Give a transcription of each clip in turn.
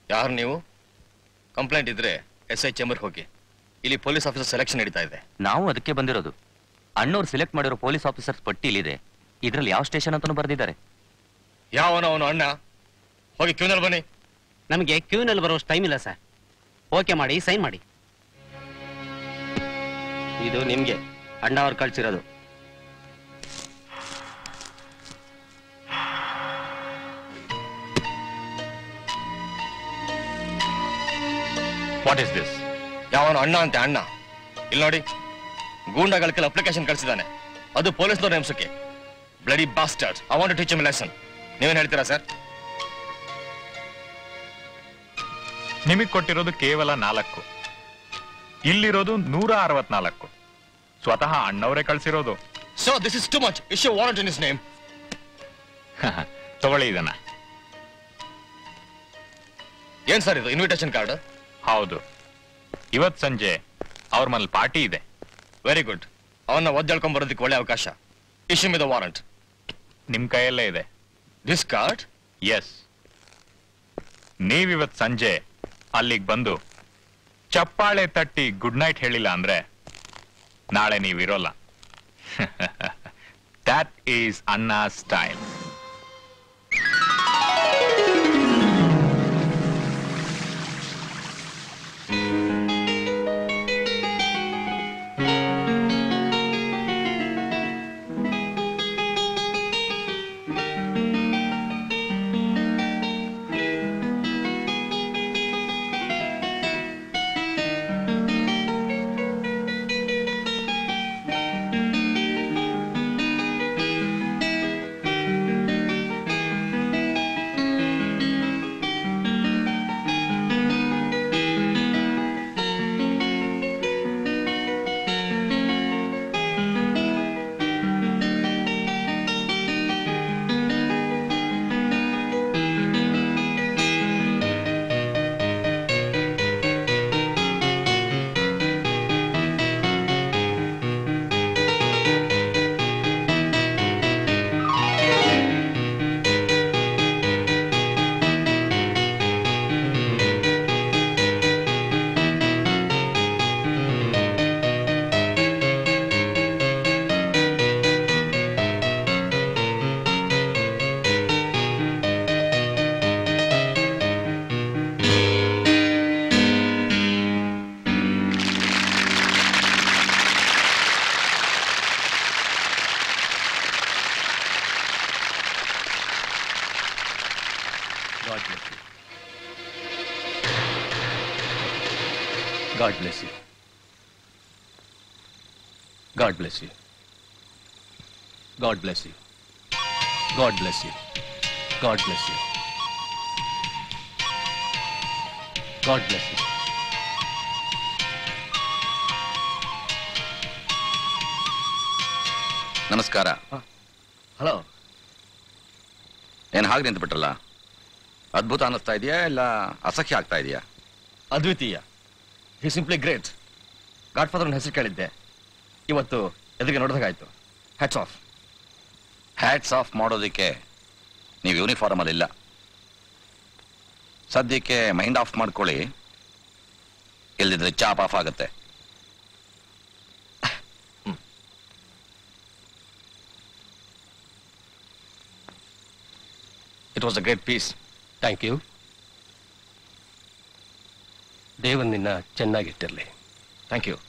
ಯಾರು ನೀವು ಕಂಪ್ಲೇಂಟ್ ಇದ್ರೆ ಎಸ್ ಐ ಚೇಂಬರ್ ಹೋಗಿ ಇಲ್ಲಿ ಪೊಲೀಸ್ ಆಫೀಸರ್ ಸೆಲೆಕ್ಷನ್ ನಡೀತಾ ಇದೆ ನಾವು ಅದಕ್ಕೆ ಬಂದಿರೋದು ಅಣ್ಣವ್ರು ಸೆಲೆಕ್ಟ್ ಮಾಡಿರೋ ಪೊಲೀಸ್ ಆಫೀಸರ್ಸ್ ಪಟ್ಟಿ ಇಲ್ಲಿದೆ ಇದ್ರಲ್ಲಿ ಯಾವ ಸ್ಟೇಷನ್ ಅಂತಾನು ಬರೆದಿದ್ದಾರೆ ಯಾವನ ಅವನು ಅಣ್ಣ ಹೋಗಿ ಕ್ಯೂನಲ್ಲಿ ಬನ್ನಿ ನಮಗೆ ಕ್ಯೂನಲ್ಲಿ ಬರೋಷ್ಟು ಟೈಮ್ ಇಲ್ಲ ಸರ್ ಓಕೆ ಮಾಡಿ ಸೈನ್ ಮಾಡಿ ಇದು ನಿಮ್ಗೆ ಅಣ್ಣ ಅವ್ರು ಕಳ್ಸಿರೋದು ವಾಟ್ ಇಸ್ ದಿಸ್ ಯಾವನು ಅಣ್ಣ ಅಂತೆ ಅಣ್ಣ ಇಲ್ಲಿ ನೋಡಿ ಗೂಂಡಾಗಳ ಕೆಲ ಅಪ್ಲಿಕೇಶನ್ ಕಳಿಸಿದ್ದಾನೆ ಅದು ಪೊಲೀಸ್ನವ್ರ ನೇಮಸಕ್ಕೆ bloody bastards I want teach lesson ನೀವೇನ್ ಹೇಳ್ತೀರಾ ಸರ್ ನಿಮಗ್ ಕೊಟ್ಟಿರೋದು ಕೇವಲ ನಾಲ್ಕು ಇಲ್ಲಿರೋದು ನೂರ ಅರವತ್ನಾಲ್ಕು ಸ್ವತಃ ಅಣ್ಣವರೇ ಕಳ್ಸಿರೋದು so this is too much issue warrant in his name ತಗೊಳ್ಳಿ ಇದನ್ನ ಏನ್ ಸರ್ ಇದು ಇನ್ವಿಟೇಷನ್ ಕಾರ್ಡ್ ಹೌದು ಇವತ್ ಸಂಜೆ ಅವ್ರ ಮನೇಲಿ ಪಾರ್ಟಿ ಇದೆ ವೆರಿ ಗುಡ್ ಅವನ್ನ ಒದ್ದಾಡ್ಕೊಂಡ್ ಬರೋದಕ್ಕೆ ಒಳ್ಳೆ ಅವಕಾಶ ಇಶ್ಯೂ ದ ವಾರಂಟ್ ನಿಮ್ ಕೈಯಲ್ಲೇ ಇದೆ ದಿಸ್ ಕಾರ್ಡ್ ಎಸ್ ನೀವಿವತ್ ಸಂಜೆ ಅಲ್ಲಿಗೆ ಬಂದು ಚಪ್ಪಾಳೆ ತಟ್ಟಿ ಗುಡ್ ನೈಟ್ ಹೇಳಿಲ್ಲ ಅಂದ್ರೆ ನಾಳೆ ನೀವಿರೋಲ್ಲ ದಟ್ ಈಸ್ ಅನ್ನ style God bless you. God bless you. God bless you. God bless you. God bless you. God bless you. ನಮಸ್ಕಾರ ಹಲೋ ಏನ್ ಹಾಗೆ ನಿಂತ್ಬಿಟ್ರಲ್ಲ ಅದ್ಭುತ ಅನ್ನಿಸ್ತಾ ಇದೆಯಾ ಇಲ್ಲ ಅಸಹ್ಯ ಆಗ್ತಾ ಇದೆಯಾ ಅದ್ವಿತೀಯ he simply great godfather ಹೆಸರು ಕೇಳಿದ್ದೆ ಇವತ್ತು ಎದುರಿಗೆ ನೋಡಿದಾಗಾಯ್ತು ಹ್ಯಾಟ್ಸ್ ಆಫ್ ಹ್ಯಾಟ್ಸ್ ಆಫ್ ಮಾಡೋದಕ್ಕೆ ನೀವು ಯೂನಿಫಾರ್ಮ್ ಅಲ್ಲಿ ಇಲ್ಲ ಸದ್ಯಕ್ಕೆ ಮೈಂಡ್ ಆಫ್ ಮಾಡ್ಕೊಳ್ಳಿ ಇಲ್ದಿದ್ರೆ ಚಾಪ್ ಆಫ್ ಆಗುತ್ತೆ it was a great piece thank you ದೇವನ್ ನಿನ್ನ ಚೆನ್ನಾಗಿಟ್ಟಿರಲಿ ಥ್ಯಾಂಕ್ ಯು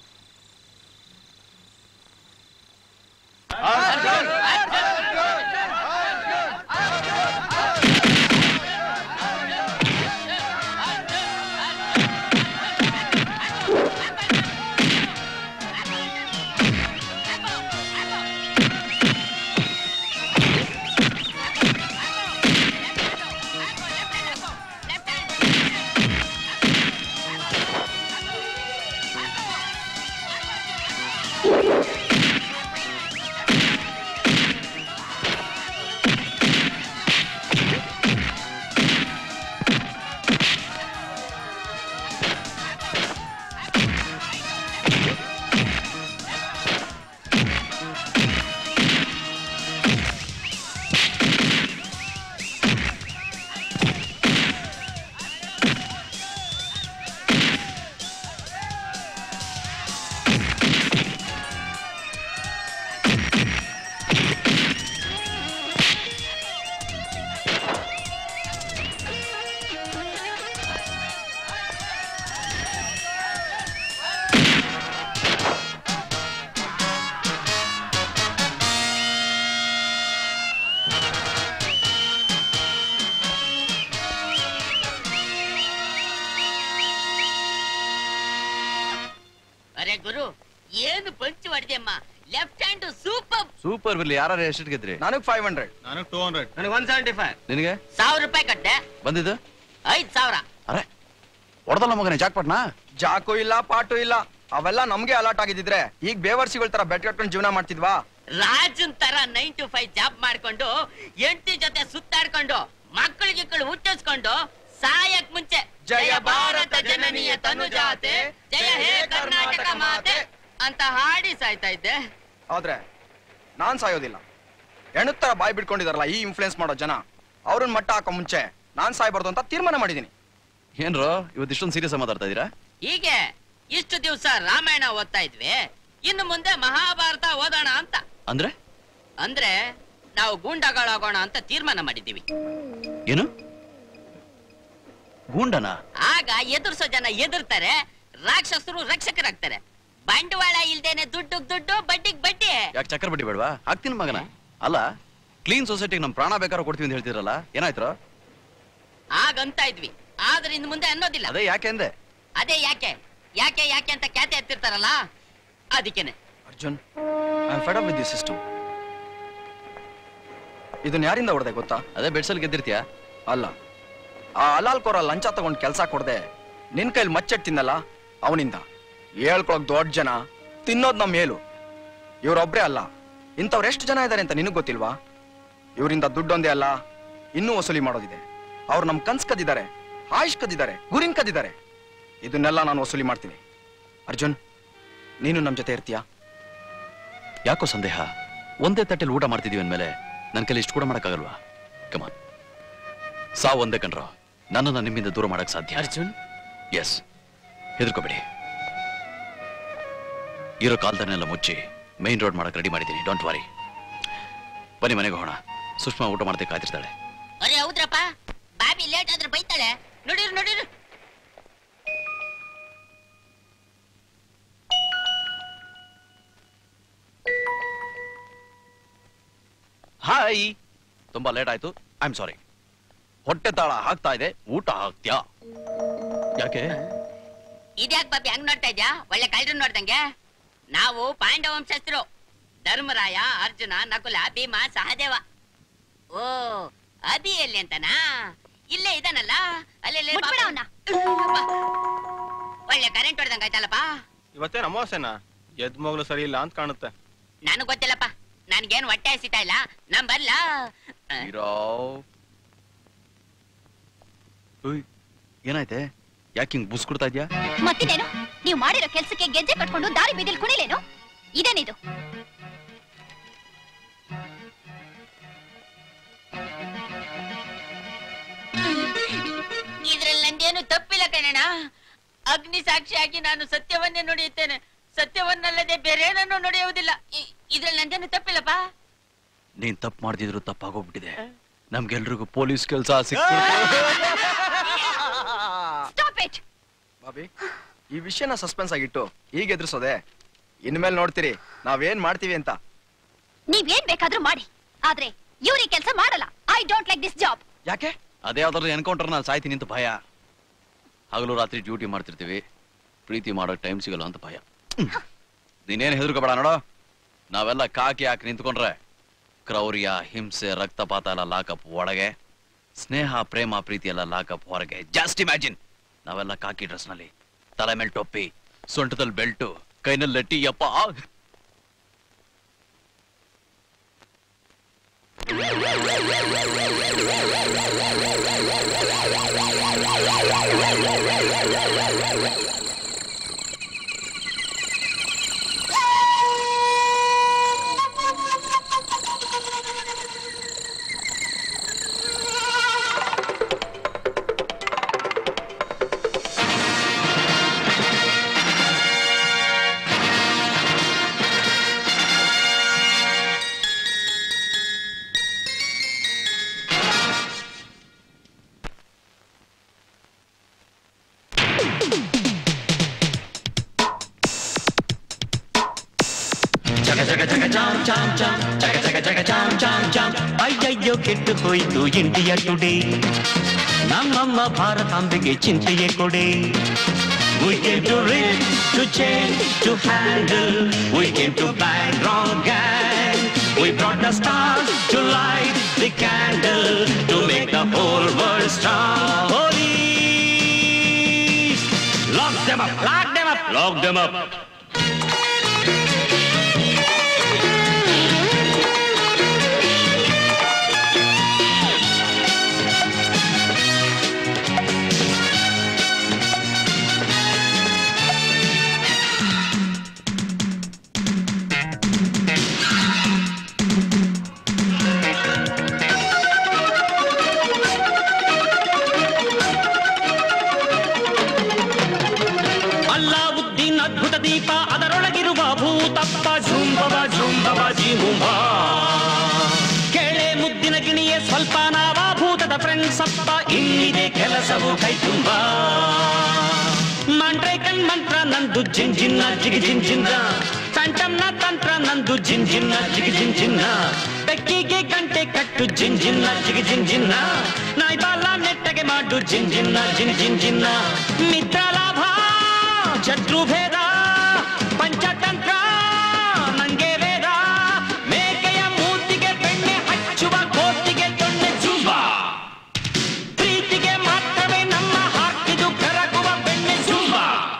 ಅರೆ ಗುರು ಏನು ಪಂಚ್ ಹೊಡೆದೆಮ್ಮ ಲೆಫ್ಟ್ ಹ್ಯಾಂಡ್ ಸೂಪರ್ ಸೂಪರ್ ಬಿರ್ಲಿ ಯಾರು ಎಷ್ಟು ಗೆದ್ರಿ ನನಗ್ ಫೈವ್ ಹಂಡ್ರೆಡ್ ನನಗೆ ಒನ್ ಸೆವೆಂಟಿ ಫೈವ್ ನಿನಗೆ ಸಾವಿರ ರೂಪಾಯಿ ಕಟ್ಟೆ ಬಂದಿದ್ದು ಐದ್ ಸಾವಿರ ಅರೆ ಹೊಡೆದಲ್ಲ ಮಗನೇ ಜಾಕ್ಪಟ್ನಾ ಜಾಕು ಇಲ್ಲ ಪಾಟು ಇಲ್ಲ ಅವೆಲ್ಲ ನಮ್ಗೆ ಅಲರ್ಟ್ ಆಗಿದ್ದಿದ್ರೆ ಈಗ ಬೇವರ್ಸಿಗಳ ತರ ಬೆಟ್ ಕಟ್ಕೊಂಡು ಜೀವನ ಮಾಡ್ತಿದ್ವಾ ರಾಜನ್ ತರ ನೈನ್ ಟು ಫೈವ್ ಜಾಬ್ ಮಾಡ್ಕೊಂಡು ಎಂಟಿ ಜೊತೆ ಸುತ್ತಾಡ್ಕೊಂಡು ಮಕ್ಕಳು ಗಿಕ್ಕಳು ಹುಟ್ಟಿಸ್ಕೊಂಡು ಸಾಯಕ್ ಮುಂಚೆ ಜಯ ಭಾರತ ಜನನಿಯ ತನುಜಾತೆ ಜಯ ಹೇ ಕರ್ನಾಟಕ ಮಾತೆ ಅಂತ ಹಾಡಿ ಸಾಯ್ತಾ ಇದ್ದೆ ಆದ್ರೆ ನಾನ್ ಸಾಯೋದಿಲ್ಲ ಹೆಣಕ್ ತರ ಬಾಯ್ ಬಿಡ್ಕೊಂಡಿದಾರಲ್ಲ ಈ ಇನ್ಫ್ಲುಯೆನ್ಸ್ ಮಾಡೋ ಜನ ಅವ್ರನ್ನ ಮಟ್ಟ ಹಾಕೋ ಮುಂಚೆ ನಾನ್ ಸಾಯ್ಬಾರ್ದು ಅಂತ ತೀರ್ಮಾನ ಮಾಡಿದೀನಿ ಏನ್ರೋ ಇವತ್ತು ಇಷ್ಟೊಂದು ಸೀರಿಯಸ್ ಮಾತಾಡ್ತಾ ಇದೀರಾ ಹೀಗೆ ಇಷ್ಟು ದಿವಸ ರಾಮಾಯಣ ಓದ್ತಾ ಇದ್ವಿ ಇನ್ನು ಮುಂದೆ ಮಹಾಭಾರತ ಓದೋಣ ಅಂತ ಅಂದ್ರೆ ಅಂದ್ರೆ ನಾವು ಗೂಂಡಗಳಾಗೋಣ ಅಂತ ತೀರ್ಮಾನ ಮಾಡಿದ್ದೀವಿ ಏನು ಗೂಂಡನಾ ಆಗ ಎದುರಿಸೋ ಜನ ಎದುರ್ತಾರೆ ರಾಕ್ಷಸರು ರಕ್ಷಕರಾಗ್ತಾರೆ ಬಂಡವಾಳ ಇಲ್ದೇನೆ ದುಡ್ಡು ದುಡ್ಡು ಬಡ್ಡಿಗ್ ಬಡ್ಡಿ ಯಾಕೆ ಚಕ್ರ ಬಡ್ಡಿ ಬೇಡವಾ ಹಾಕ್ತೀನಿ ಮಗನ ಅಲ್ಲ ಕ್ಲೀನ್ ಸೊಸೈಟಿಗೆ ನಮ್ ಪ್ರಾಣ ಬೇಕಾದ್ರೂ ಕೊಡ್ತೀವಿ ಅಂತ ಹೇಳ್ತಿರಲ್ಲ ಏನಾಯ್ತು ಆಗಂತ ಇದ್ವಿ ಆದ್ರೆ ಇನ್ನು ಮುಂದೆ ಅನ್ನೋದಿಲ್ಲ ಅದೇ ಯಾಕೆ ಅಂದೆ ಅದೇ ಯಾಕೆ ಯಾಕೆ ಯಾಕೆ ಅಂತ ಖ್ಯಾತೆ ಎತ್ತಿರ್ತಾರಲ್ಲ ಅದಕ್ಕೇನೆ Arjun I fed up with the system ಇದನ್ನ ಯಾರಿಂದ ಹೊಡೆದೆ ಗೊತ್ತಾ ಅದೇ ಬೆಡ್ಸಲ್ ಗೆದ್ದಿರ್ತೀಯ ಅಲ್ಲ ಆ ಅಲಾಲ್ ಕೋರ ಲಂಚ ತಗೊಂಡ್ ಕೆಲಸ ಕೊಡದೆ ನಿನ್ ಕೈಲಿ ಮಚ್ಚೆಟ್ ತಿನ್ನಲ್ಲ ಅವನಿಂದ ಹೇಳ್ಕೊಳಕ್ ದೊಡ್ಡ ಜನ ತಿನ್ನೋದ್ ನಮ್ ಮೇಲು ಇವ್ರೊಬ್ರೇ ಅಲ್ಲ ಇಂಥವ್ರು ಎಷ್ಟು ಜನ ಇದಾರೆ ಅಂತ ನಿನಗ್ ಗೊತ್ತಿಲ್ವಾ ಇವರಿಂದ ದುಡ್ಡೊಂದೇ ಅಲ್ಲ ಇನ್ನೂ ವಸೂಲಿ ಮಾಡೋದಿದೆ ಅವ್ರು ನಮ್ ಕನ್ಸ್ ಕದ್ದಿದ್ದಾರೆ ಆಯುಷ್ ಕದ್ದಿದ್ದಾರೆ ಗುರಿನ್ ಕದ್ದಿದ್ದಾರೆ ಇದನ್ನೆಲ್ಲ ನಾನು ವಸೂಲಿ ಮಾಡ್ತೀನಿ ಅರ್ಜುನ್ ನೀನು ನಮ್ ಜೊತೆ ಇರ್ತೀಯಾ ಯಾಕೋ ಸಂದೇಹ ಒಂದೇ ತಟ್ಟೆಲಿ ಊಟ ಮಾಡ್ತಿದೀವಿ ಅಂದ್ಮೇಲೆ ನನ್ನ ಕೈಲಿ ಇಷ್ಟು ಕೂಡ ಮಾಡಕ್ಕಾಗಲ್ವಾ ಕಮಾನ್ ಸಾವು ಒಂದೇ ಕಣ್ರೋ ನನ್ನನ್ನು ನಿಮ್ಮಿಂದ ದೂರ ಮಾಡಕ್ ಸಾಧ್ಯ ಅರ್ಜುನ್ ಎಸ್ ಹೆದರ್ಕೋಬೇಡಿ ಇರೋ ಕಾಲ್ದನ್ನೆಲ್ಲ ಮುಚ್ಚಿ ಮೈನ್ ರೋಡ್ ಮಾಡಕ್ ರೆಡಿ ಮಾಡಿದ್ದೀನಿ ಡೋಂಟ್ ವರಿ ಬನ್ನಿ ಮನೆಗೆ ಹೋಗೋಣ ಸುಷ್ಮಾ ಊಟ ಮಾಡ್ದೆ ಕಾಯ್ತಿರ್ತಾಳೆ ಅರೆ ಹೌದ್ರಪ್ಪ ಬಾಬಿ ಲೇಟ್ ಆದ್ರೆ ಬೈತಾಳೆ ನೋಡಿರು ನೋಡಿರು ಹಾಯ್ ತುಂಬಾ ಲೇಟ್ ಆಯ್ತು ಐ ಆಮ್ ಸಾರಿ ಹೊಟ್ಟೆ ತಾಳ ಹಾಕ್ತಾ ಇದೆ ಊಟ ಹಾಕ್ತ್ಯಾ ಯಾಕೆ ಇದ್ಯಾಕ್ ಬಾಬಿ ಹಂಗ್ ನೋಡ್ತಾ ಇದ್ಯಾ ಒಳ್ಳೆ ಕಳ್ರು ನೋಡ್ದಂಗೆ ನಾವು ಪಾಂಡವ ವಂಶಸ್ಥರು ಧರ್ಮರಾಯ ಅರ್ಜುನ ನಕುಲ ಭೀಮ ಸಹದೇವ ಓ ಅಭಿ ಎಲ್ಲಿ ಅಂತನಾ ಇಲ್ಲೇ ಇದಾನಲ್ಲ ಅಲ್ಲೇ ಮುಟ್ಬಿಡ ಅವ್ನ. ಒಳ್ಳೆ ಕರೆಂಟ್ ಹೊಡೆದಂಗ ಆಯ್ತಲ್ಲಪ್ಪ ಇವತ್ತೇನ್ ಅಮಾವಾಸ್ಯನ ಎದ್ ಮಗ್ಳು ಸರಿ ಇಲ್ಲ ಅಂತ ಕಾಣುತ್ತೆ ನನಗ್ ಗೊತ್ತಿಲ್ಲಪ್ಪ ನನ್ಗೇನ್ ಹೊಟ್ಟೆ ಹಸಿತಾ ಇಲ್ಲ ನಮ್ ಬರ್ಲ ಹೀರೋ ಉಯ್, ಏನಾಯ್ತೆ ಯಾಕೆ ಹಿಂಗ್ ಬುಸ್ ಕೊಡ್ತಾ ಇದ್ಯಾ ಮತ್ತಿನೇನು ನೀವು ಮಾಡಿರೋ ಕೆಲ್ಸಕ್ಕೆ ಗೆಜ್ಜೆ ಕಟ್ಕೊಂಡು ದಾರಿ ಬೀದಿಲ್ ಕುಣಿಲೇನು ಇದೇನಿದು ಇದ್ರಲ್ಲಿ ನಂದೇನು ತಪ್ಪಿಲ್ಲ ಕಣಣ್ಣ ಅಗ್ನಿ ಸಾಕ್ಷಿಯಾಗಿ ನಾನು ಸತ್ಯವನ್ನೇ ನುಡಿಯುತ್ತೇನೆ ಸತ್ಯವನ್ನಲ್ಲದೆ ಬೇರೇನನ್ನು ನುಡಿಯುವುದಿಲ್ಲ ಇ- ಇದ್ರಲ್ಲಿ ನಂದೇನು ತಪ್ಪಿಲ್ಲಪ್ಪ ನೀನ್ ತಪ್ಪು ಮಾಡ್ತಿದ್ರು ತಪ್ಪಾಗೋಗ್ಬಿಟ್ಟಿದೆ ನಮ್ಗೆಲ್ರಿಗೂ ಪೊಲೀಸ್ ಕೆಲ್ಸ ಸಿಕ್ ಸ್ಟಾಪ್ ಇಟ್ ಬಾಬಿ ಈ ವಿಷಯನ ಸಸ್ಪೆನ್ಸ್ ಆಗಿಟ್ಟು ಈಗ ಎದುರಿಸೋದೆ ಇನ್ಮೇಲೆ ನೋಡ್ತೀರಿ ನಾವೇನ್ ಮಾಡ್ತೀವಿ ಅಂತ ನೀವೇನ್ ಬೇಕಾದ್ರೂ ಮಾಡಿ ಆದ್ರೆ ಇವ್ರಿ ಕೆಲ್ಸ ಮಾಡಲ್ಲ I don't like this job ಯಾಕೆ ಅದೇ ಯಾವ್ದಾದ್ರು ಎನ್ಕೌಂಟರ್ ನಾನು ಸಾಯ್ತೀನಿ ಅಂತ ಭಯ ಹಗಲು ರಾತ್ರಿ ಡ್ಯೂಟಿ ಮಾಡ್ತಿರ್ತೀವಿ ಪ್ರೀತಿ ಮಾಡೋಕ್ ಟೈಮ್ ಸಿಗಲ್ಲ ಅಂತ ಭಯ ನೀನೇನ್ ಹೆದರ್ಕೋಬೇಡ ನೋಡೋ ನಾವೆಲ್ಲ ಕಾಕಿ ಹಾಕಿ ನಿಂತ್ಕೊಂಡ್ರೆ ಕ್ರೌರ್ಯ ಹಿಂಸೆ ರಕ್ತಪಾತ ಎಲ್ಲ ಲಾಕಪ್ ಒಳಗೆ ಸ್ನೇಹ ಪ್ರೇಮ ಪ್ರೀತಿ ಎಲ್ಲ ಲಾಕಪ್ ಹೊರಗೆ ಜಸ್ಟ್ ಇಮ್ಯಾಜಿನ್ ನಾವೆಲ್ಲ ಕಾಕಿ ಡ್ರೆಸ್ ನಲ್ಲಿ ತಲೆ ಮೇಲೆ ಟೊಪ್ಪಿ ಸೊಂಟದಲ್ಲಿ ಬೆಲ್ಟು ಕೈನಲ್ಲಿ ಲಟ್ಟಿ ಯಪ್ಪ ಅಯ್ಯಯ್ಯೋ ಕೆಟ್ಟು ಹೋಯ್ತು ಇಂಡಿಯಾ ಟುಡೇ ನಮ್ಮಮ್ಮ ಭಾರತಾಂಬೆಗೆ ಚಿಂತೆಯೇ ಕೊಡೆ We came to read, to change, to handle. We came to bang wrong gang. We brought the stars to light the candle to make the whole world strong. Police, lock them up, lock them up, lock them up. Alauddin ಅದ್ಭುತ ದೀಪ ಅದರೊಳಗಿರುವ ಭೂತಪ್ಪ ಝುಂಬವ ಝುಂಬವ ಜಿಮುಂಬ ಕೆಳೆ ಮುದ್ದಿನ ಗಿಣಿಯೇ ಸ್ವಲ್ಪ ನಾವ ಭೂತದ friends ಅಪ್ಪ ಇನ್ನಿದೆ ಕೆಲಸವು ಕೈ ತುಂಬ ಮಂಡ್ರೇಕನ್ ಮಂತ್ರ ನಂದು ಜಿನ್ ಜಿನ್ನ ಜಿಗಿ ಜಿನ್ ಜಿನ್ನ ತಂಟಮ್ನ ತಂತ್ರ ನಂದು ಜಿನ್ ಜಿನ್ನ ಜಿಗಿ ಜಿನ್ ಜಿನ್ನ ಬೆಕ್ಕಿಗೆ ಗಂಟೆ ಕಟ್ಟು ಜಿನ್ ಜಿನ್ನ ಜಿಗಿ ಜಿನ್ ಜಿನ್ನ ನಾಯ್ಬಾಲ ನೆಟ್ಟಗೆ ಮಾಡು ಜಿನ್ ಜಿನ್ನ ಜಿನ್ ಜಿನ್ ಜಿನ್ನ ಮಿತ್ರ ಲಾಭ ಶತ್ರು ಭೇದ ಪಂಚತಂತ್ರ ನಂಗೆ ವೇದ ಮೇಕೆಯ ಮೂತಿಗೆ ಬೆಣ್ಣೆ ಹಚ್ಚುವ ಕೋತಿಗೆ ದೊಣ್ಣೆ ಜುಂಬ ಪ್ರೀತಿಗೆ ಮಾತ್ರವೇ ನಮ್ಮ ಹಾಕಿದು ಕರಗುವ ಬೆಣ್ಣೆ ಜುಂಬ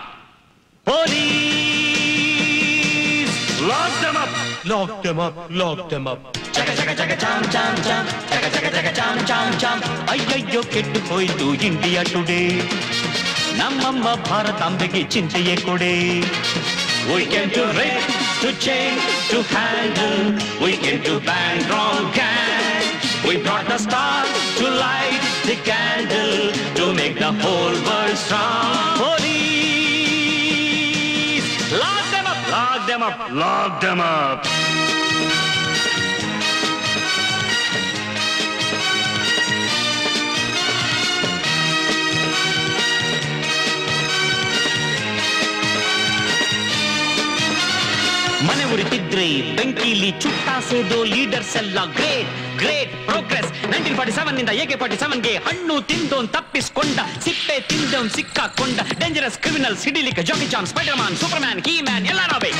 police lock them up Lock them up, lock them up. ಜಗ ಜಗ ಜಗ ಚಾಮ್ ಚಾಮ್ ಚಾಮ್ ಜಗ ಜಗ ಜಗ ಚಾಮ್ ಚಾಮ್ ಚಾಮ್ ಅಯ್ಯಯ್ಯೋ ಕೆಟ್ಟು ಹೋಯ್ತು ಇಂಡಿಯಾ ಟುಡೇ ನಮ್ಮಮ್ಮ ಭಾರತಾಂಬೆಗೆ ಚಿಂತೆಯೇ ಕೊಡೆ We came to rape, to change, to handle. We came to bang wrong gang. We brought the stars to light the candle to make the whole world strong. Police, lock them up, lock them up, lock them up. ಮನೆ ಉರಿತಿದ್ರೆ ಬೆಂಕಿಲಿ ಚುಟ್ಟಾಸೋದು leaders ಎಲ್ಲ great great progress nineteen forty seven ನಿಂದ AK forty ಸೆವೆನ್ಗೆ ಹಣ್ಣು ತಿಂದೋನ್ ತಪ್ಪಿಸ್ಕೊಂಡ ಸಿಪ್ಪೆ ತಿಂದೋನ್ ಸಿಕ್ಕಾಕೊಂಡ ಡೇಂಜರಸ್ ಕ್ರಿಮಿನಲ್ ಸಿಡಿಲಿಕ Jackie Chan Spiderman Superman key man ಎಲ್ಲ ನಾವೇ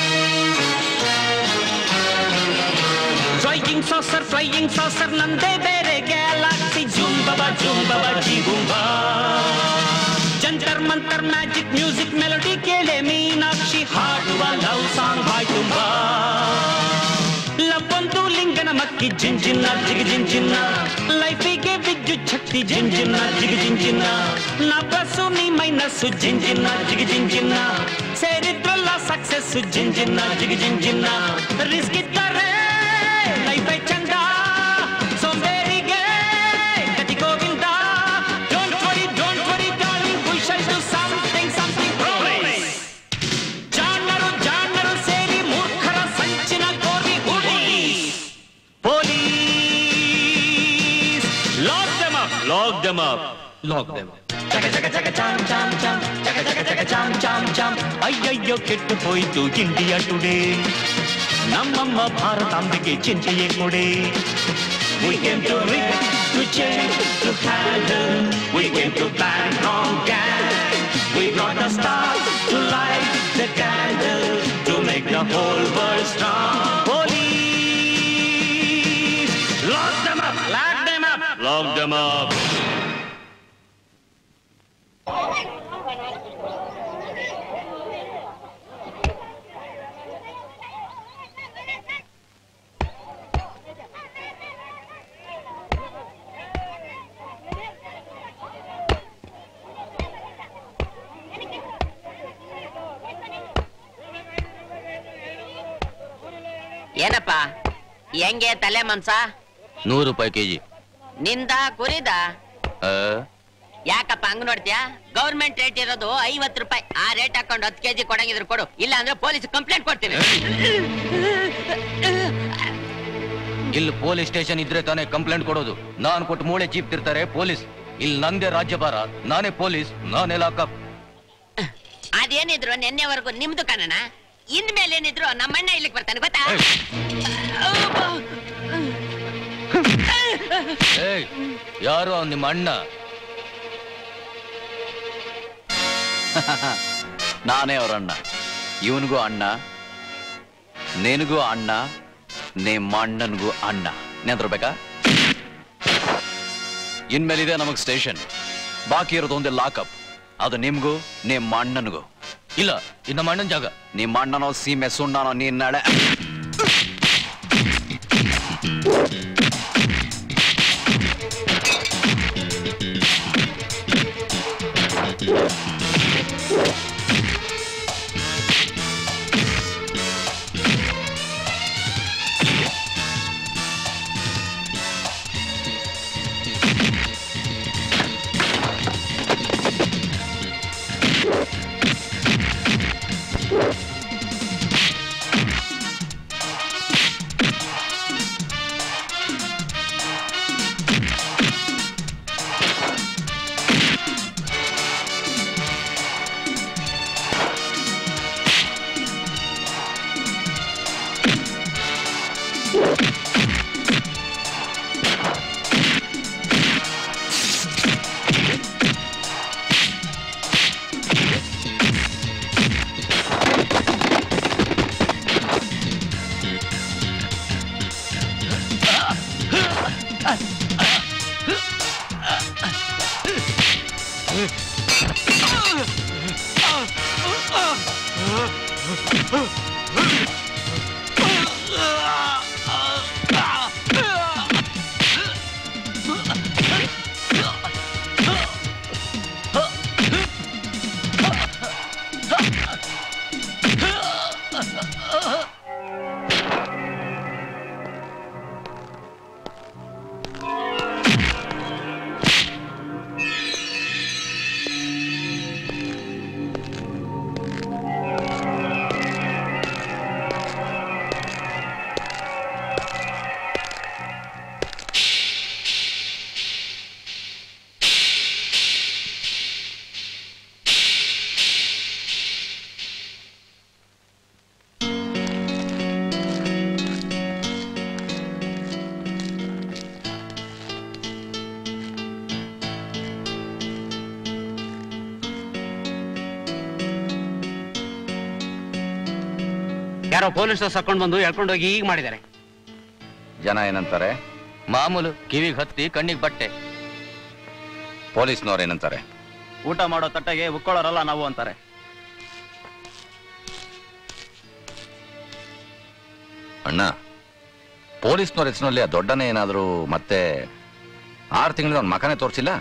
ಫ್ಲೈಯಿಂಗ್ ಸಾಸರ್ ಫ್ಲೈಯಿಂಗ್ ಸಾಸರ್ ನಂದೇ ಬೇರೆ ಗ್ಯಾಲಾಕ್ಸಿ ಜುಂಬವ ಜುಂಬವ ಜಿಗುಂಬ ಜಂತರ್ ಮಂತರ್ ಮ್ಯಾಜಿಕ್ ಮ್ಯೂಸಿಕ್ ಮೆಲೋಡಿ ಕೇಳೆ ಮೀನಾಕ್ಷಿ ಹಾಡುವ ಲವ್ ಸಾಂಗ್ ಬಾಯ್ ತುಂಬ ಲಬ್ಬೊಂದು ಲಿಂಗನ ಮಕ್ಕಿ ಜಿಂಜಿನ್ನ ಜಿಗಿ ಜಿಂಜಿನ್ನ ಲೈಫಿಗೆ ವಿದ್ಯುತ್ ಶಕ್ತಿ ಜಿಂಜಿನ್ನ ಜಿಗಿ ಜಿಂಜಿನ್ನ ನಬಸ್ಸು ನೀ ಮೈನಸ್ಸು ಜಿಂಜಿನ್ನ ಜಿಗಿ ಜಿಂಜಿನ್ನ ಸೇರಿದ್ರಲ್ಲ ಸಕ್ಸಸ್ ಜಿಂಜಿನ್ನ ಜಿಗಿ ಜಿಂಜಿನ್ನ ರಿಸ್ಕ್ ಇದ್ದಾರೆ ಲೈಫ್ ಚಂದ ಸೋಂಬೇರಿಗೆ ಗತಿ ಗೋವಿಂದ don't worry don't worry darling we shall do something something progress ಜಾಣರು ಜಾಣರು ಸೇರಿ ಮೂರ್ಖರ ಸಂಚಿನ ಕೋರಿ ಹುಡಿ police lock them up lock them up Lock them. ಜಗ ಜಗ ಜಗ ಚಾಮ್ ಚಾಮ್ ಚಾಮ್ ಜಗ ಜಗ ಜಗ ಚಾಮ್ ಚಾಮ್ ಚಾಮ್ ಅಯ್ಯಯ್ಯೋ ಕೆಟ್ಟು ಹೋಯ್ತು ಇಂಡಿಯಾ ಟುಡೇ ನಮ್ಮಮ್ಮ ಭಾರತಾಂಬೆಗೆ ಚಿಂತೆಯೇ ಕೊಡೆ We came to rig, to change, to handle. We came to bang wrong gang. We brought the stars to light the candle to make the whole world strong. Police, lock them up, lock them up, lock them up. ಏನಪ್ಪ ಹೆಂಗೆ ತಲೆ ಮನ್ಸ ನೂರು ರೂಪಾಯಿ KG ನಿಂದ ಕುರಿದ ಯಾಕಪ್ಪ ಹಂಗ್ ನೋಡ್ತೀಯಾ government rate ಇರೋದು ಐವತ್ತು ರೂಪಾಯಿ ಆ ರೇಟ್ ಹಾಕೊಂಡು ಹತ್ತು ಕೆಜಿ ಕೊಡಂಗಿದ್ರು ಕೊಡು ಇಲ್ಲ ಅಂದ್ರೆ ಪೊಲೀಸ್ ಕಂಪ್ಲೇಂಟ್ ಕೊಡ್ತೀನಿ ಇಲ್ಲಿ ಪೊಲೀಸ್ ಸ್ಟೇಷನ್ ಇದ್ರೆ ತಾನೇ ಕಂಪ್ಲೇಂಟ್ ಕೊಡೋದು ನಾನ್ ಕೊಟ್ಟು ಮೂಳೆ ಚೀಪ್ ತಿರ್ತಾರೆ ಪೊಲೀಸ್ ಇಲ್ಲಿ ನಂದೇ ರಾಜ್ಯಭಾರ ನಾನೇ ಪೊಲೀಸ್ ನಾನೇ ಲಾಕಪ್ ಅದೇನಿದ್ರು ನಿನ್ನೆವರೆಗೂ ನಿಮ್ದು ಕಣನ ಇನ್ಮೇಲೆ ಏನಿದ್ರು ನಮ್ಮಣ್ಣ ಇಲ್ಲಿಗೆ ಬರ್ತಾನೆ ಗೊತ್ತಾ ಏಯ್ ಯಾರು ಅವ್ನ್ ನಿಮ್ಮ ಅಣ್ಣ ನಾನೇ ಅವ್ರ ಅಣ್ಣ ಇವನಿಗೂ ಅಣ್ಣ ನಿನಗೂ ಅಣ್ಣ ನಿಮ್ಮ ಅಣ್ಣನಿಗೂ ಅಣ್ಣ ನೆನ್ತಿರ್ಬೇಕಾ ಇನ್ಮೇಲಿದೆ ನಮಗ್ ಸ್ಟೇಷನ್ ಬಾಕಿ ಇರೋದು ಒಂದೇ ಲಾಕಪ್ ಅದು ನಿಮ್ಗೂ ನಿಮ್ಮ ಅಣ್ಣನಿಗೂ ಇಲ್ಲ ಇದು ನಮ್ಮ ಅಣ್ಣನ ಜಾಗ ನಿಮ್ಮ ಅಣ್ಣನೋ ಸೀಮೆ ಸುಣ್ಣನೋ ನೀನ್ ನಾಳೆ ಯಾರೋ ಪೊಲೀಸ್ ಸರ್ಕೊಂಡು ಬಂದು ಎಳ್ಕೊಂಡು ಹೋಗಿ ಈಗ ಮಾಡಿದ್ದಾರೆ ಜನ ಏನಂತಾರೆ ಮಾಮೂಲು ಕಿವಿಗೆ ಹತ್ತಿ ಕಣ್ಣಿಗೆ ಬಟ್ಟೆ ಪೊಲೀಸ್ನವ್ರು ಏನಂತಾರೆ ಊಟ ಮಾಡೋ ತಟ್ಟೆಗೆ ಉಕ್ಕೊಳ್ಳೋರಲ್ಲ ನಾವು ಅಂತಾರೆ ಅಣ್ಣ ಪೊಲೀಸ್ನವ್ರ ಹೆಸರಿನಲ್ಲಿ ಆ ದೊಡ್ಡನೇ ಏನಾದರೂ ಮತ್ತೆ ಆರು ತಿಂಗಳಿಂದ ಅವ್ನ ಮಕನೇ ತೋರಿಸಿಲ್ಲ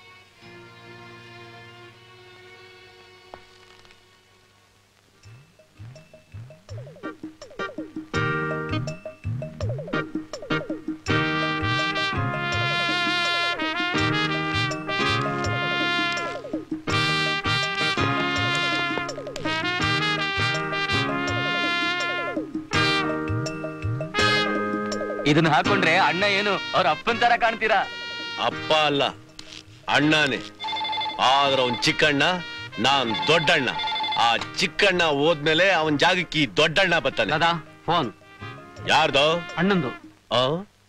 ಇದನ್ನ ಹಾಕೊಂಡ್ರೆ ಅಣ್ಣ ಏನು ಅವ್ರ ಅಪ್ಪನ್ ತರ ಕಾಣ್ತೀರಾ ಅಪ್ಪ ಅಲ್ಲ ಅಣ್ಣನೇ ಆದ್ರ ಅವನ್ ಚಿಕ್ಕಣ್ಣ ನಾನ್ ದೊಡ್ಡಣ್ಣ ಆ ಚಿಕ್ಕಣ್ಣ ಹೋದ್ಮೇಲೆ ಅವನ್ ಜಾಗಕ್ಕೆ ಈ ದೊಡ್ಡಣ್ಣ ಬರ್ತಾನೆ ದಾದಾ ಫೋನ್ ಯಾರ್ದು ಅಣ್ಣಂದು ಆ?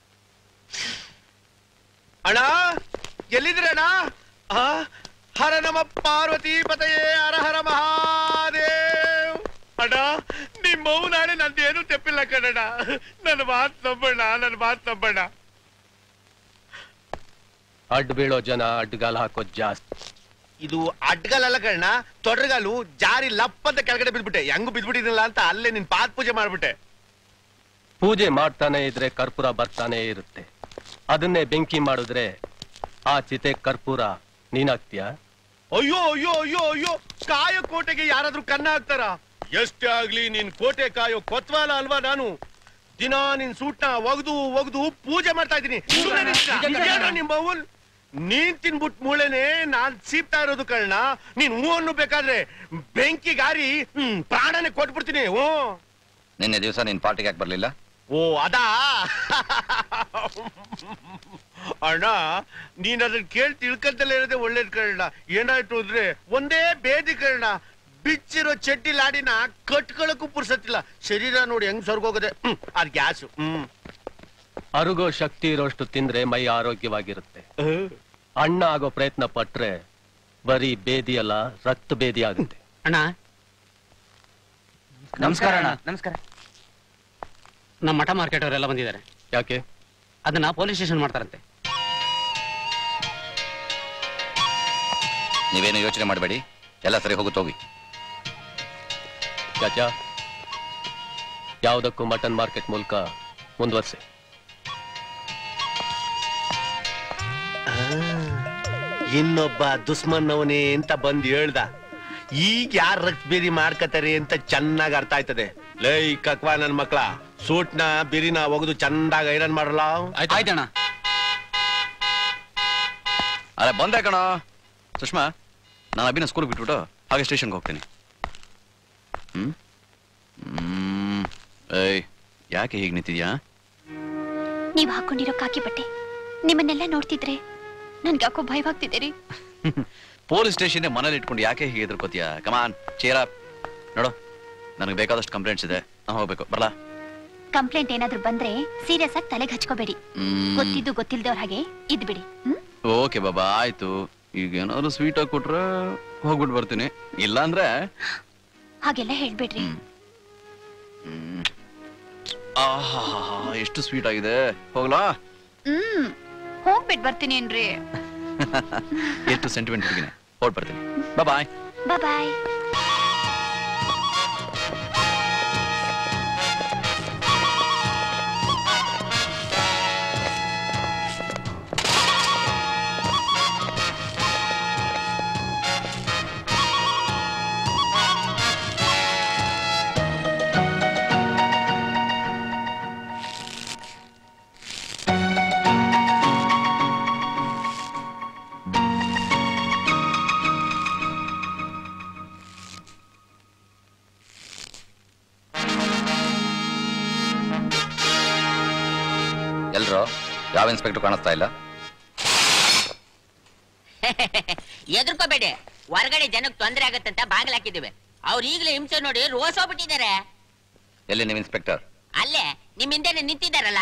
ಅಣ್ಣ ಎಲ್ಲಿದ್ರಣ್ಣ ಆ? ಹರ ನಮ ಪಾರ್ವತಿ ಪತಯೇ ಹರ ಹರ ಮಹಾದೇವ್ ಅಣ್ಣ ನಿಮ್ಮ ನಾಳೆ ನಂದೇನು ತೆಪ್ಪಿಲ್ಲ ಕಣಣ್ಣ ನನ್ನ ಮಾತು ನಂಬಣ್ಣ ನನ್ನ ಮಾತು ನಂಬಣ್ಣ ಅಡ್ಡ ಬೀಳೋ ಜನ ಅಡ್ಡಗಾಲ ಹಾಕೋದ್ ಜಾಸ್ತಿ ಇದು ಅಡ್ಗಲಲ್ಲ ಕಣ್ಣ ತೊಡ್ರಗಾಲು ಜಾರಿ ಲಪ್ ಅಂತ ಕೆಳಗಡೆ ಬಿದ್ಬಿಟ್ಟೆ ಹೆಂಗು ಬಿದ್ಬಿಟ್ಟಿದ್ದಿಲ್ಲ ಅಂತ ಅಲ್ಲೇ ನಿನ್ ಪಾತ್ ಪೂಜೆ ಮಾಡ್ಬಿಟ್ಟೆ ಪೂಜೆ ಮಾಡ್ತಾನೆ ಇದ್ರೆ ಕರ್ಪೂರ ಬರ್ತಾನೆ ಇರುತ್ತೆ ಅದನ್ನೇ ಬೆಂಕಿ ಮಾಡಿದ್ರೆ ಆ ಚಿತೆ ಕರ್ಪೂರ ನೀನಾಗ್ತೀಯಾ ಅಯ್ಯೋ ಅಯ್ಯೋ ಅಯ್ಯೋ ಅಯ್ಯೋ ಕಾಯೋ ಕೋಟೆಗೆ ಯಾರಾದ್ರೂ ಕನ್ನ ಹಾಕ್ತಾರ ಎಷ್ಟೇ ಆಗ್ಲಿ ನಿನ್ ಕೋಟೆ ಕಾಯೋ ಕೊತ್ವಾಲ ಅಲ್ವಾ ನಾನು ದಿನ ನಿನ್ ಸೂಟ್ನ ಒಗ್ದು ಒಗ್ದು ಪೂಜೆ ಮಾಡ್ತಾ ಇದ್ದೀನಿ ಸುಮ್ನೆ ನಿಂತ್ಕ. ಏನೋ ನಿಮ್ ಅವ್ವನ್? ನೀನ್ ತಿನ್ಬಿಟ್ ಮೂಳೆನೆ ನಾನ್ ಸೀಪ್ತಾ ಇರೋದು ಕಳ್ಳ ನೀನ್ ಹೂ ಅನ್ನು ಬೇಕಾದ್ರೆ ಬೆಂಕಿ ಗಾರಿ ಹ್ಮ್ ಪ್ರಾಣನೇ ಕೊಟ್ಬಿಡ್ತೀನಿ ಹ್ಞೂ ನಿನ್ನೆ ದಿವಸ ನಿನ್ ಪಾರ್ಟಿಗೆ ಯಾಕೆ ಬರ್ಲಿಲ್ಲ ಓ ಅದಾ ಅಣ್ಣ ನೀನ್ ಅದನ್ನ ಕೇಳಿ ತಿಳ್ಕಂತಲೇ ಇರೋದೇ ಒಳ್ಳೇದ್ ಕಳ್ಳ ಏನಾಯ್ತು ಅಂದ್ರೆ ಒಂದೇ ಬೇದಿ ಕಳ್ಳ ಬಿಚ್ಚಿರೋ ಚಡ್ಡಿ ಲಾಡಿನ ಕಟ್ಕೊಳಕ್ಕೂ ಪುರ್ಸತ್ತಿಲ್ಲ ಶರೀರ ನೋಡಿ ಹೆಂಗ್ ಸ್ವರ್ಗೋಗದೆ ಹ್ಮ್ ಅದ್ ಗ್ಯಾಸು ಹ್ಮ್ ಅರುಗೋ ಶಕ್ತಿ ಇರೋಷ್ಟು ತಿಂದ್ರೆ ಮೈ ಆರೋಗ್ಯವಾಗಿರುತ್ತೆ ಅಣ್ಣ ಆಗೋ ಪ್ರಯತ್ನ ಪಟ್ರೆ ಬರೀ ಬೇದಿ ಅಲ್ಲ ರಕ್ತ ಬೇದಿ ಆಗುತ್ತೆ ಅಣ್ಣ ನಮಸ್ಕಾರ ಅಣ್ಣ ನಮಸ್ಕಾರ ನಮ್ಮ ಮಠ ಮಾರ್ಕೆಟ್ ಅವರೆಲ್ಲ ಬಂದಿದ್ದಾರೆ ಯಾಕೆ ಅದನ್ನ ಪೊಲೀಸ್ ಸ್ಟೇಷನ್ ಮಾಡ್ತಾರಂತೆ ನೀವೇನು ಯೋಚನೆ ಮಾಡಬೇಡಿ ಎಲ್ಲ ಸರಿ ಹೋಗುತ್ತೆ ಹೋಗಿ ಚಾಚಾ ಯಾವುದಕ್ಕೂ ಮಟನ್ ಮಾರ್ಕೆಟ್ ಮೂಲಕ ಮುಂದುವರ್ಸಿ ಇನ್ನೊಬ್ಬ ದುಸ್ಮನ್ ಅವನೇ ಅಂತ ಬಂದ್ ಹೇಳ್ದ ಈಗ ಯಾರ್ ರಕ್ತ ಬೇರಿ ಮಾಡ್ಕತಾರೆ ಅಂತ ಚೆನ್ನಾಗ್ ಅರ್ಥ ಆಯ್ತದೆ ಲೈ ಕಕ್ವಾ ನನ್ ಮಕ್ಳ ಸೂಟ್ನ ಬಿರಿನ ಒಗದು ಚಂದಾಗ ಐರನ್ ಮಾಡಲ್ಲ ಆಯ್ತಣ್ಣ ಅಲ್ಲ ಬಂದೆ ಕಣ ಸುಷ್ಮಾ ನಾನು ಅಭಿನ ಸ್ಕೂಲ್ ಬಿಟ್ಬಿಟ್ಟು ಹಾಗೆ ಸ್ಟೇಷನ್ಗೆ ಹೋಗ್ತೀನಿ ಹ್ಮ್ ಹ್ಮ್ ಏಯ್ ಯಾಕೆ ಹೀಗೆ ನಿಂತಿದ್ಯಾ ನೀವ್ ಹಾಕೊಂಡಿರೋ ಕಾಕಿ ಬಟ್ಟೆ ನಿಮ್ಮನ್ನೆಲ್ಲ ನೋಡ್ತಿದ್ರೆ ನನ್ಗೆ ಯಾಕೋ ಭಯವಾಗ್ತಿದ್ದೀರಿ ಪೊಲೀಸ್ ಸ್ಟೇಷನ್ ಮನೇಲಿ ಇಟ್ಕೊಂಡು ಯಾಕೆ ಹೀಗೆ ಎದುರ್ಕೋತೀಯ ಕಮಾನ್ ಚೇರ ನೋಡು ನನಗೆ ಬೇಕಾದಷ್ಟು ಕಂಪ್ಲೇಂಟ್ಸ್ ಇದೆ ನಾನು ಹೋಗ್ಬೇಕು ಬರ್ಲಾ ಕಂಪ್ಲೇಂಟ್ ಏನಾದ್ರೂ ಬಂದ್ರೆ ಸೀರಿಯಸ್ ಆಗಿ ತಲೆಗೆ ಹಚ್ಕೋಬೇಡಿ ಹ್ಮ್. ಗೊತ್ತಿದ್ದು ಗೊತ್ತಿಲ್ದವ್ರ ಹಾಗೆ ಇದ್ಬಿಡಿ ಹ್ಮ್ ಓಕೆ ಬಾಬಾ ಆಯ್ತು ಈಗ ಏನಾದ್ರು ಸ್ವೀಟ್ ಆಗಿ ಕೊಟ್ರೆ ಹೋಗ್ಬಿಟ್ಟು ಬರ್ತೀನಿ ಇಲ್ಲ ಅಂದ್ರೆ ಹಾಗೆಲ್ಲ ಹೇಳ್ಬೇಡ್ರಿ ಹ್ಮ್. ಆಹಾ ಎಷ್ಟು ಸ್ವೀಟ್ ಆಗಿದೆ ಹೋಗ್ಲಾ ಹ್ಮ್ ಹೋಗ್ಬಿಟ್ ಬರ್ತೀನಿ ಏನ್ರಿ ಎಷ್ಟು ಸೆಂಟಿಮೆಂಟ್ ಹುಡುಗಿನೇ ಹೊರಟ್ ಬರ್ತೀನಿ ಬಾಯ್ ಬಾಯ್ ಎಲ್ರು ಯಾವ ಇನ್ಸ್ಪೆಕ್ಟರ್ ಕಾಣಿಸ್ತಾ ಇಲ್ಲ ಎದುರ್ಕೋಬೇಡಿ ಹೊರಗಡೆ ಜನಕ್ಕೆ ತೊಂದರೆ ಆಗತ್ತಂತ ಬಾಗಿಲು ಹಾಕಿದ್ದೀವಿ ಅವ್ರು ಈಗಲೇ ಹಿಂಸೆ ನೋಡಿ ರೋಸ್ ಹೋಗ್ಬಿಟ್ಟಿದ್ದಾರೆ ಎಲ್ಲಿ ನೀವು ಇನ್ಸ್ಪೆಕ್ಟರ್ ಅಲ್ಲೇ ನಿಮ್ ಹಿಂದೆನೆ ನಿಂತಿದ್ದಾರಲ್ಲ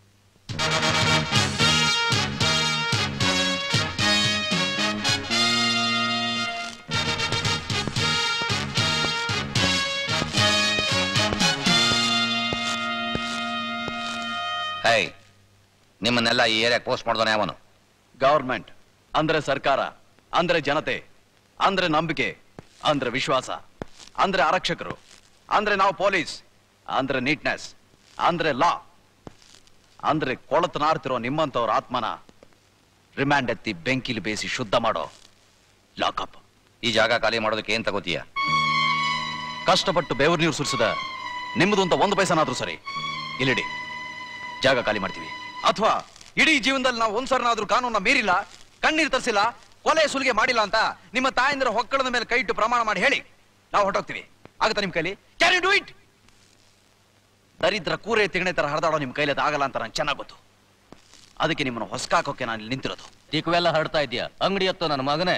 ಹೈ ನಿಮ್ಮನ್ನೆಲ್ಲ ಈ ಏರಿಯಾ ಪೋಸ್ಟ್ ಮಾಡಿದವನೇ ಅವನು ಗವರ್ಮೆಂಟ್ ಅಂದ್ರೆ ಸರ್ಕಾರ ಅಂದ್ರೆ ಜನತೆ ಅಂದ್ರೆ ನಂಬಿಕೆ ಅಂದ್ರೆ ವಿಶ್ವಾಸ ಅಂದ್ರೆ ಆರಕ್ಷಕರು ಅಂದ್ರೆ ನಾವು ಪೊಲೀಸ್ ಅಂದ್ರೆ ನೀಟ್ನೆಸ್ ಅಂದ್ರೆ ಲಾ ಅಂದ್ರೆ ಕೊಳತು ನಾರ್ತಿರೋ ನಿಮ್ಮಂತವ್ರ ಆತ್ಮನ ರಿಮ್ಯಾಂಡ್ ಎತ್ತಿ ಬೆಂಕಿಲಿ ಬೇಯಿಸಿ ಶುದ್ಧ ಮಾಡೋ ಲಾಕಪ್ ಈ ಜಾಗ ಖಾಲಿ ಮಾಡೋದಕ್ಕೆ ಏನ್ ತಗೋತೀಯ ಕಷ್ಟಪಟ್ಟು ಬೆವರು ನೀರು ಸುರಿಸದ ನಿಮ್ಮದು ಅಂತ ಒಂದು ಪೈಸನಾದ್ರೂ ಸರಿ ಇಲ್ಲಿಡಿ ಜಾಗ ಖಾಲಿ ಮಾಡ್ತೀವಿ ಅಥವಾ ಇಡೀ ಜೀವನದಲ್ಲಿ ನಾವು ಒಂದ್ಸರನಾದ್ರೂ ಕಾನೂನ ಮೀರಿಲ್ಲ ಕಣ್ಣೀರು ತರಿಸಿಲ್ಲ ಕೊಲೆ ಸುಲಿಗೆ ಮಾಡಿಲ್ಲ ಅಂತ ನಿಮ್ಮ ತಾಯಂದಿರ ಹೊಕ್ಕಳದ ಮೇಲೆ ಕೈ ಇಟ್ಟು ಪ್ರಮಾಣ ಮಾಡಿ ಹೇಳಿ ನಾವು ಹೊರಟೋಗ್ತೀವಿ ಆಗುತ್ತಾ ನಿಮ್ ಕೈಲಿ ಕ್ಯಾನ್ ಯು ಡೂ ಇಟ್ ದರಿದ್ರ ಕೂರೆ ತಿಗಣೆ ತರ ಹರಿದಾಡೋ ನಿಮ್ ಕೈಲಿ ಆಗಲ್ಲ ಅಂತ ನಂಗೆ ಚೆನ್ನಾಗ್ ಗೊತ್ತು ಅದಕ್ಕೆ ನಿಮ್ಮನ್ನು ಹೊಸ್ಕಾಕೋಕೆ ನಾನು ಇಲ್ಲಿ ನಿಂತಿರೋದು ತಿಕ್ವೆಲ್ಲ ಹರಡ್ತಾ ಇದೆಯಾ ಅಂಗಡಿ ಹತ್ತು ನನ್ನ ಮಗನೇ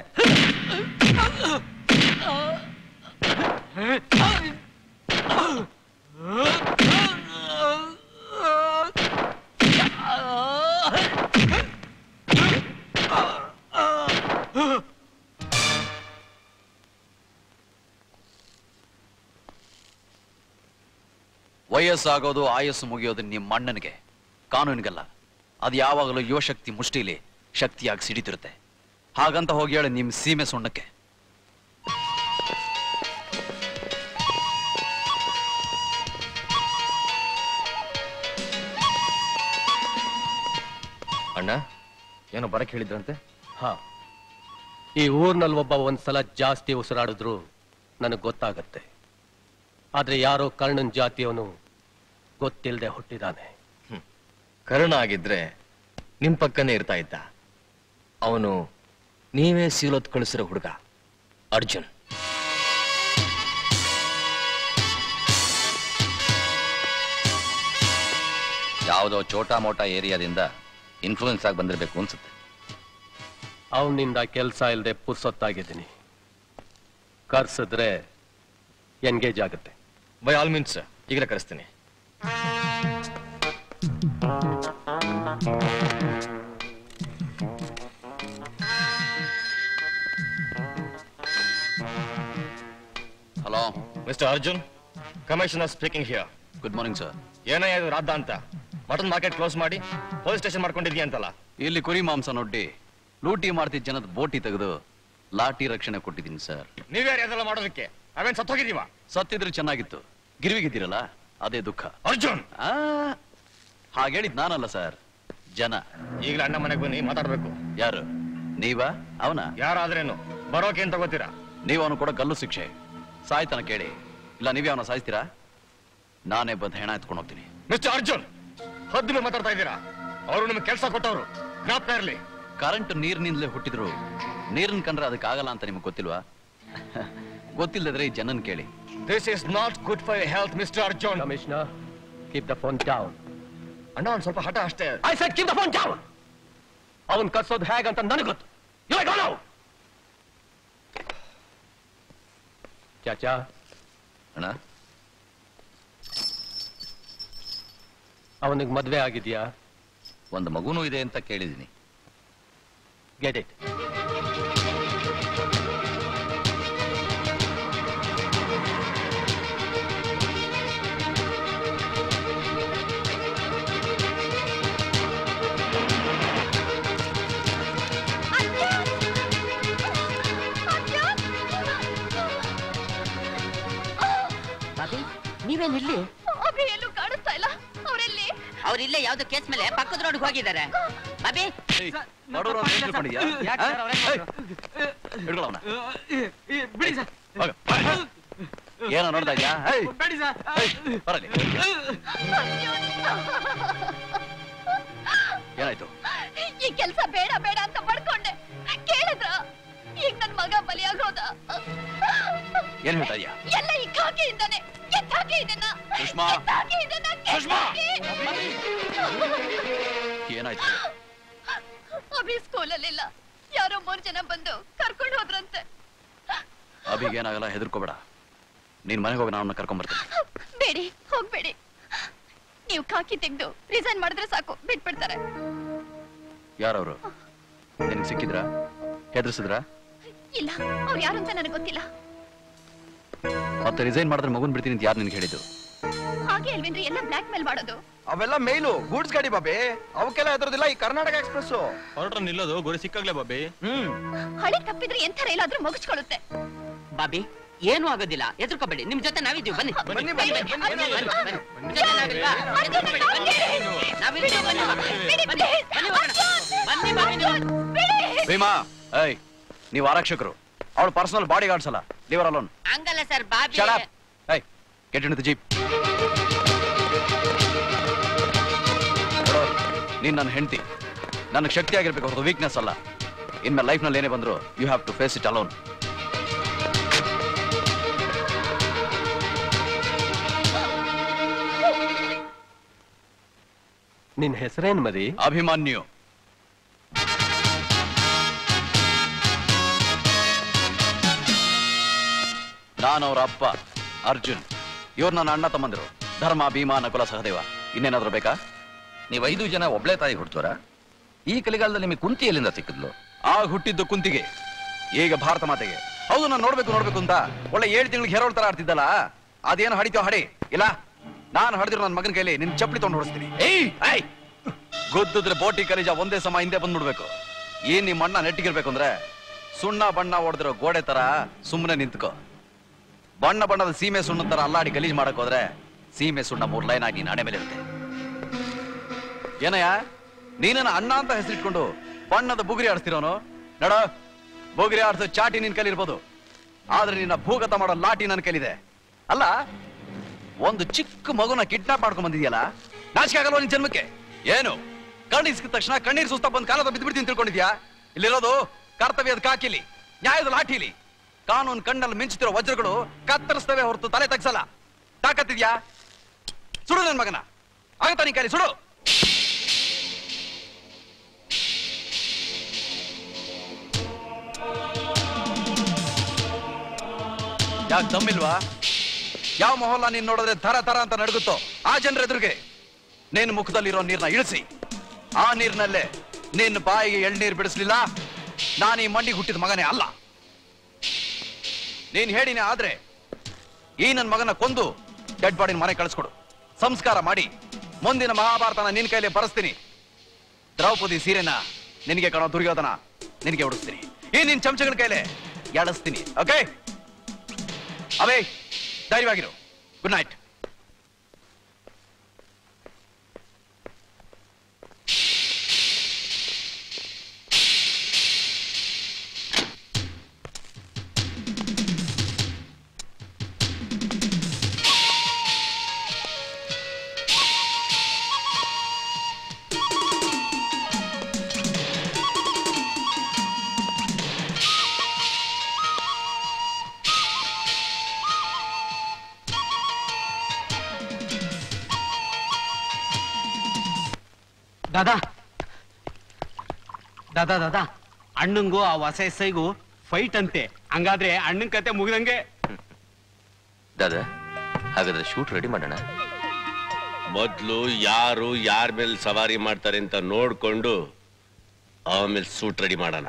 ವಯಸ್ಸಾಗೋದು ಆಯಸ್ಸು ಮುಗಿಯೋದು ನಿಮ್ಮ ಅಣ್ಣನಿಗೆ ಕಾನೂನಿಗಲ್ಲ ಅದು ಯಾವಾಗಲೂ ಯುವಶಕ್ತಿ ಮುಷ್ಟಿಲಿ ಶಕ್ತಿಯಾಗಿ ಸಿಡಿತಿರುತ್ತೆ ಹಾಗಂತ ಹೋಗಿ ಹೇಳಿ ನಿಮ್ ಸೀಮೆ ಸುಣ್ಣಕ್ಕೆ ಅಣ್ಣ ಏನೋ ಬರಕ್ ಹೇಳಿದ್ರಂತೆ ಹಾ ಈ ಊರ್ನಲ್ಲಿ ಒಬ್ಬ ಒಂದ್ಸಲ ಜಾಸ್ತಿ ಉಸಿರಾಡಿದ್ರು ನನಗೆ ಗೊತ್ತಾಗತ್ತೆ ಆದ್ರೆ ಯಾರೋ ಕರ್ಣನ್ ಜಾತಿಯವನು ಗೊತ್ತಿಲ್ಲದೆ ಹುಟ್ಟಿದಾನೆ ಕರ್ಣ ಆಗಿದ್ರೆ ನಿಮ್ ಪಕ್ಕನೇ ಇರ್ತಾ ಇದ್ದ ಅವನು ನೀವೇ ಸೀಲೊತ್ ಕಳಿಸಿರೋ ಹುಡುಗ ಅರ್ಜುನ್ ಯಾವುದೋ ಚೋಟಾ ಮೋಟಾ ಏರಿಯಾದಿಂದ ಇನ್ಫ್ಲೂಯೆನ್ಸ್ ಆಗಿ ಬಂದಿರಬೇಕು ಅನ್ಸುತ್ತೆ ಅವನಿಂದ ಕೆಲಸ ಇಲ್ಲದೆ ಪುರ್ಸೊತ್ತಾಗಿದ್ದೀನಿ ಕರ್ಸಿದ್ರೆ ಎನ್ಗೇಜ್ ಆಗುತ್ತೆ ಬೈ ಆಲ್ ಮೀನ್ಸ್ ಈಗಲೇ ಕರೆಸ್ತೀನಿ hello mister Arjun commissioner speaking here good morning sir ಏನೋ ಇದು ರಾಧ ಅಂತ ಮಟನ್ ಮಾರ್ಕೆಟ್ ಕ್ಲೋಸ್ ಮಾಡಿ ಪೊಲೀಸ್ ಸ್ಟೇಷನ್ ಮಾಡ್ಕೊಂಡಿದ್ಯಾ ಅಂತಲ್ಲ ಇಲ್ಲಿ ಕುರಿ ಮಾಂಸ ನೊಡ್ಡಿ ಲೂಟಿ ಮಾಡ್ತಿದ್ದ ಜನದ ಬೋಟಿ ತೆಗೆದು ಲಾಟಿ ರಕ್ಷಣೆ ಕೊಟ್ಟಿದ್ದೀನಿ ಸರ್ ನೀವ್ಯಾರು ಅದೆಲ್ಲ ಮಾಡೋದಕ್ಕೆ ಅವೇನ್ ಸತ್ತೋಗಿದೀವ ಸತ್ತಿದ್ರೆ ಚೆನ್ನಾಗಿತ್ತು ಗಿರ್ವಿಗಿದ್ದೀರಲ್ಲ ಅದೇ ದುಃಖ ಅರ್ಜುನ್ ಆ ಹಾಗೇಳಿದ್ ನಾನಲ್ಲ ಸರ್ ಜನ ಈಗಲೇ ಅಣ್ಣ ಮನೆಗೆ ಬನ್ನಿ ಮಾತಾಡ್ಬೇಕು ಯಾರು ನೀವಾ ಅವನ ಯಾರಾದ್ರೇನು ಬರೋಕೆ ಏನ್ ತಗೋತೀರಾ ನೀವು ಅವನು ಕೂಡ ಗಲ್ಲು ಶಿಕ್ಷೆ ಸಾಯ್ತಾನ ಕೇಳಿ ಇಲ್ಲ ನೀವೇ ಅವನ ಸಾಯಿಸ್ತೀರಾ ನಾನೇ ಬಂದು ಹೆಣ ಎತ್ಕೊಂಡು ಹೋಗ್ತೀನಿ ಮಿಸ್ಟರ್ ಅರ್ಜುನ್ ಹದ್ದು ಮಾತಾಡ್ತಾ ಇದ್ದೀರಾ ಅವರು ನಿಮ್ಗೆ ಕೆಲಸ ಕೊಟ್ಟವರು ಜ್ಞಾಪಕ ಇರ್ಲಿ ಕರೆಂಟ್ ನೀರಿನಿಂದಲೇ ಹುಟ್ಟಿದ್ರು ನೀರನ್ ಕಂಡ್ರೆ ಅದಕ್ಕೆ ಆಗಲ್ಲ ಅಂತ ನಿಮ್ಗೆ ಗೊತ್ತಿಲ್ವಾ ಗೊತ್ತಿಲ್ಲದ್ರೆ ಈ ಜನನ್ ಕೇಳಿ this is not good for health mister Arjun commissioner keep the phone down ಅಣ್ಣ ಒಂದ್ ಸ್ವಲ್ಪ ಹಠ ಅಷ್ಟೇ I said keep the phone down ಅವನ್ ಕರ್ಸೋದು ಹೇಗಂತ ನನಗೆ ಗೊತ್ತು ಇವಾಗ ಅವನು ಚಾಚಾ ಅಣ್ಣ ಅವನಿಗೆ ಮದ್ವೆ ಆಗಿದ್ಯಾ ಒಂದು ಮಗುನೂ ಇದೆ ಅಂತ ಕೇಳಿದೀನಿ ಗೆಟ್ ಇಟ್ ಬಾಬಿ ನೀವೇನ್ ಇಲ್ಲಿ ಅಭಿ ಎಲ್ಲೂ ಕಾಣಿಸ್ತಾ ಇಲ್ಲ ಅವರೆಲ್ಲಿ ಅವ್ರಿಲ್ಲೇ ಯಾವ್ದೋ ಕೇಸ್ ಮೇಲೆ ಪಕ್ಕದ ರೋಡ್ಗೆ ಹೋಗಿದ್ದಾರೆ ಬಾಬಿ ಮಾಡೋರು ಅಂತ ಏನ್ ತಿಳ್ಕೊಂಡಿದ್ಯಾ? ಯಾಕ್ ಸರ್ ಅವ್ರೇನ್ ಏಯ್, ಹಿಡ್ಕೊಳ ಅವ್ನ. ಹೋಗು. ಏನೋ ನೋಡ್ತಾ ಇದ್ಯಾ ಏಯ್, ಏಯ್, ಬರಲಿ ಏನಾಯ್ತು ಈ ಕೆಲ್ಸ ಬೇಡ ಬೇಡ ಅಂತ ಪಡ್ಕೊಂಡೆ ಕೇಳಿದ್ರ ಈಗ ನನ್ ಮಗ ಬಲಿಯಾಗೋದ ಏನ್ ಹೇಳ್ತಾ ಇದ್ಯಾ ಎಲ್ಲ ಈ ಕಾಕೆಯಿಂದಾನೆ ಎತ್ತಾಕೆ ಇದನ್ನ ಸುಷ್ಮಾ. ಎತ್ತಾಕೆ ಇದನ್ನ ಸುಷ್ಮಾ. ಕೆತ್ತಾಕೆ. ಏನಾಯ್ತು ಅಭಿ ಸ್ಕೂಲಲ್ಲಿಲ್ಲ ಯಾರೋ ಮೂರ್ ಜನ ಬಂದು ಕರ್ಕೊಂಡು ಹೋದ್ರಂತೆ ಅಭಿಗೇನಾಗಲ್ಲ ಹೆದರ್ಕೋಬೇಡ ನೀನ್ ಮನೆಗೆ ಹೋಗಿ ನಾನು ಕರ್ಕೊಂಡ್ ಬರ್ತೀನಿ ಬೇಡಿ ಹೋಗ್ಬೇಡಿ ನೀವು ಕಾಕಿ ತೆಗ್ದು ರಿಸೈನ್ ಮಾಡಿದ್ರೆ ಸಾಕು ಬಿಟ್ಬಿಡ್ತಾರೆ ಯಾರವರು ನಿನಗೆ ಸಿಕ್ಕಿದ್ರ ಹೆದರ್ಸಿದ್ರ ಇಲ್ಲ ಅವ್ರು ಯಾರು ಅಂತ ನನಗೆ ಗೊತ್ತಿಲ್ಲ ಮತ್ತೆ ರಿಸೈನ್ ಮಾಡಿದ್ರೆ ಮಗುನ್ ಬಿಡ್ತೀನಿ ಅಂತ ಯಾರು ನಿನ್ಗೆ ಹೇಳಿದ್ದು ಹಾಗೆ ಅಲ್ವೇನ್ರಿ ಎಲ್ಲ ಬ್ಲಾಕ್ ಮೇಲ್ ಮಾಡೋದು ಅವೆಲ್ಲ ಮೇಲು ಗೂಡ್ಸ್ ಗಾಡಿ ಬಾಬಿ ಅವಕ್ಕೆಲ್ಲ ಹೆದರೋದಿಲ್ಲ ಈ ಕರ್ನಾಟಕ ಎಕ್ಸ್ಪ್ರೆಸ್ ಹೊರಟ್ರ ನಿಲ್ಲೋದು ಗುರಿ ಸಿಕ್ಕಾಗ್ಲೇ ಬಾಬಿ ಹ್ಮ್ ಹಳಿ ತಪ್ಪಿದ್ರೆ ಎಂಥರ ಎಲ್ಲಾದ್ರೂ ಮುಗಿಸ್ಕೊಳ್ಳುತ್ತೆ ಬಾಬಿ ಏನು ಆಗೋದಿಲ್ಲ ಎದುರ್ಕೋಬೇಡಿ ನಿಮ್ ಜೊತೆ ನಾವಿದ್ದೀವಿ ಬನ್ನಿ ಬನ್ನಿ, ಬನ್ನಿ, ಬನ್ನಿ, ಬನ್ನಿ, ಬನ್ನಿ, ಬನ್ನಿ. ನಿಮ್ ಜೊತೆ ನಾವಿಲ್ವಾ? ಎದುರ್ಕೋಬೇಡಿ, ಬನ್ನಿ. ನಾವಿದ್ದೀವಿ, ಬನ್ನಿ. ಬನ್ನಿ, ಬನ್ನಿ, ಹೋಗೋಣ. ಬನ್ನಿ, ಬನ್ನಿ, ನೀವು. ಭೀಮಾ ಏಯ್ ನೀವು ಆರಕ್ಷಕರು ಅವಳು ಪರ್ಸನಲ್ ಬಾಡಿ ಗಾರ್ಡ್ಸ್ ಅಲ್ಲ ಲಿವರ್ ಅಲೋನ್ ಹಂಗಲ್ಲ ಸರ್ ಬಾಬಿ ಶಟ್ ಅಪ್ ಏಯ್ ಗೆಟ್ ಇನ್ ದ ಜೀಪ್ ನೀನ್ ನನ್ನ ಹೆಂಡತಿ ನನಗೆ ಶಕ್ತಿ ಆಗಿರ್ಬೇಕು ಹೊರತು ವೀಕ್ನೆಸ್ ಅಲ್ಲ ಇನ್ಮೇಲೆ ಲೈಫ್ ನಲ್ಲಿ ಏನೇ ಬಂದ್ರು you have to face it alone ನಿನ್ ಹೆಸರೇನ್ ಮರಿ ಅಭಿಮನ್ಯು ನಾನು ಅವ್ರ ಅಪ್ಪ ಅರ್ಜುನ್ ಇವ್ರು ನನ್ನ ಅಣ್ಣ ತಮ್ಮಂದಿರು ಧರ್ಮ ಭೀಮಾ ನಕುಲ ಸಹದೇವ ಇನ್ನೇನಾದ್ರೂ ಬೇಕಾ ನೀವು ಐದು ಜನ ಒಬ್ಳೆ ತಾಯಿ ಹುಡ್ತೋರ ಈ ಕಲಿಗಾಲದಲ್ಲಿ ನಿಮಗೆ ಕುಂತಿ ಎಲ್ಲಿಂದ ಸಿಕ್ಕಿದ್ಲು ಆಗ ಹುಟ್ಟಿದ್ದು ಕುಂತಿಗೆ ಈಗ ಭಾರತ ಮಾತೆಗೆ ಹೌದು ನಾನು ನೋಡ್ಬೇಕು ನೋಡ್ಬೇಕು ಅಂತ ಒಳ್ಳೆ ಏಳು ತಿಂಗಳಿಗೆ ಹೆರೋಳ್ ತರ ಆಡ್ತಿದ್ದಲ್ಲ ಅದೇನು ಹಡಿತೋ ಹಡಿ ಇಲ್ಲ ನಾನು ಹಡಿದಿರೋ ನನ್ನ ಮಗನ ಕೈಲಿ ನಿನ್ ಚಪ್ಪಲಿ ತಗೊಂಡು ಹೊಡಿಸ್ತೀನಿ ಏಯ್ ಏಯ್ ಗೊದ್ದಿದ್ರೆ ಬೋಟಿ ಕಲಿಜ ಒಂದೇ ಸಮ ಹಿಂದೆ ಬಂದ್ಬಿಡ್ಬೇಕು ಏನ್ ನಿಮ್ಮ ಅಣ್ಣ ನೆಟ್ಟಿಗಿರ್ಬೇಕು ಅಂದ್ರೆ ಸುಣ್ಣ ಬಣ್ಣ ಹೊಡೆದಿರೋ ಗೋಡೆ ತರ ಸುಮ್ಮನೆ ನಿಂತ್ಕೋ ಬಣ್ಣ ಬಣ್ಣದ ಸೀಮೆ ಸುಣ್ಣ ತರ ಅಲ್ಲಾಡಿ ಗಲೀಜ್ ಮಾಡಕ್ ಹೋದ್ರೆ ಸೀಮೆ ಸುಣ್ಣ ಮೂರ್ ಲೈನ್ ಆಗಿ ನಾಣೆ ಮೇಲೆ ಇರುತ್ತೆ ಏನಯ್ಯ ನೀನನ್ನ ಅಣ್ಣ ಅಂತ ಹೆಸರಿಟ್ಕೊಂಡು ಬಣ್ಣದ ಬುಗುರಿ ಆಡಿಸ್ತಿರೋನು ನಡ ಬುಗುರಿ ಆಡ್ಸೋ ಚಾಟಿ ನಿನ್ ಕೈಲಿರ್ಬೋದು ಆದ್ರೆ ನಿನ್ನ ಭೂಗತ ಮಾಡೋ ಲಾಟಿ ನನ್ನ ಕೈಲಿದೆ ಅಲ್ಲ ಒಂದು ಚಿಕ್ಕ ಮಗುನ ಕಿಡ್ನಾಪ್ ಮಾಡ್ಕೊಂಡ್ ಬಂದಿದ್ಯಲ್ಲ ನಾಚಿಕೆ ಆಗಲ್ವಾ ನಿನ್ ಜನ್ಮಕ್ಕೆ ಏನು ಕಣ್ಣು ಇಸ್ಕಿದ ತಕ್ಷಣ ಕಣ್ಣೀರ್ ಸುಸ್ತ ಬಂದ್ ಕಾಲದ ಬಿದ್ದು ಬಿಡ್ತೀನಿ ತಿಳ್ಕೊಂಡಿದ್ಯಾ ಇಲ್ಲಿರೋದು ಕರ್ತವ್ಯದ ಕಾಕಿಲಿ ನ್ಯಾಯದ ಲಾಠಿಲಿ ಕಾನೂನು ಕಣ್ಣಲ್ಲಿ ಮಿಂಚುತ್ತಿರೋ ವಜ್ರಗಳು ಕತ್ತರಿಸ್ತವೆ ಹೊರತು ತಲೆ ತಗ್ಸಲ್ಲ ತಾಕತ್ತಿದ್ಯಾ ಸುಡು ನನ್ ಮಗನ ಆಗತ್ತಾ ನೀ ಕೈಲಿ ಸುಡು ಯಾಕೆ ದಮ್ಮಿಲ್ವಾ ಯಾವ ಮೊಹಲ್ಲ ನೀನ್ ನೋಡಿದ್ರೆ ತರ ತರ ಅಂತ ನಡುಗುತ್ತೋ ಆ ಜನರ ಎದುರಿಗೆ ನಿನ್ನ ಮುಖದಲ್ಲಿರೋ ನೀರ್ನ ಇಳಿಸಿ ಆ ನೀರ್ನಲ್ಲೇ ನಿನ್ನ ಬಾಯಿಗೆ ಎಳ್ನೀರ್ ಬಿಡಿಸ್ಲಿಲ್ಲ ನಾನು ಈ ಮಂಡಿ ಹುಟ್ಟಿದ ಮಗನೇ ಅಲ್ಲ ನೀನ್ ಹೇಳಿನೇ ಆದ್ರೆ ಈ ನನ್ನ ಮಗನ ಕೊಂದು ಡೆಡ್ ಬಾಡಿನ ಮನೆ ಕಳಿಸ್ಕೊಡು ಸಂಸ್ಕಾರ ಮಾಡಿ ಮುಂದಿನ ಮಹಾಭಾರತನ ನಿನ್ ಕೈಲಿ ಬರೆಸ್ತೀನಿ ದ್ರೌಪದಿ ಸೀರೆನ ನಿನಗೆ ಕಾಣೋ ದುರ್ಯೋಧನ ನಿನಗೆ ಉಡಿಸ್ತೀನಿ ಈ ನಿನ್ ಚಮಚಗಳ ಕೈಲೆ ಎಳಿಸ್ತೀನಿ ಓಕೆ ಅವೇ ಧೈರ್ಯವಾಗಿರು ಗುಡ್ ನೈಟ್ ದಾದಾ ದಾದಾ ದಾದಾ ಅಣ್ಣಂಗೂ ಆ ಹೊಸ ಎಸ್ಐಗೂ ಫೈಟ್ ಅಂತೆ ಹಂಗಾದ್ರೆ ಅಣ್ಣನ್ ಕತೆ ಮುಗ್ದಂಗೆ ದಾದಾ ಹಾಗಾದ್ರೆ ಶೂಟ್ ರೆಡಿ ಮಾಡೋಣ ಮೊದ್ಲು ಯಾರು ಯಾರ ಮೇಲೆ ಸವಾರಿ ಮಾಡ್ತಾರೆ ಅಂತ ನೋಡ್ಕೊಂಡು ಆಮೇಲೆ ಸೂಟ್ ರೆಡಿ ಮಾಡೋಣ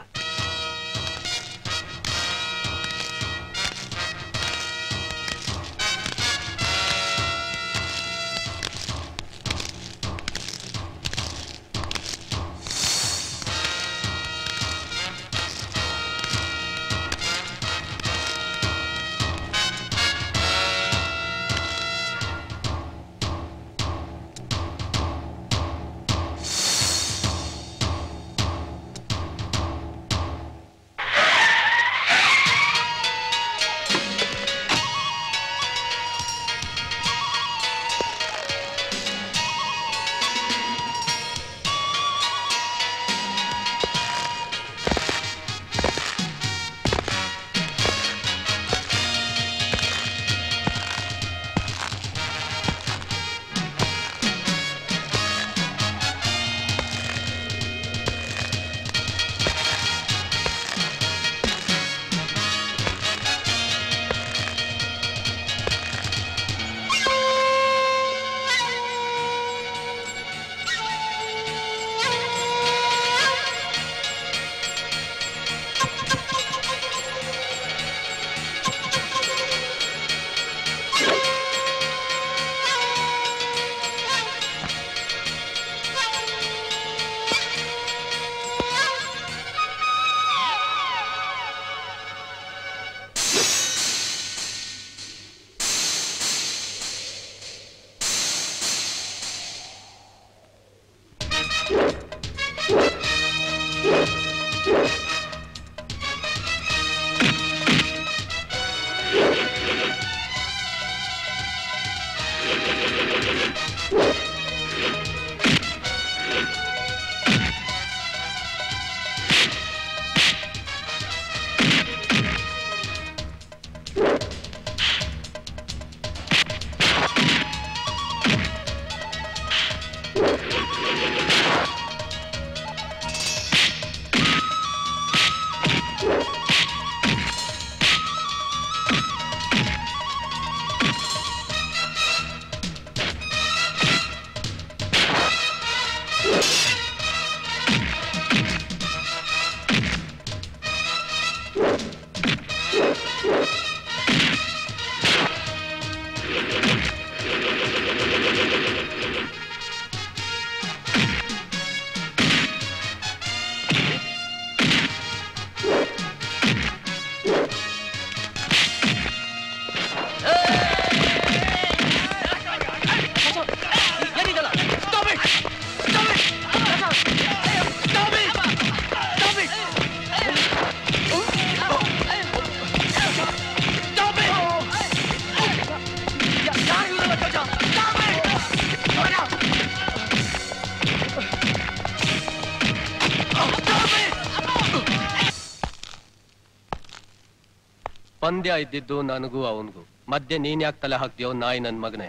ಪಂದ್ಯ ಇದ್ದಿದ್ದು ನನಗೂ ಅವನಿಗೂ ಮಧ್ಯೆ ನೀನ್ ಯಾಕೆ ತಲೆ ಹಾಕ್ತೀಯೋ ನಾಯಿ ನನ್ ಮಗನೇ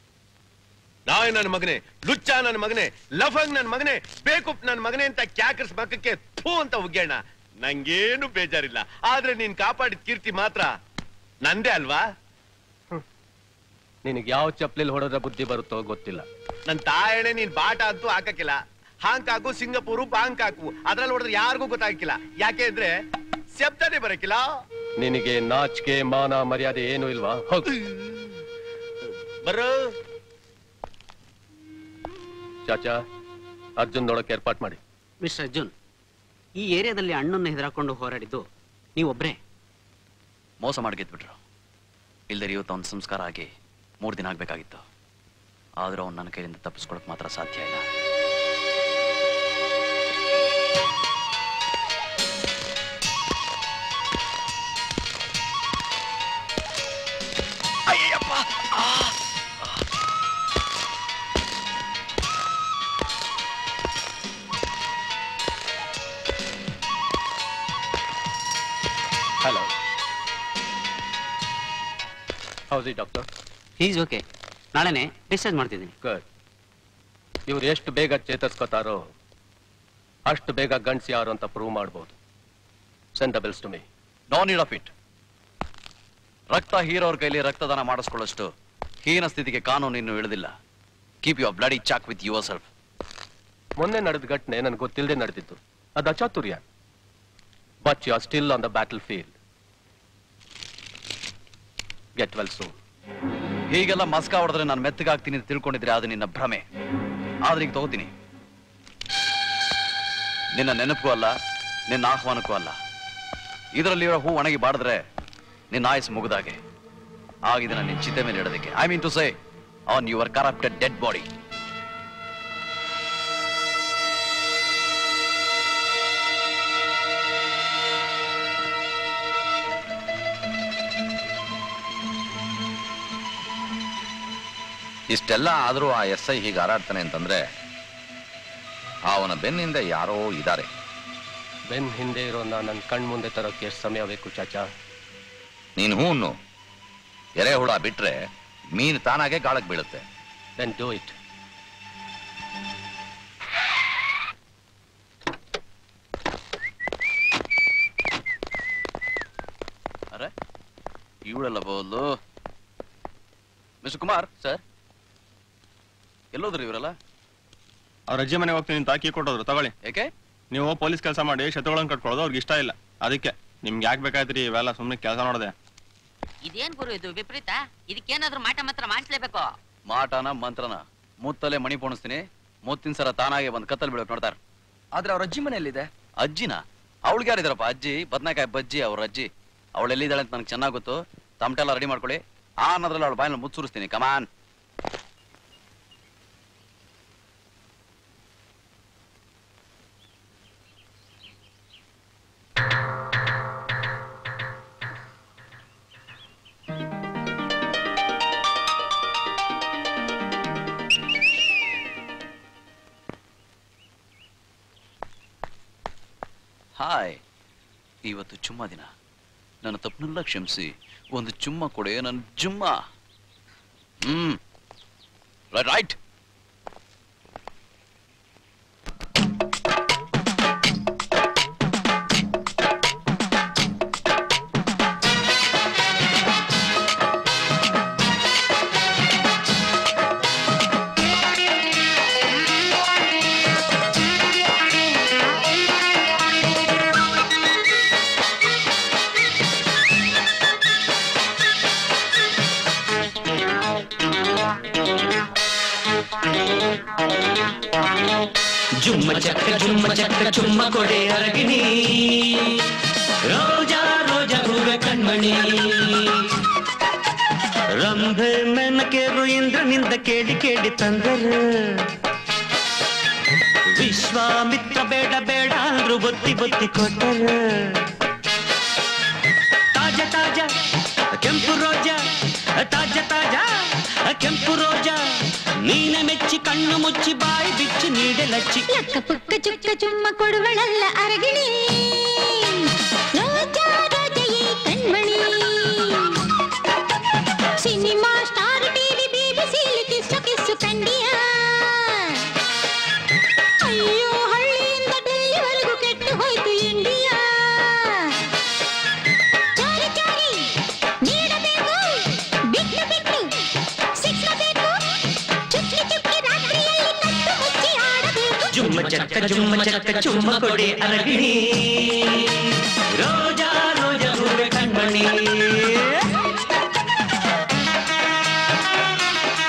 ನಾಯ್ ನನ್ನ ಮಗನೇ ಲುಚ್ಚ ನನ್ನ ಮಗನೇ ಲಫಂಗ್ ನನ್ನ ಮಗನೇ ಬೇಕುಪ್ ನನ್ನ ಮಗನೇ ಅಂತ ಕ್ಯಾಕರ್ಸ್ ಮಕ್ಕಕ್ಕೆ ಥೂ ಅಂತ ಉಗ್ಗೇಣ ನಂಗೇನು ಬೇಜಾರಿಲ್ಲ ಆದ್ರೆ ನೀನ್ ಕಾಪಾಡಿದ ಕೀರ್ತಿ ಮಾತ್ರ ನಂದೇ ಅಲ್ವಾ ನಿನಗೆ ಯಾವ ಚಪ್ಲಿಲ್ ಹೊಡೆದ್ರೆ ಬುದ್ಧಿ ಬರುತ್ತೋ ಗೊತ್ತಿಲ್ಲ ನನ್ ತಾಯಣೆ ನೀನ್ ಬಾಟ ಅಂತೂ ಹಾಕಕ್ಕಿಲ್ಲ ಹಾಂಕಾಕು ಸಿಂಗಪೂರು ಬಾಂಕಾಕು ಅದ್ರಲ್ಲಿ ಹೊಡೆದ್ರೆ ಯಾರಿಗೂ ಗೊತ್ತಾಗಿಲ್ಲ ಯಾಕೆ ಅಂದ್ರೆ ಶಬ್ದನೇ ಬರಕಿಲ್ಲ ನಿನಗೆ ನಾಚಿಕೆ ಮಾನ ಮರ್ಯಾದೆ ಏನು ಇಲ್ವಾ ಹೋಗು ಬರೋ ಚಾಚಾ ಅರ್ಜುನ್ ನೋಡಕ್ಕೆ ಏರ್ಪಾಟ್ ಮಾಡಿ ಮಿಸ್ಟರ್ ಅರ್ಜುನ್ ಈ ಏರಿಯಾದಲ್ಲಿ ಅಣ್ಣನ್ನು ಹೆದರಾಕೊಂಡು ಹೋರಾಡಿದ್ದು ನೀವೊಬ್ರೇ ಮೋಸ ಮಾಡಿ ಗೆದ್ಬಿಟ್ರು ಇಲ್ದರೆ ಇವತ್ತು ಅವನ ಸಂಸ್ಕಾರ ಆಗಿ ಮೂರು ದಿನ ಆಗ್ಬೇಕಾಗಿತ್ತು ಆದ್ರೂ ಅವ್ನು ನನ್ನ ಕೈಯಿಂದ ತಪ್ಪಿಸ್ಕೊಳಕ್ ಮಾತ್ರ ಸಾಧ್ಯ ಇಲ್ಲ ಅಯ್ಯಪ್ಪ ಹಲೋ ಹೌದು ಡಾಕ್ಟರ್ ಈಸ್ ಓಕೆ ನಾಳೆನೆ ಡಿಸ್ಚಾರ್ಜ್ ಮಾಡ್ತಿದ್ದೀನಿ ಗುಡ್ ಇವ್ರು ಎಷ್ಟು ಬೇಗ ಚೇತರಿಸ್ಕೋತಾರೋ ಅಷ್ಟು ಬೇಗ ಗಂಡ್ಸ್ ಯಾರು ಅಂತ ಪ್ರೂವ್ ಮಾಡ್ಬೋದು send the bills to me no need of it ರಕ್ತ ಹೀರೋರ್ ಕೈಲಿ ರಕ್ತದಾನ ಮಾಡಿಸ್ಕೊಳ್ಳೋಷ್ಟು ಹೀನ ಸ್ಥಿತಿಗೆ ಕಾನೂನು ಇನ್ನು ಇಳಿದಿಲ್ಲ keep your bloody chalk with yourself ಮೊನ್ನೆ ನಡೆದ ಘಟನೆ ನನ್ಗೆ ಗೊತ್ತಿಲ್ಲದೆ ನಡೆದಿತ್ತು ಅದು ಅಚಾತುರ್ಯ but you are still on the battlefield get well soon ಹೀಗೆಲ್ಲ ಮಸ್ಕ ಹೊಡೆದ್ರೆ ನಾನು ಮೆತ್ತಗಾಗ್ತೀನಿ ಅಂತ ತಿಳ್ಕೊಂಡಿದ್ರೆ ಅದು ನಿನ್ನ ಭ್ರಮೆ ಆದ್ರೆ ಈಗ ತಗೋತೀನಿ ನಿನ್ನ ನೆನಪು ಅಲ್ಲ ನಿನ್ನ ಆಹ್ವಾನಕ್ಕೂ ಅಲ್ಲ ಇದರಲ್ಲಿರೋ ಹೂ ಒಣಗಿ ಬಾಡಿದ್ರೆ ನಿನ್ನ ಆಯಸ್ ಮುಗಿದಾಗೆ ಆಗಿದನ್ನ ನಿನ್ನ ಚಿತೆ ಮೇಲೆ ಇಡೋದಕ್ಕೆ I mean to say on your corrupted dead body ಇಷ್ಟೆಲ್ಲ ಆದರೂ ಆ ಎಸ್ ಐ ಹೀಗೆ ಹಾರಾಡ್ತಾನೆ ಅಂತಂದ್ರೆ ಅವನ ಬೆನ್ನಿಂದ ಯಾರೋ ಇದ್ದಾರೆ ಬೆನ್ ಹಿಂದೆ ಇರೋನ ನನ್ನ ಕಣ್ ಮುಂದೆ ತರೋಕೆ ಎಷ್ಟು ಸಮಯ ಬೇಕು ಚಾಚಾ ನೀನು ಹೂನು ಎರೆಹುಳ ಬಿಟ್ರೆ ಮೀನು ತಾನಾಗೆ ಗಾಳಕ್ ಬೀಳುತ್ತೆ ದೆನ್ ಡೂ ಇಟ್ ಅರೆ ಇವಳೆಲ್ಲ ಬೋದು ಮಿಸ್ಟರ್ ಕುಮಾರ್ ಸರ್ ಎಲ್ಲೋದ್ರಿ ಇವರೆಲ್ಲ ಅವ್ರ ಅಜ್ಜಿ ಮನೆಗೆ ಹೋಗ್ತೀನಿ ಅಂತ ಅಕ್ಕಿ ಕೊಟ್ಟೋದ್ರು ತಗೊಳ್ಳಿ ಏಕೆ ನೀವು ಪೊಲೀಸ್ ಕೆಲಸ ಮಾಡಿ ಶತ್ರುಗಳನ್ನ ಕಟ್ಕೊಳ್ಳೋದು ಅವ್ರಿಗೆ ಇಷ್ಟ ಇಲ್ಲ ಅದಕ್ಕೆ ನಿಮ್ಗೆ ಯಾಕೆ ಬೇಕಾಯ್ತ್ರಿ ಇವೆಲ್ಲ ಸುಮ್ಮನೆ ಕೆಲಸ ನೋಡಿದೆ ಇದೇನ್ ಗುರು ಇದು ವಿಪರೀತ ಇದಕ್ಕೇನಾದ್ರೂ ಮಾಟ ಮಾತ್ರ ಮಾಡಿಸ್ಲೇಬೇಕು ಮಾಟನ ಮಂತ್ರನ ಮುತ್ತಲೆ ಮಣಿ ಪೋಣಿಸ್ತೀನಿ ಮುತ್ತಿನ ಸರ ತಾನಾಗೆ ಬಂದು ಕತ್ತಲ್ ಬೀಳಕ್ ನೋಡ್ತಾರ ಆದ್ರೆ ಅವ್ರ ಅಜ್ಜಿ ಮನೆಯಲ್ಲಿದೆ ಅಜ್ಜಿನ ಅವಳಿಗೆ ಯಾರಿದಾರಪ್ಪ ಅಜ್ಜಿ ಬದ್ನೆಕಾಯಿ ಬಜ್ಜಿ ಅವ್ರ ಅಜ್ಜಿ ಅವಳು ಎಲ್ಲಿದ್ದಾಳೆ ಅಂತ ನನಗೆ ಚೆನ್ನಾಗ್ ಗೊತ್ತು ತಮಟೆ ಎಲ್ಲ ರೆಡಿ ಮಾಡ್ಕೊಳ್ಳಿ ಆ ಅನ್ನೋದ್ರಲ್ಲಿ ಅವಳ ಬಾಯಲ್ಲಿ ಮುಚ್ಚುರಿಸ್ತೀನಿ ಕಮಾನ್ ಹಾಯ್ ಇವತ್ತು ಚುಮ್ಮ ದಿನ ನನ್ನ ತಪ್ಪನ್ನೆಲ್ಲ ಕ್ಷಮಿಸಿ ಒಂದು ಚುಮ್ಮ ಕೊಡೆ ನನ್ನ ಜುಮ್ಮ ಹ್ಮ್ ರೈಟ್ ಜುಮ್ಮ ಚಕ್ಕ ಜುಮ್ಮ ಚಕ್ಕ ಚುಮ್ಮ ಕೊಡೆ ಅರಗಿಣಿ ರೋಜಾ ರೋಜಾ ಹೂವೆ ಕಣ್ಮಣಿ ರಂಭೆ ಮೆನಕೆರು ಇಂದ್ರನಿಂದ ಕೇಳಿ ಕೇಳಿ ತಂದರು ವಿಶ್ವಾಮಿತ್ರ ಬೇಡ ಬೇಡ ಅಂದ್ರು ಬೊತ್ತಿ ಬೊತ್ತಿ ಕೊಟ್ಟರು ತಾಜಾ ತಾಜಾ ಕೆಂಪು ರೋಜಾ ತಾಜಾ ತಾಜಾ ಕೆಂಪು ರೋಜಾ ನೀನೆ ಮೆಚ್ಚಿ ಕಣ್ಣು ಮುಚ್ಚಿ ಬಾಯಿ ಬಿಚ್ಚಿ ನೀಡಲಚ್ಚಿ ಲಕ್ಕ ಪುಕ್ಕ ಚುಕ್ಕ ಚುಮ್ಮ ಕೊಡುವಳಲ್ಲ ಅರಗಿಣಿ ರೋಜಾ ರೋಜೆಯೇ ಕಣ್ಮಣಿ ಸಿನಿಮಾ ಸ್ಟಾರ್ ಟಿವಿ ಬಿಬಿಸಿಲಿ ಕಿಸ್ಸು ಕಿಸ್ಸು ಕಂಡಿಯ ಅಯ್ಯೋ ಹಳ್ಳಿಯಿಂದ ಡೆಲ್ಲಿವರೆಗೂ ಕೆಟ್ಟು ಹೋಯ್ತು ಇಂಡಿಯಾ ಚಾರಿ ಚಾರಿ ನೀಡಬೇಕು ಬಿಟ್ಟು ಬಿಟ್ಟು ಸಿಕ್ಕಬೇಕು ಚುಕ್ಕಿ ಚುಕ್ಕಿ ರಾತ್ರಿಯಲ್ಲಿ ಕಟ್ಟು ಮುಚ್ಚಿ ಆಡಬೇಕು ಜುಮ್ಮ ಚಕ್ಕ ಜುಮ್ಮ ಚಕ್ಕ ಚುಮ್ಮ ಕೊಡೆ ಅರಗಿಣಿ ರೋಜಾ ರೋಜಾ ಹೂವೆ ಕಣ್ಮಣಿ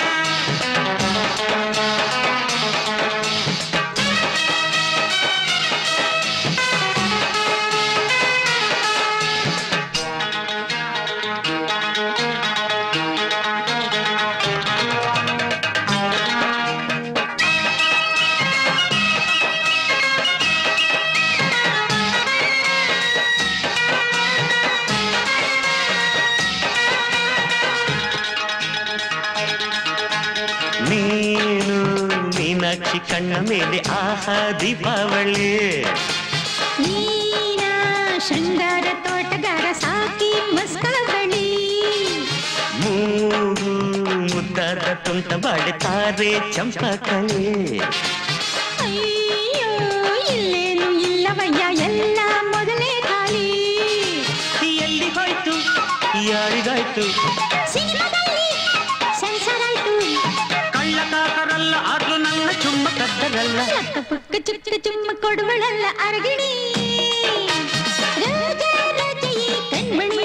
ಮೀನಾಕ್ಷಿ ಕಣ್ಣ ಮೇಲೆ ಆಹಾ ದೀಪಾವಳಿ ನೀನ ಶೃಂಗಾರ ತೋಟಗಾರ ಸಾಕಿ ಮಸ್ಕಾವಳಿ ಮೂಗು ಮುದ್ದಾದ ತುಂಟ ಬಾಡುತ್ತಾರೆ ಚಂಪಕಲೆ ಅಯ್ಯೋ ಇಲ್ಲೇನು ಇಲ್ಲವಯ್ಯ ಎಲ್ಲ ಮೊದಲೇ ಖಾಲಿ ಎಲ್ಲಿ ಹೋಯ್ತು ಯಾರಿಗಾಯ್ತು ಸಿನಿಮಾದಲ್ಲಿ ಸೆನ್ಸರ್ ಆಯ್ತು ಕಳ್ಳಕಾಕರಲ್ಲ ಆದ್ರೂ ನನ್ನ ಚುಮ್ಮ ಕದ್ದರಲ್ಲ ಲಕ್ಕ ಪುಕ್ಕ ಚುಕ್ಕ ಚುಮ್ಮ ಕೊಡುವಳಲ್ಲ ಅರಗಿಣಿ ರಾಜ ರಾಜ ಈ ಕಣ್ಮಣಿ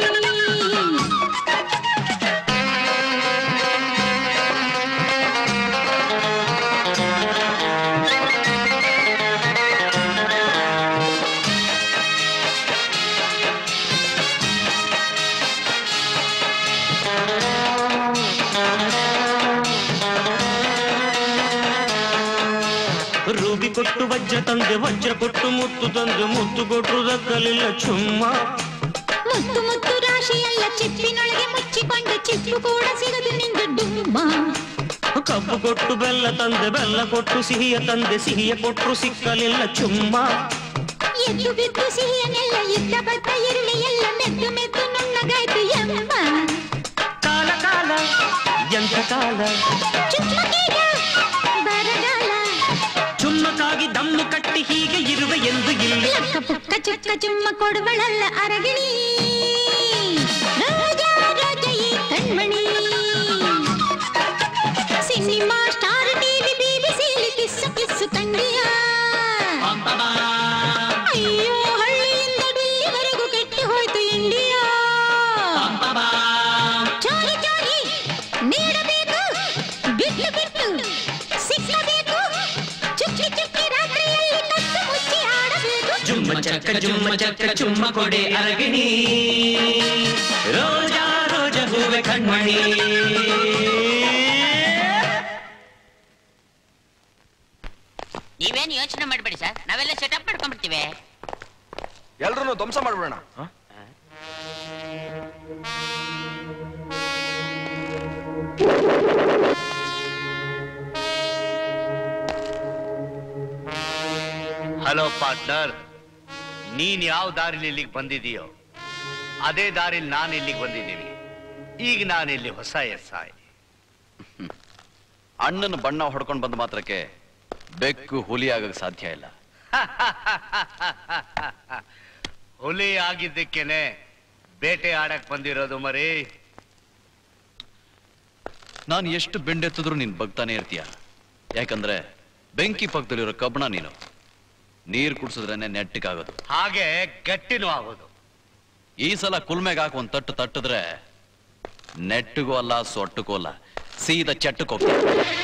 ರೂಬಿ ಕೊಟ್ಟು ವಜ್ರ ತಂದೆ ವಜ್ರ ಕೊಟ್ಟು ಮುತ್ತು ತಂದೆ ಮುತ್ತು ಕೊಟ್ಟು ದಕ್ಕಲಿಲ್ಲ ಚುಮ್ಮ ಮುತ್ತು ಮುತ್ತು ರಾಶಿಯಲ್ಲ ಚಿಪ್ಪಿನೊಳಗೆ ಮುಚ್ಚಿಕೊಂಡು ಚಿಪ್ಪು ಕೂಡ ಸಿಗದು ನಿಂದು ಡುಮ್ಮ ಕಬ್ಬು ಕೊಟ್ಟು ಬೆಲ್ಲ ತಂದೆ ಬೆಲ್ಲ ಕೊಟ್ಟು ಸಿಹಿಯ ತಂದೆ ಸಿಹಿಯ ಕೊಟ್ಟು ಸಿಕ್ಕಲಿಲ್ಲ ಚುಮ್ಮ ಎದ್ದು ಬಿದ್ದು ಸಿಹಿಯನ್ನೆಲ್ಲ ಇದ್ದ ಬದ್ದ ಇರುಳಿ ಎಲ್ಲ ಮೆದ್ದು ಮೆದ್ದು ನುಣ್ಣಗಾಯ್ತು ಯಮ್ಮ ಕಾಲ ಕಾಲ ಎಂತ ಕಾಲ ಚುಮ್ಮಕೀಗ ಬರಗಾಲ ಚುಮ್ಮಕ್ಕಾಗಿ ದಮ್ಮು ಕಟ್ಟಿ ಹೀಗೆ ಇರುವೆ ಎಂದು ಇಲ್ಲಿ ಲಕ್ಕ ಪುಕ್ಕ ಚುಕ್ಕ ಚುಮ್ಮ ಕೊಡುವಳಲ್ಲ ಅರಗಿಣಿ ರಾಜ ರಾಜ ಈ ಕಣ್ಮಣಿ ಸಿನಿಮಾ ಸ್ಟಾರ್ ಟಿವಿ ಬಿಬಿಸಿಲಿ ಕಿಸ್ಸು ಕಿಸ್ಸು ಕಂಡಿಯ ಅಯ್ಯೋ ಹಳ್ಳಿಯಿಂದ ಡೆಲ್ಲಿವರೆಗೂ ಕೆಟ್ಟು ಹೋಯ್ತು ಇಂಡಿಯಾ ಚೋರಿ ಚೋರಿ ನೀಡಬೇಕು ಬಿಟ್ಟು ಬಿಟ್ಟು ಸಿಕ್ಕಬೇಕು ಚುಕ್ಕಿ ಚುಕ್ಕಿ ರಾತ್ರಿಯಲ್ಲಿ ಕತ್ತು ಮುಚ್ಚಿ ಆಡಬೇಕು ಜುಮ್ಮ ಚಕ್ಕ ಜುಮ್ಮ ಚಕ್ಕ ಚುಮ್ಮ ಕೊಡೆ ಅರಗಿಣಿ ರೋಜಾ ರೋಜ ಹೂವೆ ಕಣ್ಮಣಿ ನೀವೇನು ಯೋಚನೆ ಮಾಡ್ಬೇಡಿ ಸರ್ ನಾವೆಲ್ಲ ಸೆಟಪ್ ಮಾಡ್ಕೊಂಡ್ಬಿಡ್ತೀವಿ ಎಲ್ರು ಧ್ವಂಸ ಮಾಡ್ಬಿಡೋಣ ಹಲೋ ಪಾರ್ಟ್ನರ್ ನೀನ್ ಯಾವ ದಾರಿಲಿ ಇಲ್ಲಿಗೆ ಬಂದಿದೀಯೋ ಅದೇ ದಾರಿಲಿ ನಾನು ಇಲ್ಲಿಗೆ ಬಂದಿದ್ದೀನಿ ಈಗ ನಾನು ಇಲ್ಲಿ ಹೊಸ ಎಸ್ ಐ ಅಣ್ಣನ ಬಣ್ಣ ಹೊಡ್ಕೊಂಡು ಬಂದ ಮಾತ್ರಕ್ಕೆ ಬೆಕ್ಕು ಹುಲಿ ಆಗಕ್ ಸಾಧ್ಯ ಇಲ್ಲ ಹುಲಿ ಆಗಿದ್ದಕ್ಕೇನೆ ಬೇಟೆ ಆಡಕ್ ಬಂದಿರೋದು ಮರಿ ನಾನು ಎಷ್ಟು ಬೆಂಡೆತ್ತಿದ್ರು ನೀನ್ ಬಗ್ತಾನೆ ಇರ್ತೀಯ ಯಾಕಂದ್ರೆ ಬೆಂಕಿ ಪಕ್ಕದಲ್ಲಿರೋ ಕಬ್ಬಣ ನೀನು ನೀರ್ ಕುಡ್ಸಿದ್ರೇನೆ ನೆಟ್ಟಿಗಾಗೋದು ಹಾಗೆ ಗಟ್ಟಿನೂ ಆಗೋದು ಈ ಸಲ ಕುಲ್ಮೆಗೆ ಹಾಕಿ ಒಂದ್ ತಟ್ಟು ತಟ್ಟಿದ್ರೆ ನೆಟ್ಟಿಗೂ ಅಲ್ಲ ಸೊಟ್ಟಕ್ಕೂ ಅಲ್ಲ ಸೀದಾ ಚಟ್ಟಕ್ಕೆ ಹೋಗ್ತೀನಿ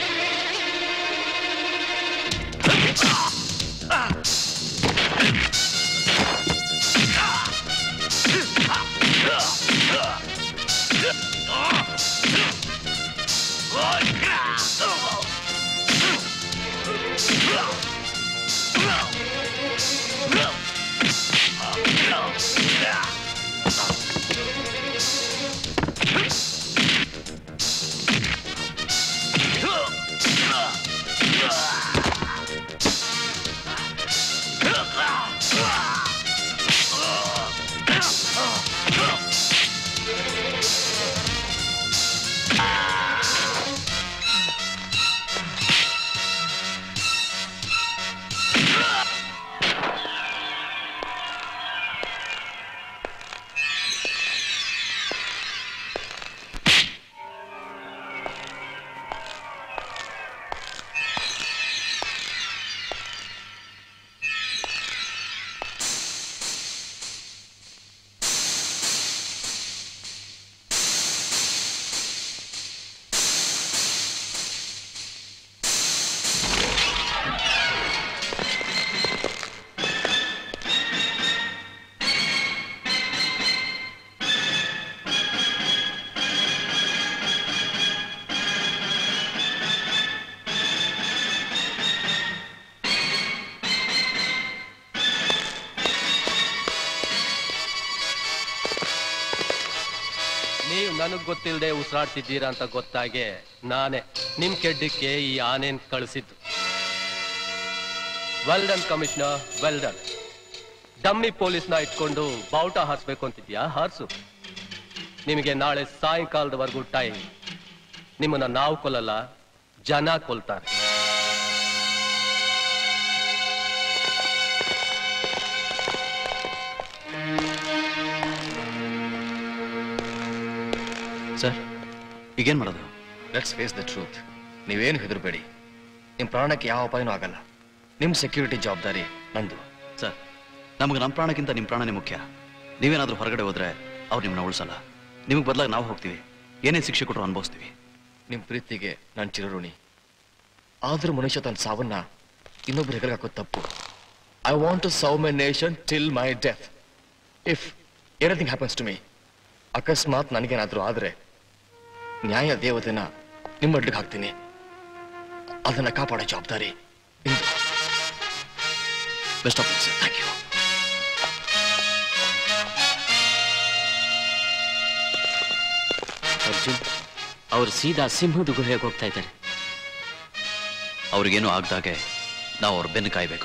ನೀವು ನನಗ್ ಗೊತ್ತಿಲ್ಲದೆ ಉಸಿರಾಡ್ತಿದ್ದೀರಾ ಅಂತ ಗೊತ್ತಾಗೆ ನಾನೇ ನಿಮ್ ಕೆಡ್ಡಕ್ಕೆ ಈ ಆನೆನ್ ಕಳಿಸಿದ್ದು well done commissioner well done dummy ಪೊಲೀಸ್ನ ಇಟ್ಕೊಂಡು ಬಾವುಟ ಹಾರಿಸ್ಬೇಕು ಅಂತಿದ್ಯಾ ಹಾರಿಸು ನಿಮಗೆ ನಾಳೆ ಸಾಯಂಕಾಲದವರೆಗೂ ಟೈಮ್ ನಿಮ್ಮನ್ನ ನಾವು ಕೊಲ್ಲಲ್ಲ ಜನ ಕೊಲ್ತಾರೆ ಸರ್ ಈಗೇನ್ ಮಾಡೋದು ಲೆಟ್ಸ್ ಫೇಸ್ ದ ಟ್ರೂತ್ ನೀವೇನು ಹೆದರಬೇಡಿ ನಿಮ್ಮ ಪ್ರಾಣಕ್ಕೆ ಯಾವ ಅಪಾಯನೂ ಆಗಲ್ಲ ನಿಮ್ಮ ಸೆಕ್ಯೂರಿಟಿ ಜವಾಬ್ದಾರಿ ನಂದು ಸರ್ ನಮಗೆ ನಮ್ಮ ಪ್ರಾಣಕ್ಕಿಂತ ನಿಮ್ಮ ಪ್ರಾಣನೇ ಮುಖ್ಯ ನೀವೇನಾದ್ರೂ ಹೊರಗಡೆ ಹೋದ್ರೆ ಅವ್ರು ನಿಮ್ಮನ್ನ ಉಳಿಸಲ್ಲ ನಿಮಗೆ ಬದಲಾಗಿ ನಾವು ಹೋಗ್ತೀವಿ ಏನೇ ಶಿಕ್ಷೆ ಕೊಟ್ಟರು ಅನುಭವಿಸ್ತೀವಿ ನಿಮ್ಮ ಪ್ರೀತಿಗೆ ನಾನು ಚಿರಋಣಿ ಆದ್ರೂ ಮನುಷ್ಯ ತನ್ನ ಸಾವನ್ನ ಇನ್ನೊಬ್ರು ಹೆಗಲಿಗೆ ಹಾಕೋದು ತಪ್ಪು I want to serve my nation till my death if anything happens to me ಅಕಸ್ಮಾತ್ ನನಗೇನಾದ್ರೂ ಆದ್ರೆ ನ್ಯಾಯ ದೇವತೆನ ನಿಮ್ಮ ಅಡ್ಡಿಗೆ ಹಾಕ್ತೀನಿ ಅದನ್ನ ಕಾಪಾಡೋ ಜವಾಬ್ದಾರಿ best of sir thank you Arjun ಅವ್ರು ಸೀದಾ ಸಿಂಹದ ಗುಹೆಗೆ ಹೋಗ್ತಾ ಇದ್ದಾರೆ ಅವ್ರಿಗೇನು ಆಗ್ದಾಗೆ ನಾವು ಅವ್ರ ಬೆನ್ನು ಕಾಯ್ಬೇಕು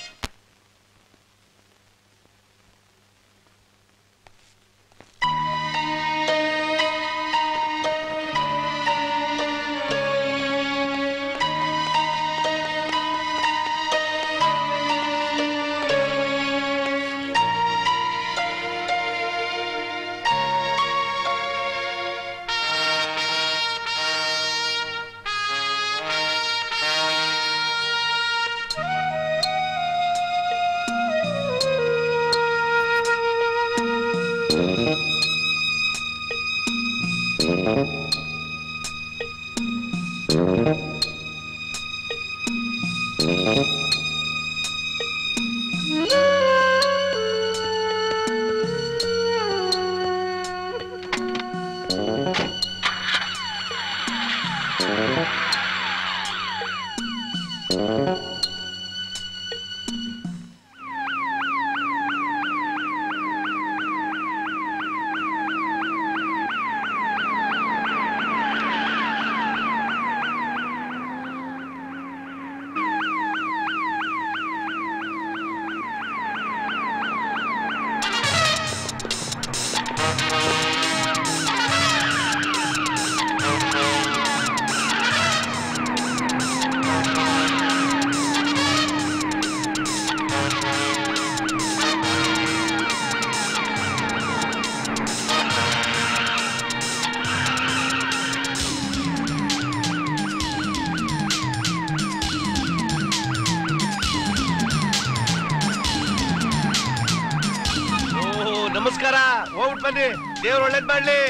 ಓ ನಮಸ್ಕಾರ ಹೋಗ್ಬಿಟ್ ಬನ್ನಿ ದೇವ್ರು ಒಳ್ಳೇದ್ ಮಾಡ್ಲಿ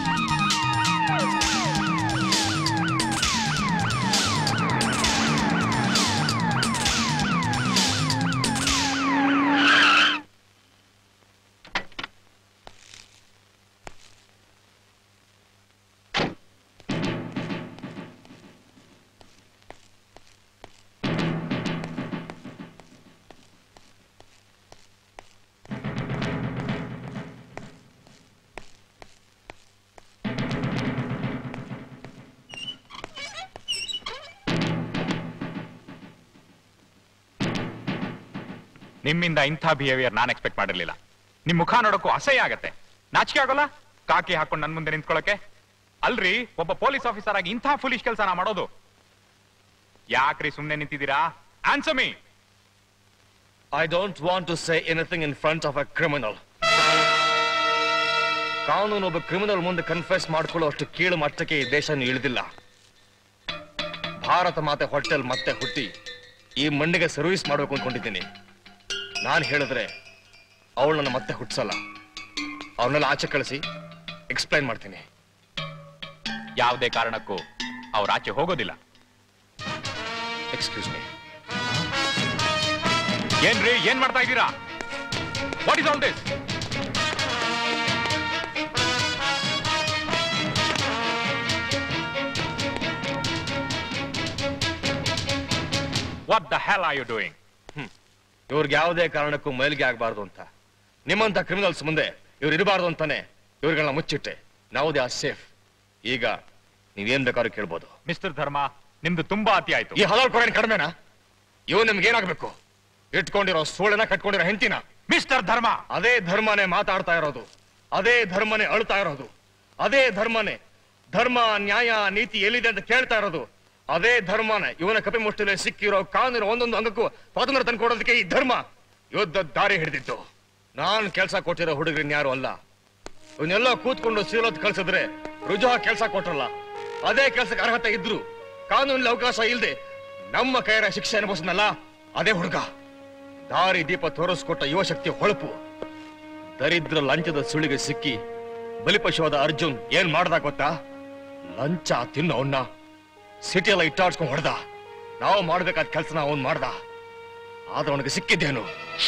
ನಿಮ್ಮಿಂದ ಇಂಥ ಬಿಹೇವಿಯರ್ ನಾನು ಎಕ್ಸ್ಪೆಕ್ಟ್ ಮಾಡಿರ್ಲಿಲ್ಲ ನಿಮ್ ಮುಖ ನೋಡಕ್ಕೂ ಅಸಹ್ಯ ಆಗತ್ತೆ ನಾಚಿಕೆ ಆಗೋಲ್ಲ ಕಾಕಿ ಹಾಕೊಂಡು ನನ್ ಮುಂದೆ ನಿಂತ್ಕೊಳಕ್ಕೆ ಅಲ್ರಿ ಒಬ್ಬ ಪೊಲೀಸ್ ಆಫೀಸರ್ ಆಗಿ ಇಂಥ ಫುಲಿಶ್ ಕೆಲಸನ ಮಾಡೋದು ಯಾಕ್ರಿ ಸುಮ್ನೆ ನಿಂತಿದ್ದೀರಾ answer me I don't want to say anything in front of a criminal ಕಾನೂನು ಒಬ್ಬ ಕ್ರಿಮಿನಲ್ ಮುಂದೆ ಕನ್ಫೆಸ್ ಮಾಡ್ಕೊಳ್ಳೋ ಅಷ್ಟು ಕೀಳು ಮಟ್ಟಕ್ಕೆ ಈ ದೇಶ ಇಳಿದಿಲ್ಲ ಭಾರತ ಮಾತೆ ಹೊಟ್ಟೆಲ್ ಮತ್ತೆ ಹುಟ್ಟಿ ಈ ಮಣ್ಣಿಗೆ ಸರ್ವಿಸ್ ಮಾಡ್ಬೇಕು ಅನ್ಕೊಂಡಿದ್ದೀನಿ ನಾನು ಹೇಳಿದ್ರೆ ಅವಳು ನನ್ನ ಮತ್ತೆ ಹುಟ್ಸಲ್ಲ ಅವನ್ನೆಲ್ಲ ಆಚೆ ಕಳಿಸಿ ಎಕ್ಸ್ಪ್ಲೈನ್ ಮಾಡ್ತೀನಿ ಯಾವುದೇ ಕಾರಣಕ್ಕೂ ಅವ್ರ ಆಚೆ ಹೋಗೋದಿಲ್ಲ ಎಕ್ಸ್ಕ್ಯೂಸ್ ಮೀ ಏನ್ರಿ ಏನ್ ಮಾಡ್ತಾ ಇದ್ದೀರಾ what is all this what the hell are you doing ಇವ್ರಿಗೆ ಯಾವುದೇ ಕಾರಣಕ್ಕೂ ಮೈಲಿಗೆ ಆಗಬಾರ್ದು ಅಂತ ನಿಮ್ಮಂತ ಕ್ರಿಮಿನಲ್ಸ್ ಮುಂದೆ ಇವ್ರು ಇರಬಾರ್ದು ಅಂತಾನೆ ಇವ್ರುಗಳನ್ನ ಮುಚ್ಚಿಟ್ಟೆ ನಾವು ದೇ ಆರ್ ಸೇಫ್ ಈಗ ನೀವೇನ್ ಬೇಕಾದ್ರೂ ಕೇಳ್ಬೋದು ಮಿಸ್ಟರ್ ಧರ್ಮ ನಿಮ್ದು ತುಂಬಾ ಅತಿ ಆಯ್ತು ಈ ಹಲವು ಕೊರೇನ್ ಕಡಿಮೆನಾ ಇವ್ ನಿಮ್ಗೆ ಏನಾಗ್ಬೇಕು ಇಟ್ಕೊಂಡಿರೋ ಸೋಳೆನ ಕಟ್ಕೊಂಡಿರೋ ಹೆಂಡತಿನ ಮಿಸ್ಟರ್ ಧರ್ಮ ಅದೇ ಧರ್ಮನೇ ಮಾತಾಡ್ತಾ ಇರೋದು ಅದೇ ಧರ್ಮನೇ ಅಳ್ತಾ ಇರೋದು ಅದೇ ಧರ್ಮನೇ ಧರ್ಮ ನ್ಯಾಯ ನೀತಿ ಎಲ್ಲಿದೆ ಅಂತ ಕೇಳ್ತಾ ಇರೋದು ಅದೇ ಧರ್ಮನೇ ಇವನ ಕಪಿ ಮುಷ್ಟಿಲೆ ಸಿಕ್ಕಿರೋ ಕಾನೂನು ಒಂದೊಂದು ಅಂಗಕ್ಕೂ ಸ್ವಾತಂತ್ರ್ಯ ತಂದ್ಕೊಡೋದಕ್ಕೆ ಈ ಧರ್ಮ ಯುದ್ಧ ದಾರಿ ಹಿಡಿದಿತ್ತು ನಾನ್ ಕೆಲಸ ಕೊಟ್ಟಿರೋ ಹುಡುಗರಿನ್ ಯಾರು ಅಲ್ಲ ಇವನ್ನೆಲ್ಲ ಕೂತ್ಕೊಂಡು ಸೀಲೋದ್ ಕಳ್ಸಿದ್ರೆ ರುಜುವ ಕೆಲಸ ಕೊಟ್ರಲ್ಲ ಅದೇ ಕೆಲಸಕ್ಕೆ ಅರ್ಹತೆ ಇದ್ರು ಕಾನೂನಲ್ಲಿ ಅವಕಾಶ ಇಲ್ಲದೆ ನಮ್ಮ ಕೈರ ಶಿಕ್ಷೆ ಅನುಭವಿಸ್ನಲ್ಲ ಅದೇ ಹುಡುಗ ದಾರಿ ದೀಪ ತೋರಿಸ್ಕೊಟ್ಟ ಯುವಶಕ್ತಿ ಹೊಳಪು ದರಿದ್ರ ಲಂಚದ ಸುಳಿಗೆ ಸಿಕ್ಕಿ ಬಲಿಪಶುವಾದ ಅರ್ಜುನ್ ಏನ್ ಮಾಡ್ದ ಗೊತ್ತಾ ಲಂಚ ತಿನ್ನೋ ಅವನ್ನ ಸಿಟಿಯೆಲ್ಲ ಇಟ್ಟಾಡ್ಸ್ಕೊಂಡ್ ಹೊಡೆದ ನಾವು ಮಾಡ್ಬೇಕಾದ ಕೆಲಸನ ಅವನ್ ಮಾಡ್ದ ಆದ್ರೆ ಅವನಿಗೆ ಸಿಕ್ಕಿದ್ದೇನು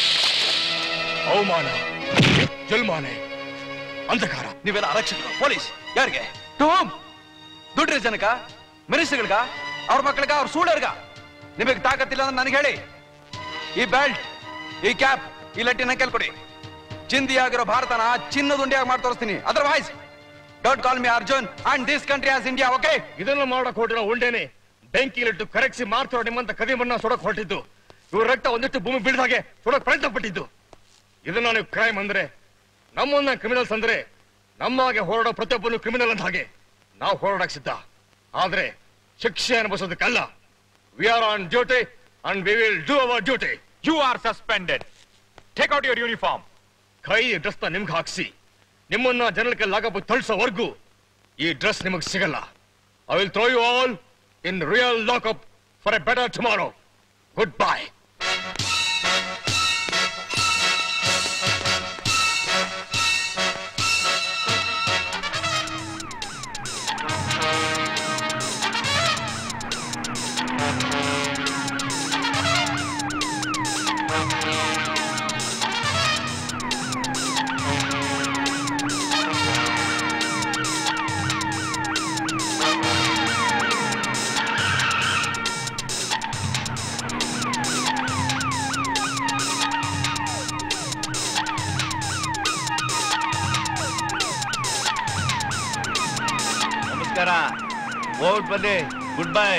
ಅವಮಾನ ಜುಲ್ಮಾನೆ ಅಂಧಕಾರ ನೀವೆಲ್ಲ ಆರಕ್ಷಕರು ಪೊಲೀಸ್ ಯಾರಿಗೆ ಟು ಹೋಮ್ ದುಡ್ಡ್ರಿ ಜನಕ ಮಿನಿಸ್ಟ್ರಿಗಳ್ಗ ಅವ್ರ ಮಕ್ಕಳಿಗ ಅವ್ರ ಸೂಳರ್ಗ ನಿಮಗೆ ತಾಕತ್ತಿಲ್ಲ ಅಂದ್ರೆ ನನಗೆ ಹೇಳಿ ಈ ಬೆಲ್ಟ್ ಈ ಕ್ಯಾಪ್ ಈ ಲಟ್ಟಿನ ಕೇಳ್ಕೊಡಿ ಚಿಂದಿ ಆಗಿರೋ ಭಾರತನ ಚಿನ್ನದುಂಡಿಯಾಗಿ ಮಾಡಿ ತೋರಿಸ್ತೀನಿ otherwise don't call me Arjun and this country as India okay ಇದನ್ನ ಮಾಡಕ್ ಹೊರಟಿರೋ ಉಂಡೇನೆ ಬೆಂಕಿಲಿಟ್ಟು ಕರಗಿಸಿ ಮಾರ್ತಿರೋ ನಿಮ್ಮಂತ ಕದಿಮನ್ನ ಸುಡಕ್ ಹೊರಟಿದ್ದು ಇವ್ರ ರಕ್ತ ಒಂದಿಷ್ಟು ಭೂಮಿ ಬೀಳ್ದ ಹಾಗೆ ಸುಡಕ್ ಪ್ರಯತ್ನ ಪಟ್ಟಿದ್ದು ಇದನ್ನ ನೀವು ಕ್ರೈಮ್ ಅಂದ್ರೆ ನಮ್ಮನ್ನ ಕ್ರಿಮಿನಲ್ಸ್ ಅಂದ್ರೆ ನಮ್ಮಾಗೆ ಹೋರಾಡೋ ಪ್ರತಿಯೊಬ್ಬನು ಕ್ರಿಮಿನಲ್ ಅಂತ ಹಾಗೆ ನಾವು ಹೋರಾಡಕ್ ಸಿದ್ಧ ಆದ್ರೆ ಶಿಕ್ಷೆ ಅನುಭವಿಸೋದಕ್ಕಲ್ಲ we are on duty and we will do our duty you are suspended take out your uniform ಕೈ ಡ್ರೆಸ್ ನ ನಿಮ್ಗೆ ಹಾಕ್ಸಿ ನಿಮ್ಮನ್ನ ಜನಕ್ಕೆ ಲಾಗಪ್ಪ ತಳ್ಸೋವರೆಗೂ ಈ ಡ್ರೆಸ್ ನಿಮಗೆ ಸಿಗಲ್ಲ I will throw you all in real lockup for a better tomorrow goodbye ನಮಸ್ಕಾರ ಓಟ್ ಬನ್ನಿ goodbye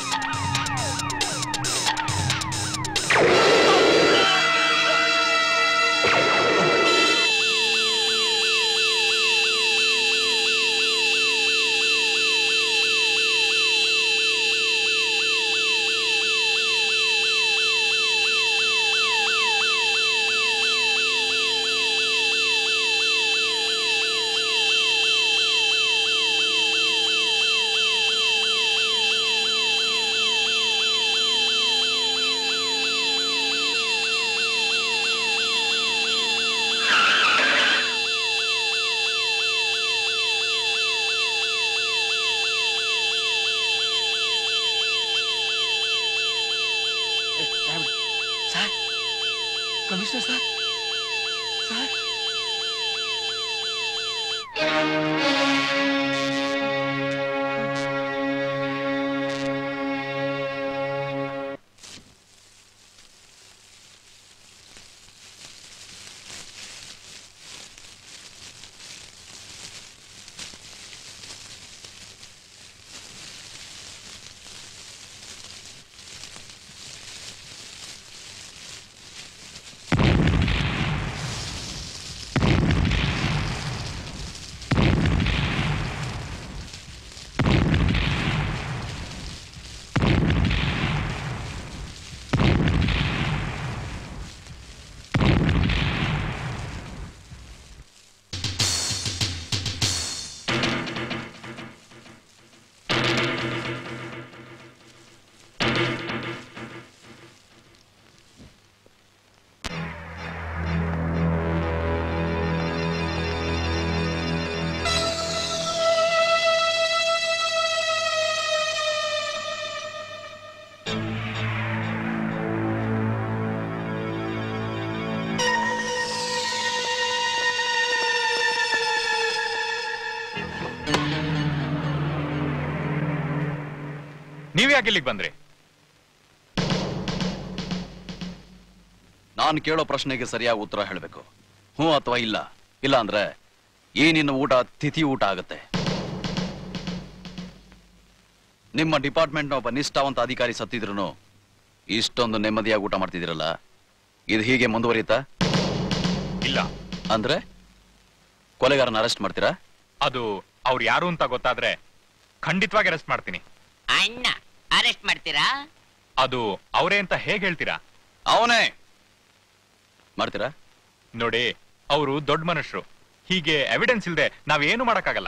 sir commissioner sir sir ನೀವ್ಯಾಕೆ ಇಲ್ಲಿಗೆ ಬಂದ್ರಿ ನಾನು ಕೇಳೋ ಪ್ರಶ್ನೆಗೆ ಸರಿಯಾಗಿ ಉತ್ತರ ಹೇಳಬೇಕು ಹ್ಞೂ ಅಥವಾ ಇಲ್ಲ ಇಲ್ಲ ಅಂದ್ರೆ ಈ ನಿನ್ನ ಊಟ ತಿಥಿ ಊಟ ಆಗುತ್ತೆ ನಿಮ್ಮ ಡಿಪಾರ್ಟ್ಮೆಂಟ್ನ ಒಬ್ಬ ನಿಷ್ಠಾವಂತ ಅಧಿಕಾರಿ ಸತ್ತಿದ್ರು ಇಷ್ಟೊಂದು ನೆಮ್ಮದಿಯಾಗಿ ಊಟ ಮಾಡ್ತಿದ್ದೀರಲ್ಲ ಇದು ಹೀಗೆ ಮುಂದುವರಿಯುತ್ತಾ ಇಲ್ಲ ಅಂದ್ರೆ ಕೊಲೆಗಾರನ ಅರೆಸ್ಟ್ ಮಾಡ್ತೀರಾ ಅದು ಅವ್ರು ಯಾರು ಅಂತ ಗೊತ್ತಾದ್ರೆ ಖಂಡಿತವಾಗಿ ಅರೆಸ್ಟ್ ಮಾಡ್ತೀನಿ ಅಣ್ಣ ಅರೆಸ್ಟ್ ಮಾಡ್ತೀರಾ ಅದು ಅವರೇ ಅಂತ ಹೇಗೆ ಹೇಳ್ತೀರಾ ಅವನೇ ಮಾಡ್ತೀರಾ ನೋಡಿ ಅವರು ದೊಡ್ಡ ಮನುಷ್ಯರು ಹೀಗೆ ಎವಿಡೆನ್ಸ್ ಇಲ್ದೆ ನಾವೇನು ಮಾಡಕ್ಕಾಗಲ್ಲ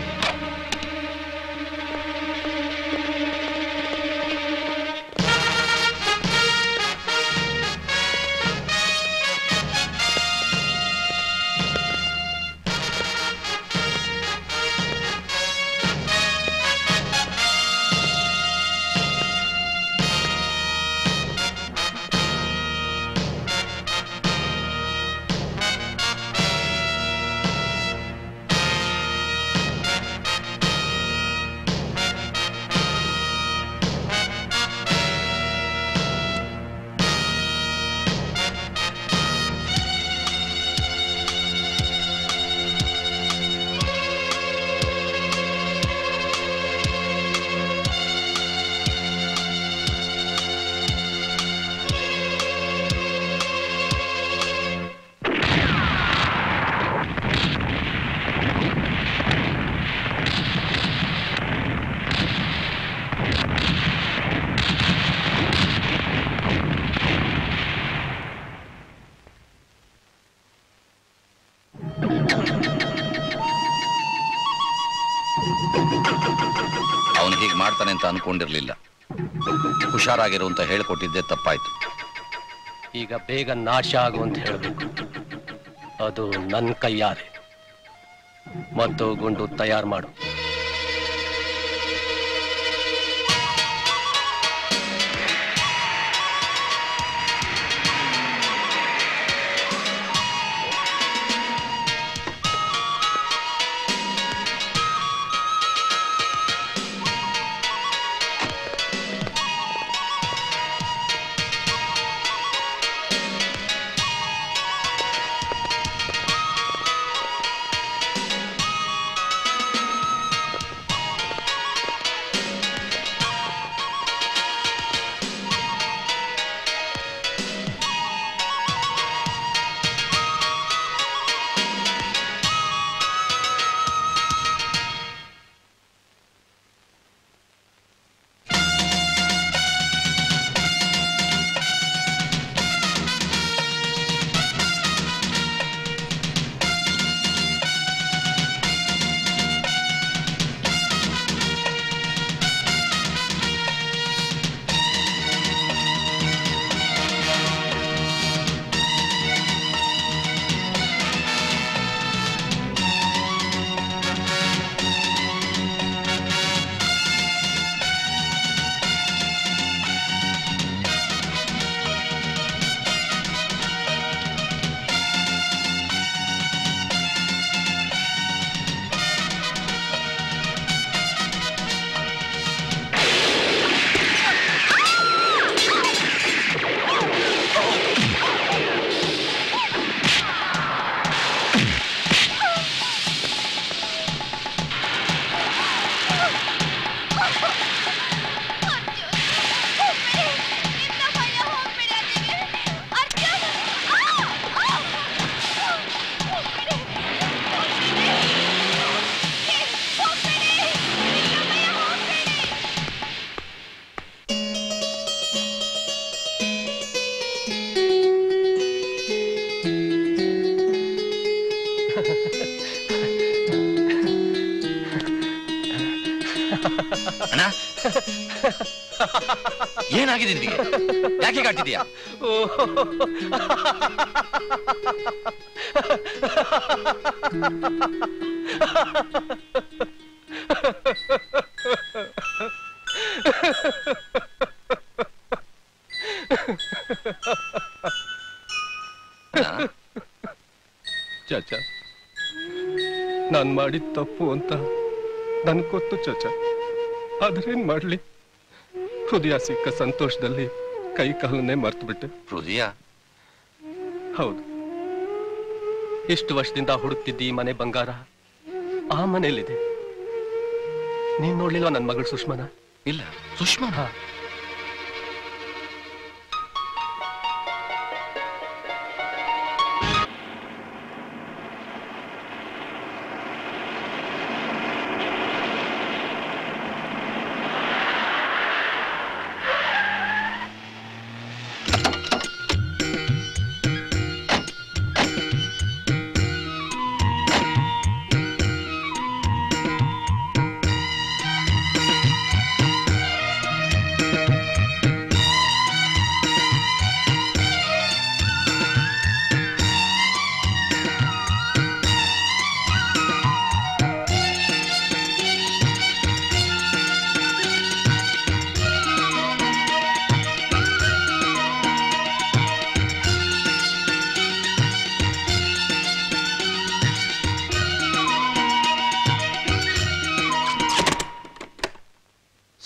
ಅವನು ಹೀಗೆ ಮಾಡ್ತಾನೆ ಅಂತ ಅನ್ಕೊಂಡಿರ್ಲಿಲ್ಲ ಹುಷಾರಾಗಿರು ಅಂತ ಹೇಳ್ಕೊಟ್ಟಿದ್ದೆ ತಪ್ಪಾಯ್ತು ಈಗ ಬೇಗ ನಾಶ ಆಗು ಅಂತ ಹೇಳಬೇಕು ಅದು ನನ್ನ ಕೈಯಾರೆ ಮತ್ತು ಗುಂಡು ತಯಾರು ಮಾಡು ಅಣ್ಣ ಏನಾಗಿದೆ ನಿನಗೆ ಯಾಕೆ ಕಾಡ್ತಿದ್ಯಾ ಚಾಚ ನಾನ್ ಮಾಡಿದ ತಪ್ಪು ಅಂತ ನನ್ ಗೊತ್ತು ಚಾಚ ಆದ್ರೇನ್ ಮಾಡ್ಲಿ ಹೃದಯ ಸಿಕ್ಕ ಸಂತೋಷದಲ್ಲಿ ಕೈ ಕಾಲನ್ನೇ ಮರ್ತು ಬಿಟ್ಟೆ ಹೃದಯ ಹೌದು ಎಷ್ಟು ವರ್ಷದಿಂದ ಹುಡುಕ್ತಿದ್ದಿ ಈ ಮನೆ ಬಂಗಾರ ಆ ಮನೆಯಲ್ಲಿದೆ ನೀನ್ ನೋಡ್ಲಿಲ್ವಾ ನನ್ ಮಗಳು ಸುಷ್ಮನ ಇಲ್ಲ ಸುಷ್ಮಾ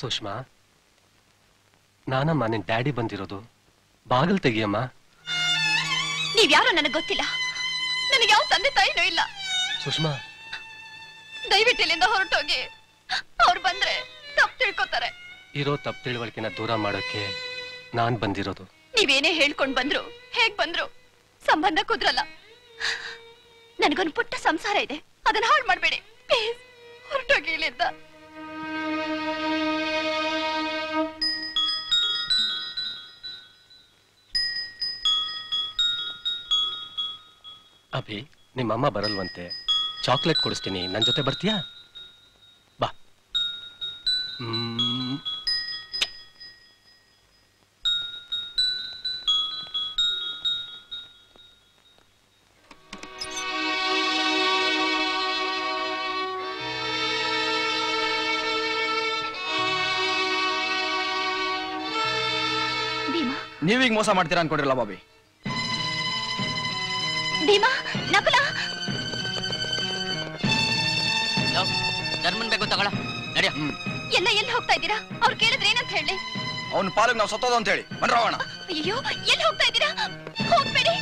ಸುಷ್ಮಾ ನಾನಮ್ಮ ನಿನ್ ಡ್ಯಾಡಿ ಬಂದಿರೋದು ಬಾಗಿಲು ತೆಗಿಯಮ್ಮ ನೀವ್ಯಾರೋ ನನಗೆ ಗೊತ್ತಿಲ್ಲ ನನಗೆ ಯಾವ ತಂದೆ ತಾಯಿನೂ ಇಲ್ಲ ಸುಷ್ಮಾ ದಯವಿಟ್ಟು ಇಲ್ಲಿಂದ ಹೊರಟೋಗಿ ಅವ್ರು ಬಂದ್ರೆ ತಪ್ಪು ತಿಳ್ಕೊತಾರೆ ಇರೋ ತಪ್ಪು ತಿಳುವಳಿಕೆನ ದೂರ ಮಾಡೋಕೆ ನಾನ್ ಬಂದಿರೋದು ನೀವೇನೇ ಹೇಳ್ಕೊಂಡ್ ಬಂದ್ರು ಹೇಗ್ ಬಂದ್ರು ಸಂಬಂಧ ಕುದ್ರಲ್ಲ ನನಗೊಂದು ಪುಟ್ಟ ಸಂಸಾರ ಇದೆ ಅದನ್ನ ಹಾಳು ಮಾಡ್ಬೇಡಿ ಪ್ಲೀಸ್ ಹೊರಟೋಗಿ ಇಲ್ಲಿಂದ ಅಭಿ ನಿಮ್ಮಮ್ಮ ಬರಲ್ವಂತೆ ಚಾಕ್ಲೇಟ್ ಕೊಡಿಸ್ತೀನಿ ನನ್ ಜೊತೆ ಬರ್ತೀಯಾ ಬಾ ಹ್ಮ್ ಭೀಮಾ ನೀವೀಗ ಮೋಸ ಮಾಡ್ತೀರಾ ಅನ್ಕೊಂಡಿರಲ್ಲ ಬಾಬಿ ಭೀಮಾ ನಕುಲ ಧರ್ಮನ್ ಬೇಕು ತಗೊಳ ನಡಿಯ ಎಲ್ಲ ಎಲ್ಲಿ ಹೋಗ್ತಾ ಇದ್ದೀರಾ ಅವ್ರು ಕೇಳಿದ್ರೆ ಏನಂತ ಹೇಳಿ ಅವನ ಪಾಲಿಗೆ ನಾವು ಸತ್ತೋದು ಅಂತ ಹೇಳಿ ಬನ್ರೋಣ ಅಯ್ಯೋ ಎಲ್ಲಿ ಹೋಗ್ತಾ ಇದ್ದೀರಾ ಹೋಗ್ಬೇಡಿ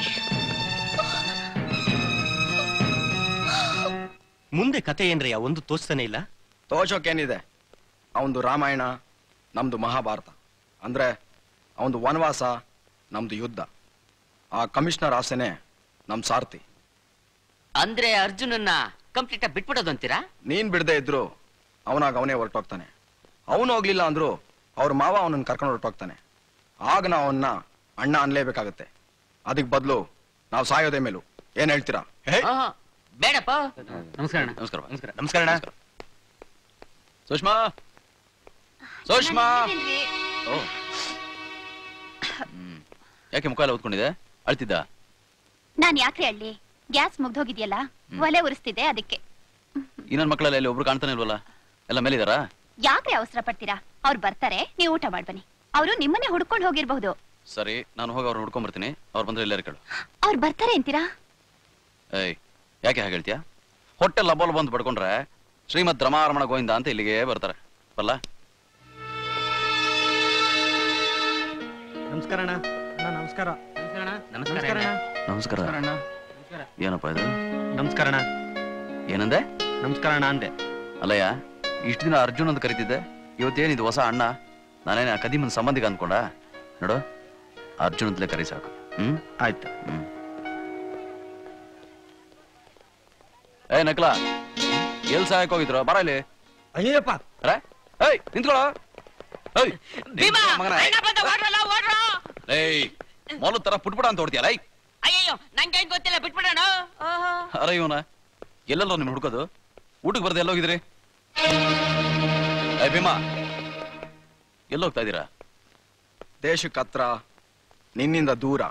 ಮುಂದೆ ಕತೆ ಏನ್ರಯ್ಯ ಒಂದು ತೋಚ್ತಾನೆ ಇಲ್ಲ ತೋಚೋಕೇನಿದೆ ಅವಂದು ರಾಮಾಯಣ ನಮ್ದು ಮಹಾಭಾರತ ಅಂದ್ರೆ ಅವಂದು ವನವಾಸ ನಮ್ದು ಯುದ್ಧ ಆ ಕಮಿಷನರ್ ಆಸೆನೆ ನಮ್ ಸಾರಥಿ ಅಂದ್ರೆ ಅರ್ಜುನನ್ನ ಕಂಪ್ಲೀಟ್ ಆಗಿ ಬಿಟ್ಬಿಡೋದು ಅಂತೀರಾ ನೀನ್ ಬಿಡದೆ ಇದ್ರು ಅವನಾಗ ಅವನೇ ಹೊರಟೋಗ್ತಾನೆ ಅವನು ಹೋಗ್ಲಿಲ್ಲ ಅಂದ್ರು ಅವ್ರ ಮಾವ ಅವನನ್ನ ಕರ್ಕೊಂಡು ಹೊರಟೋಗ್ತಾನೆ ಆಗ ನಾವು ಅವನ್ನ ಅಣ್ಣ ಅನ್ಲೇಬೇಕಾಗತ್ತೆ ಅದಕ್ ಬದಲು ನಾವು ಸಾಯೋದೇ ಮೇಲು ಏನ್ ಹೇಳ್ತೀರಾ ಆಹಾ, ಬೇಡಪ್ಪ ನಮಸ್ಕಾರ ನಮಸ್ಕಾರ ನಮಸ್ಕಾರ ನಮಸ್ಕಾರ ಸುಷ್ಮಾ ಸುಷ್ಮಾ ಓ ಹ್ಮ್. ಯಾಕೆ ಮುಖ ಎಲ್ಲ ಓದ್ಕೊಂಡಿದೆ ಅಳ್ತಿದ್ದ ನಾನ್ ಯಾಕೆ ಹೇಳಿ ಗ್ಯಾಸ್ ಮುಗ್ದೋಗಿದ್ಯಲ್ಲ ಒಲೆ ಉರಿಸ್ತಿದ್ದೆ ಅದಕ್ಕೆ ಇನ್ನೊಂದು ಮಕ್ಕಳೆಲ್ಲ ಇಲ್ಲಿ ಒಬ್ರು ಕಾಣ್ತಾನೆ ಇಲ್ವಲ್ಲ ಎಲ್ಲ ಮೇಲಿದಾರಾ ಯಾಕ್ರೆ ಅವಸರ ಪಡ್ತೀರಾ ಅವ್ರು ಬರ್ತಾರೆ ನೀವು ಊಟ ಮಾಡ್ಬನ್ನಿ ಅವರು ನಿಮ್ಮನ್ನೇ ಹುಡ್ಕೊಂಡು ಹೋಗಿರ್ಬಹುದು ಸರಿ ನಾನು ಹೋಗಿ ಅವ್ರನ್ನ ಹುಡ್ಕೊಂಡ್ ಬರ್ತೀನಿ ಅವ್ರು ಬಂದ್ರೆ ಎಲ್ಲರೂ ಕೇಳು ಅವ್ರು ಬರ್ತಾರೆ ಅಂತೀರಾ ಏಯ್ ಯಾಕೆ ಹಾಗೆ ಹೇಳ್ತೀಯಾ ಹೊಟ್ಟೆ ಲಬೋಲ್ ಬಂದು ಪಡ್ಕೊಂಡ್ರೆ ಶ್ರೀಮದ್ ರಮಾರಮಣ ಗೋವಿಂದ ಅಂತ ಇಲ್ಲಿಗೆ ಬರ್ತಾರೆ ಬಲ್ಲ ನಮಸ್ಕಾರ ಅಣ್ಣ ನಮಸ್ಕಾರ ನಮಸ್ಕಾರ ನಮಸ್ಕಾರ ಏನಪ್ಪ ಇದು ನಮಸ್ಕಾರ ಅಣ್ಣ ಏನಂದೆ ನಮಸ್ಕಾರ ಅಣ್ಣ ಅಂದೆ ಅಲ್ಲಯ್ಯ ಇಷ್ಟು ದಿನ ಅರ್ಜುನ್ ಅಂತ ಕರಿತಿದ್ದೆ ಇವತ್ತೇನಿದು ಹೊಸ ಅಣ್ಣ ನಾನೇನ ಕದಿಮನ್ ಸಂಬಂಧಿಕ ಅನ್ಕೊಂಡ ನೋಡು ಅರ್ಜುನ್ ಅಂತಲೇ ಕರಿ ಸಾಕು ಹ್ಮ್ ಆಯ್ತು ಹ್ಮ್ ಏ ನಕ್ಲ ಎಲ್ ಸಹಾಯಕ್ ಹೋಗಿದ್ರು ಬರ ಇಲ್ಲಿ ಅಯ್ಯಪ್ಪ ಅರೆ ಏಯ್ ನಿಂತ್ಕೊಳ್ಳೋ ಏಯ್ ಭೀಮಾ ನಿಂತ್ಕೊಳ್ಳೋ ಮಗನೇ. ಅಣ್ಣ ಬಂದ ಓಡ್ರಲ್ಲ ಓಡ್ರ ಏಯ್ ಮೊಲ ತರ ಪುಟ್ಪುಡ ಅಂತ ಹೊಡ್ತೀಯಲ್ಲ ಏಯ್ ಅಯ್ಯಯ್ಯೋ ನಂಗೆ ಏನ್ ಗೊತ್ತಿಲ್ಲ ಬಿಟ್ಬಿಡೋಣ ಆಹಾ. ಅರೆ ಇವನ ಎಲ್ಲೆಲ್ಲೋ ನಿಮ್ ಹುಡ್ಕೋದು ಊಟಕ್ಕೆ ಬರ್ದೆ ಎಲ್ಲೋಗಿದ್ರಿ ಏ ಭೀಮಾ ಎಲ್ಲೋಗ್ತಾ ಇದ್ದೀರಾ ದೇಶಕ್ಕೆ ಹತ್ರ ನಿನ್ನಿಂದ ದೂರ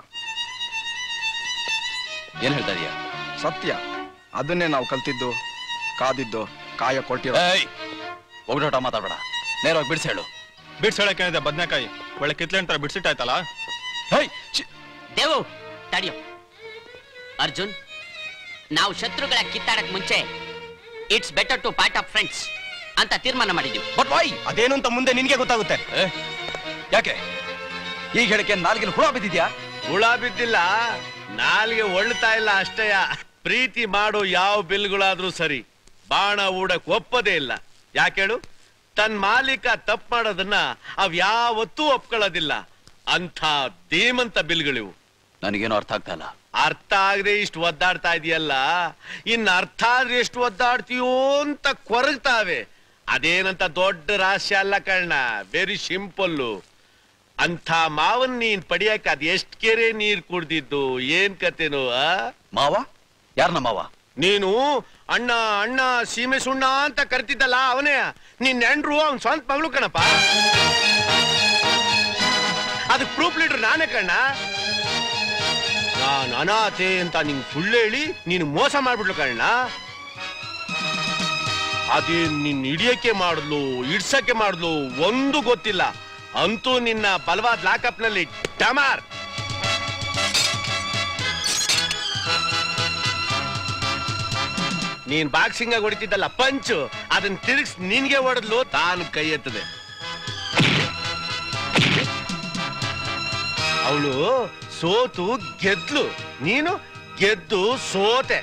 ಏನ್ ಹೇಳ್ತಾ ಇದೀಯಾ ಸತ್ಯ ಅದನ್ನೇ ನಾವು ಕಲ್ತಿದ್ದು ಕಾದಿದ್ದು ಕಾಯ ಕೊಟ್ಟಿರೋ ಏಯ್ ಒಗ್ಡೋಟ ಮಾತಾಡ್ಬೇಡ ನೇರವಾಗಿ ಬಿಡಿಸಿ ಹೇಳು ಬಿಡ್ಸೇಳಕ್ಕೇನಿದೆ ಬದ್ನೆಕಾಯಿ ಒಳ್ಳೆ ಕಿತ್ಲೆ ತರ ಬಿಡ್ಸಿಟ್ಟಾಯ್ತಲ್ಲ ದೇವು ತಡಿಯೋ ಅರ್ಜುನ್ ನಾವು ಶತ್ರುಗಳ ಕಿತ್ತಾಡಕ್ ಮುಂಚೆ it's better to part of friends ಅಂತ ತೀರ್ಮಾನ ಮಾಡಿದ್ವಿ ಬಟ್ ವೈ ಅದೇನು ಅಂತ ಮುಂದೆ ನಿನ್ಗೆ ಗೊತ್ತಾಗುತ್ತೆ ಯಾಕೆ ಈಗ ಹೇಳಿಕೆ ನಾಲ್ಗಿನ ಹುಳ ಬಿದ್ದಿದ್ಯಾ ಹುಳ ಬಿದ್ದಿಲ್ಲ ನಾಲ್ಗೆ ಒಳ್ತಾ ಇಲ್ಲ ಅಷ್ಟೇಯ ಪ್ರೀತಿ ಮಾಡೋ ಯಾವ ಬಿಲ್ಗಳಾದ್ರೂ ಸರಿ ಬಾಣ ಹೂಡಕ್ ಒಪ್ಪದೇ ಇಲ್ಲ ಯಾಕೇಳು ತನ್ನ ಮಾಲೀಕ ತಪ್ಪು ಮಾಡೋದನ್ನ ಅವ್ ಯಾವತ್ತೂ ಒಪ್ಕೊಳ್ಳೋದಿಲ್ಲ ಅಂಥ ಧೀಮಂತ ಬಿಲ್ಗಳಿವು ನನಗೇನು ಅರ್ಥ ಆಗ್ತಾ ಇಲ್ಲ ಅರ್ಥ ಆಗದೆ ಇಷ್ಟು ಒದ್ದಾಡ್ತಾ ಇದೆಯಲ್ಲ ಇನ್ ಅರ್ಥ ಆದ್ರೆ ಎಷ್ಟು ಒದ್ದಾಡ್ತೀಯೋ ಅಂತ ಕೊರಗ್ತಾವೆ ಅದೇನಂತ ದೊಡ್ಡ ರಹಸ್ಯ ಅಲ್ಲ ಕಣ್ಣ ವೆರಿ ಸಿಂಪಲ್ಲು ಅಂಥ ಮಾವನ್ ನೀನ್ ಪಡಿಯಕ್ ಅದ್ ಎಷ್ಟ್ ಕೆರೆ ನೀರ್ ಕುಡ್ದಿದ್ದು ಏನ್ ಕತೆನೋ ಆ ಮಾವ ಯಾರನ ಮಾವ ನೀನು ಅಣ್ಣ ಅಣ್ಣ ಸೀಮೆ ಸುಣ್ಣ ಅಂತ ಕರ್ತಿದ್ದಲ್ಲ ಅವನೇ ನಿನ್ ನೆಂಡ್ರು ಅವನ್ ಸ್ವಂತ ಮಗಳು ಕಣಪ್ಪ ಅದಕ್ ಪ್ರೂಫ್ ಲೀಡರ್ ನಾನೇ ಕಣ್ಣ ನಾನ್ ಅನಾಥೆ ಅಂತ ನಿಂಗ್ ಸುಳ್ಳು ಹೇಳಿ ನೀನು ಮೋಸ ಮಾಡ್ಬಿಟ್ಲು ಕಣ್ಣ ಅದೇನ್ ನಿನ್ ಹಿಡಿಯಕ್ಕೆ ಮಾಡಿದ್ಲು ಇಡ್ಸಕ್ಕೆ ಮಾಡಿದ್ಲು ಒಂದು ಗೊತ್ತಿಲ್ಲ ಅಂತೂ ನಿನ್ನ ಬಲವಾದ ಲಾಕಪ್ ನಲ್ಲಿ ಡಮಾರ್ ನೀನ್ ಬಾಕ್ಸಿಂಗ್ ಆಗಿ ಹೊಡಿತಿದ್ದಲ್ಲ ಪಂಚು ಅದನ್ನ ತಿರುಗಿಸ್ ನಿನ್ಗೆ ಹೊಡೆದ್ಲು ತಾನು ಕೈ ಎತ್ತದೆ ಅವಳು ಸೋತು ಗೆದ್ಲು ನೀನು ಗೆದ್ದು ಸೋತೆ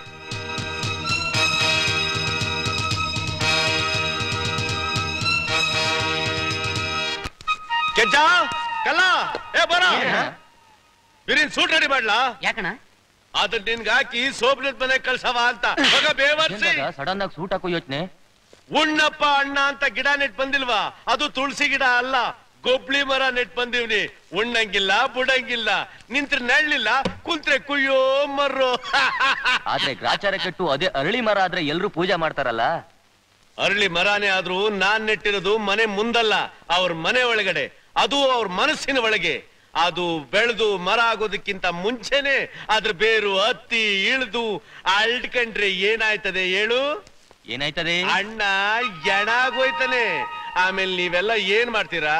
ಕೆಜ್ಜ ಕಲ್ಲ ಏ ಬರ ಬಿರಿನ್ ಸೂಟ್ ರೆಡಿ ಮಾಡ್ಲಾ ಯಾಕಣ ಅದನ್ನ ನಿನ್ಗೆ ಹಾಕಿ ಸೋಬ್ನದ್ ಮನೆ ಕಳ್ಸವ ಅಂತ ಮಗ ಬೇವರ್ಸಿ ಸಡನ್ ಆಗಿ ಸೂಟ್ ಹಾಕೋ ಯೋಚನೆ ಉಣ್ಣಪ್ಪ ಅಣ್ಣ ಅಂತ ಗಿಡ ನೆಟ್ ಬಂದಿಲ್ವಾ ಅದು ತುಳಸಿ ಗಿಡ ಅಲ್ಲ ಗೊಬ್ಳಿ ಮರ ನೆಟ್ ಬಂದಿವ್ನಿ ಉಣ್ಣಂಗಿಲ್ಲ ಬುಡಂಗಿಲ್ಲ ನಿಂತ್ರೆ ನೆಳ್ಳಿಲ್ಲ ಕುಂತ್ರೆ ಕುಯ್ಯೋ ಮರ್ರೋ ಆದ್ರೆ ಗ್ರಾಚಾರ ಕೆಟ್ಟು ಅದೇ ಅರಳಿ ಮರ ಆದ್ರೆ ಎಲ್ರು ಪೂಜೆ ಮಾಡ್ತಾರಲ್ಲ ಅರಳಿ ಮರಾನೇ ಆದ್ರೂ ನಾನ್ ನೆಟ್ಟಿರೋದು ಮನೆ ಮುಂದಲ್ಲ ಅವ್ರ ಮನೆ ಒಳಗಡೆ ಅದು ಅವ್ರ ಮನಸ್ಸಿನ ಒಳಗೆ ಅದು ಬೆಳೆದು ಮರ ಆಗೋದಕ್ಕಿಂತ ಮುಂಚೆನೆ ಅದ್ರ ಬೇರು ಹತ್ತಿ ಇಳಿದು ಅಳ್ಕೊಂಡ್ರೆ ಏನಾಯ್ತದೆ ಹೇಳು ಏನಾಯ್ತದೆ ಅಣ್ಣ ಎಣ ಆಗೋಯ್ತಾನೆ ಆಮೇಲೆ ನೀವೆಲ್ಲ ಏನ್ ಮಾಡ್ತೀರಾ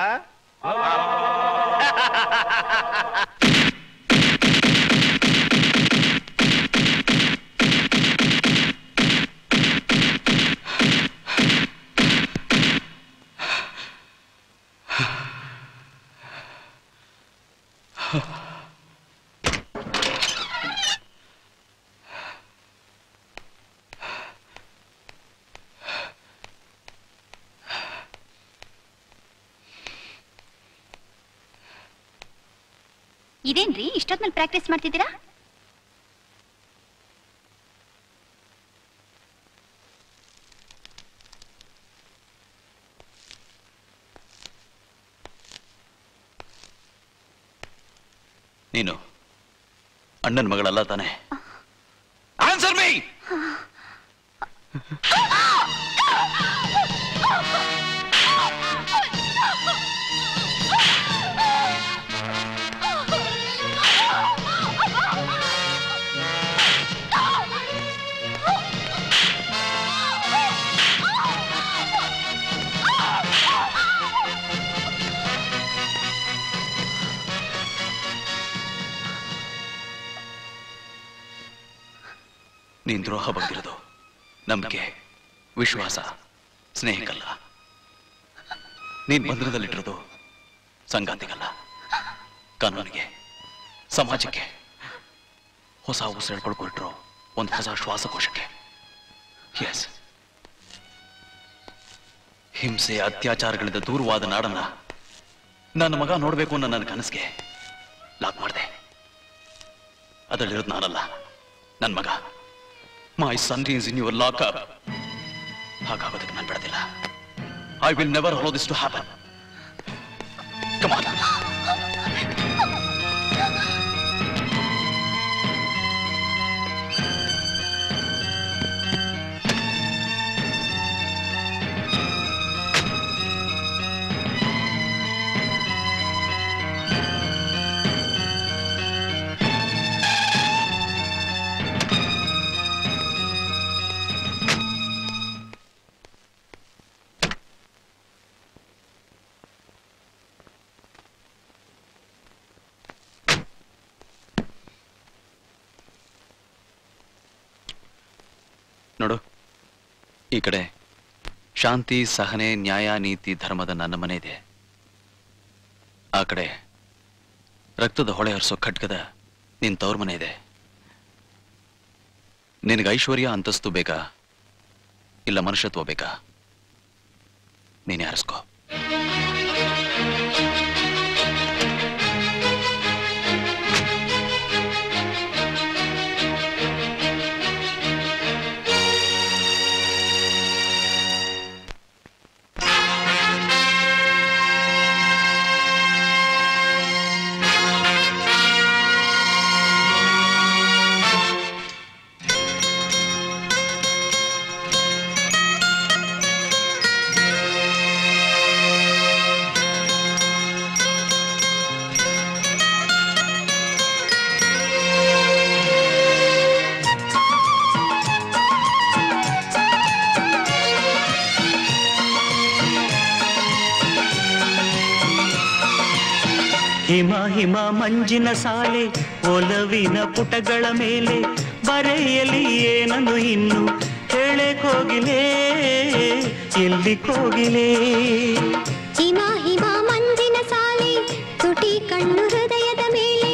ಇದೇನ್ರಿ ಇಷ್ಟೊತ್ನಲ್ಲಿ ಪ್ರಾಕ್ಟೀಸ್ ಮಾಡ್ತಿದ್ದೀರಾ ನೀನು ಅಣ್ಣನ ಮಗಳಲ್ಲ ತಾನೆ ಆನ್ಸರ್ ಮೀ ನೀನ್ ದ್ರೋಹ ಬಗ್ಗಿರೋದು ನಂಬಿಕೆ ವಿಶ್ವಾಸ ಸ್ನೇಹಕ್ಕಲ್ಲ ನೀನ್ ಬಂಧನದಲ್ಲಿಟ್ಟಿರೋದು ಸಂಗಾತಿಗಲ್ಲ ಕಾನೂನಿಗೆ ಸಮಾಜಕ್ಕೆ ಹೊಸ ಉಸಿರು ಕೊಟ್ಟರು ಒಂದು ಹೊಸ ಶ್ವಾಸಕೋಶಕ್ಕೆ ಎಸ್ ಹಿಂಸೆ ಅತ್ಯಾಚಾರಗಳಿಂದ ದೂರವಾದ ನಾಡನ್ನ ನನ್ನ ಮಗ ನೋಡ್ಬೇಕು ಅನ್ನೋ ನನ್ನ ಕನಸಿಗೆ ಲಾಕ್ ಮಾಡಿದೆ ಅದರಲ್ಲಿರೋದು ನಾನಲ್ಲ ನನ್ನ ಮಗ my son is in your lockup ಹಾಗಾಗೋದಕ್ಕೆ ನಾನು ಬಿಡೋದಿಲ್ಲ I will never allow this to happen come on ನೋಡು ಈ ಕಡೆ ಶಾಂತಿ ಸಹನೆ ನ್ಯಾಯ ನೀತಿ ಧರ್ಮದ ನನ್ನ ಮನೆ ಇದೆ ಆ ಕಡೆ ರಕ್ತದ ಹೊಳೆ ಹರಿಸೋ ಖಡ್ಗದ ನಿನ್ ತವ್ರ ಮನೆ ಇದೆ ನಿನಗೆ ಐಶ್ವರ್ಯ ಅಂತಸ್ತು ಬೇಕಾ ಇಲ್ಲ ಮನುಷ್ಯತ್ವ ಬೇಕಾ ನೀನೇ ಆರಿಸ್ಕೋ ಹಿಮ ಹಿಮ ಮಂಜಿನ ಸಾಲೆ ಒಲವಿನ ಪುಟಗಳ ಮೇಲೆ ಬರೆಯಲಿ ಏನನ್ನು ಇನ್ನು ಹೇಳೆ ಕೋಗಿಲೆ ಎಲ್ಲಿ ಕೋಗಿಲೆ ಹಿಮ ಹಿಮ ಮಂಜಿನ ಸಾಲೆ ತುಟಿ ಕಣ್ಣು ಹೃದಯದ ಮೇಲೆ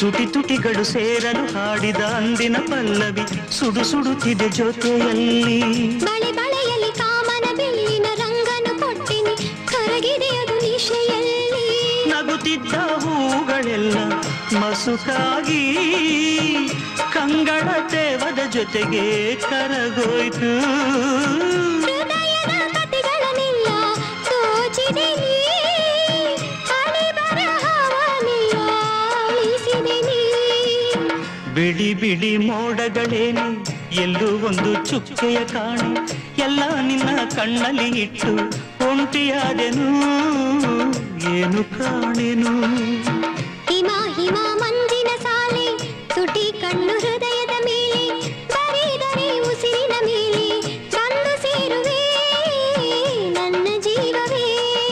ತುಟಿ ತುಟಿಗಳು ಸೇರಲು ಹಾಡಿದ ಅಂದಿನ ಪಲ್ಲವಿ ಸುಡು ಸುಡುತ್ತಿದೆ ಜೊತೆಯಲ್ಲಿ ಬಳೆ ಬಳೆಯಲ್ಲಿ ಕಾಮನ ಬೆಳ್ಳಿನ ರಂಗನು ಕೊಟ್ಟಿನಿ ಕರಗಿದೆ ಅದು ನಿಶೆಯಲ್ಲಿ ನಗುತ್ತಿದ್ದ ಹೂಗಳೆಲ್ಲ ಮಸುಕಾಗಿ ಕಂಗಳ ತೇವದ ಜೊತೆಗೆ ಕರಗೋಯ್ತು ಹೃದಯದ ಕಥೆಗಳನ್ನೆಲ್ಲ ದೋಚಿದೆ ನೀ ಹಣೆ ಬರಹವನ್ನೆಲ್ಲ ಅಳಿಸಿದೆ ನೀ ಬಿಳಿ ಬಿಳಿ ಮೋಡಗಳೇನೆ ಎಲ್ಲೂ ಒಂದು ಚುಕ್ಕೆಯ ಕಾಣೆ ಎಲ್ಲ ನಿನ್ನ ಕಣ್ಣಲ್ಲಿ ಇಟ್ಟು ಒಂಟಿಯಾದೆನು ಏನು ಕಾಣೆನು ಹಿಮ ಹಿಮ ಮಂಜಿನ ಸಾಲೆ ತುಟಿ ಕಣ್ಣು ಹೃದಯದ ಮೇಲೆ ಬರೆದರೆ ಉಸಿರಿನ ಮೇಲೆ ಬಂದು ಸೇರುವೆ ನನ್ನ ಜೀವವೇ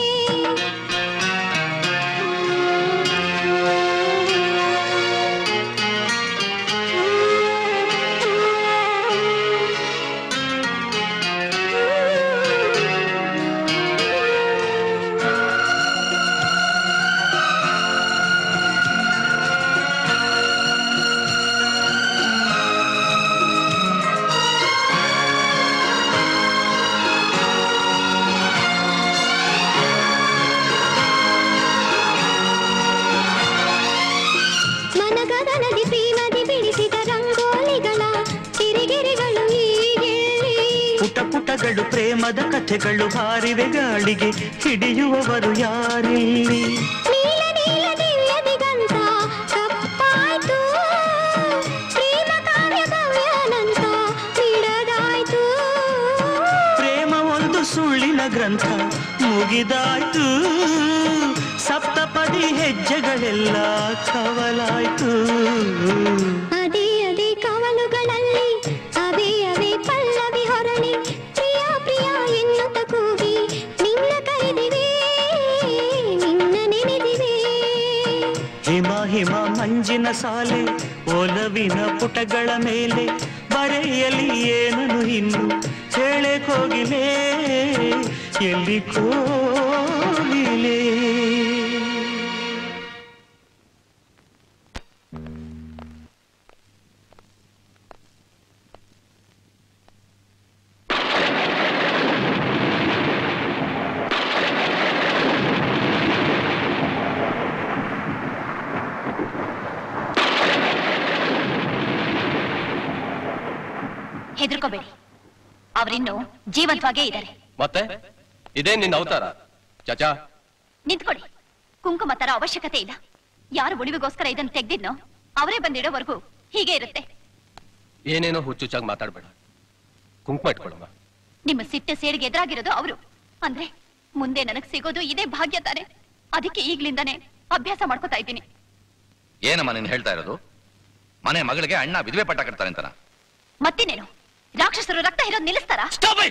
ಮನಗದ ನದಿ ಪ್ರೇಮದಿ ಬಿಡಿಸಿದ ರಂಗೋಲಿಗಳ ಚಿರಿಗೆರೆಗಳು ಹೀಗೆಲ್ಲಿ ಪುಟ ಪುಟಗಳು ಪ್ರೇಮದ ಕಥೆಗಳು ಹಾರಿವೆ ಗಾಳಿಗೆ ಹಿಡಿಯುವವರು ಯಾರಿಲ್ಲಿ ನೀಲ ನೀಲ ದಿವ್ಯ ದಿಗಂತ ಕಪ್ಪಾಯ್ತು ಪ್ರೇಮ ಕಾವ್ಯ ಭವ್ಯಾನಂತ ಬಿಡದಾಯ್ತು ಪ್ರೇಮ ಒಂದು ಸುಳ್ಳಿನ ಗ್ರಂಥ ಮುಗಿದಾಯ್ತು ಸಪ್ತಪದಿ ಹೆಜ್ಜೆಗಳೆಲ್ಲ ಕವಲಾಯ್ತು ಅದೇ ಅದೇ ಕವಲುಗಳಲ್ಲಿ ಅವೇ ಅವೇ ಪಲ್ಲವಿ ಹೊರಳಿ ಪ್ರಿಯ ಪ್ರಿಯ ಎನ್ನುತ್ತ ಕೂಗಿ ನಿನ್ನ ಕರೆದಿವೆ ನಿನ್ನ ನೆನೆದಿವೆ ಹಿಮ ಹಿಮ ಮಂಜಿನ ಸಾಲೆ ಒಲವಿನ ಪುಟಗಳ ಮೇಲೆ ಬರೆಯಲಿ ಏನನು ಇನ್ನು ಹೇಳೆ ಕೋಗಿಲೆ ಎಲ್ಲಿ ಕೋಗಿಲೆ ಹೆದರ್ಕೋಬೇಡಿ ಅವರಿನ್ನು ಜೀವಂತವಾಗೇ ಇದ್ದಾರೆ ಮತ್ತೆ ಇದೇ ನಿನ್ನ ಅವತಾರ ಚಾಚಾ ನಿಂತ್ಕೊಳ್ಳಿ ಕುಂಕುಮ ತರ ಅವಶ್ಯಕತೆ ಇಲ್ಲ ಯಾರು ಉಳಿವಿಗೋಸ್ಕರ ಇದನ್ನು ತೆಗ್ದಿದ್ನೋ ಅವರೇ ಬಂದಿಡೋವರೆಗೂ ಹೀಗೆ ಇರುತ್ತೆ ಏನೇನೋ ಹುಚ್ಚುಚ್ಚಾಗಿ ಮಾತಾಡ್ಬೇಡ ಕುಂಕುಮ ಇಟ್ಕೊಳ್ಳಮ್ಮ ನಿಮ್ಮ ಸಿಟ್ಟು ಸೇಡಿಗೆ ಎದುರಾಗಿರೋದು ಅವರು ಅಂದ್ರೆ ಮುಂದೆ ನನಗ್ ಸಿಗೋದು ಇದೇ ಭಾಗ್ಯ ತಾನೆ ಅದಕ್ಕೆ ಈಗ್ಲಿಂದಾನೇ ಅಭ್ಯಾಸ ಮಾಡ್ಕೋತಾ ಇದ್ದೀನಿ ಏನಮ್ಮ ನೀನು ಹೇಳ್ತಾ ಇರೋದು ಮನೆ ಮಗಳಿಗೆ ಅಣ್ಣ ವಿಧವೆ ಪಟ್ಟ ಕಟ್ತಾರೆ ಅಂತನ ಮತ್ತಿನ್ನೇನು ರಾಕ್ಷಸರು ರಕ್ತ ಇರೋದು ನಿಲ್ಲಿಸ್ತಾರಾ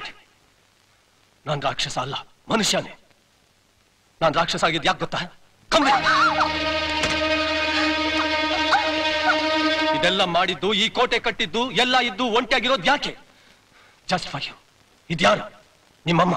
ನಾನ್ ರಾಕ್ಷಸ ಅಲ್ಲ ಮನುಷ್ಯನೇ ನಾನ್ ರಾಕ್ಷಸ ಆಗಿದ್ ಯಾಕೆ ಗೊತ್ತಾ ಕಮ್ಮಿ ಇದೆಲ್ಲ ಮಾಡಿದ್ದು ಈ ಕೋಟೆ ಕಟ್ಟಿದ್ದು ಎಲ್ಲ ಇದ್ದು ಒಂಟಿಯಾಗಿರೋದು ಯಾಕೆ ಜಸ್ಟ್ ಫಾರ್ ಯು ಇದ್ಯಾರು ನಿಮ್ಮಮ್ಮ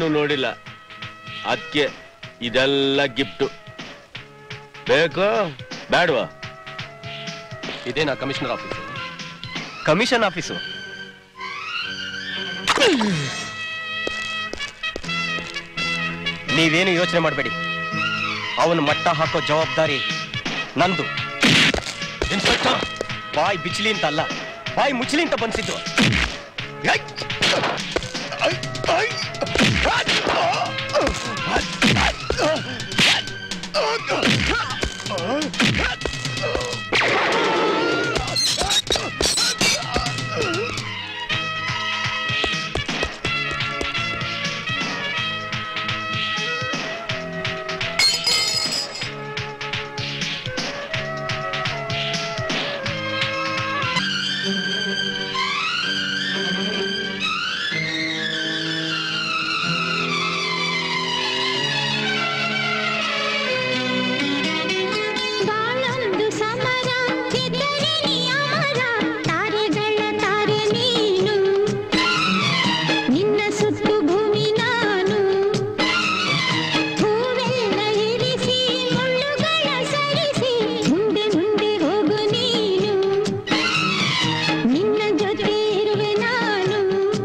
ನಾನು ನೋಡಿಲ್ಲ ಅದಕ್ಕೆ ಇದೆಲ್ಲ ಗಿಫ್ಟು ಬೇಕೋ ಬೇಡವಾ ಇದೇನಾ ಕಮಿಷನರ್ ಆಫೀಸ್ ಕಮಿಷನ್ ಆಫೀಸು ನೀವೇನು ಯೋಚನೆ ಮಾಡಬೇಡಿ ಅವನು ಮಟ್ಟ ಹಾಕೋ ಜವಾಬ್ದಾರಿ ನಂದು ಇನ್ಸ್ಪೆಕ್ಟರ್ ಬಾಯ್ ಬಿಚ್ಲಿ ಅಂತ ಅಲ್ಲ ಬಾಯ್ ಮುಚ್ಚಲಿ ಅಂತ ಬನ್ಸಿದ್ದು ಬಾಳೊಂದು ಸಮರ ಗೆದ್ದರೆ ನೀ ಅಮರ ತಾರೆಗಳ ತಾರೆ ನೀನು ನಿನ್ನ ಸುತ್ತು ಭೂಮಿ ನಾನು ಹೂವೆಲ್ಲ ಇರಿಸಿ ಮುಳ್ಳುಗಳ ಸರಿಸಿ ಮುಂದೆ ಮುಂದೆ ಹೋಗು ನೀನು ನಿನ್ನ ಜೊತೆ ಇರುವೆ ನಾನು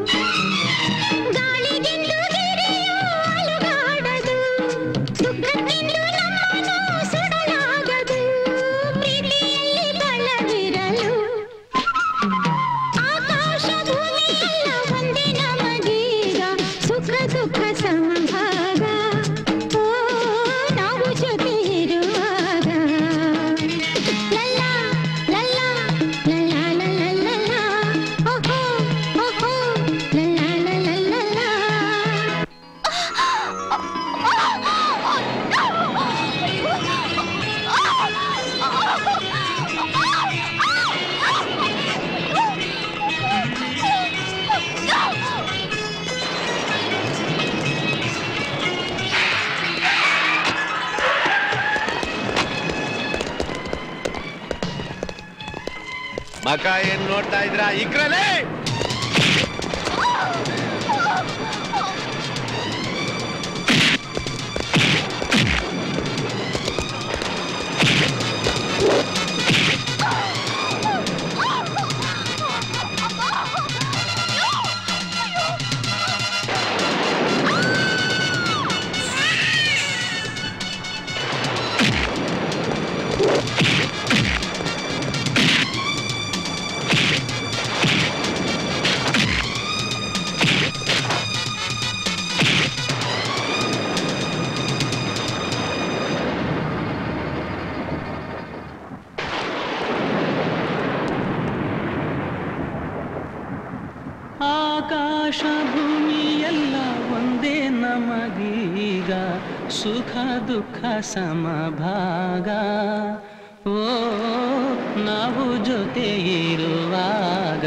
ಗಾಳಿಗೆಂದು ಗಿರಿಯು ಅಲುಗಾಡದು ದುಃಖಕ್ಕೆಂದು ನಮ್ಮನು ಸುಡಲಾಗದು ಪ್ರೀತಿಯಲ್ಲಿ ಬಲವಿರಲು ಆಕಾಶ ಭೂಮಿಯೆಲ್ಲ ಒಂದೇ ನಮಗೀಗ ಸುಖ ದುಃಖ ಸಮಭಾಗ ಓ ನಾವು ಜೊತೆ ಇರುವಾಗ ಲಲ್ಲ ಲಲ್ಲ ಲಲ್ಲ ಲಲ್ಲ ಲಲ್ಲ ಓಹೋ ಓಹೋ ಲಲ್ಲ ಲಲ್ಲ ಲಲ್ಲ ಮಕ ಏನ್ ನೋಡ್ತಾ ಇದ್ರ ಇಕ್ರಲೇ ಆಕಾಶ ಭೂಮಿ ಎಲ್ಲ ಒಂದೇ ನಮಗೀಗ ಸುಖ ದುಃಖ ಸಮಭಾಗ ಓ ನಾವು ಜೊತೆ ಇರುವಾಗ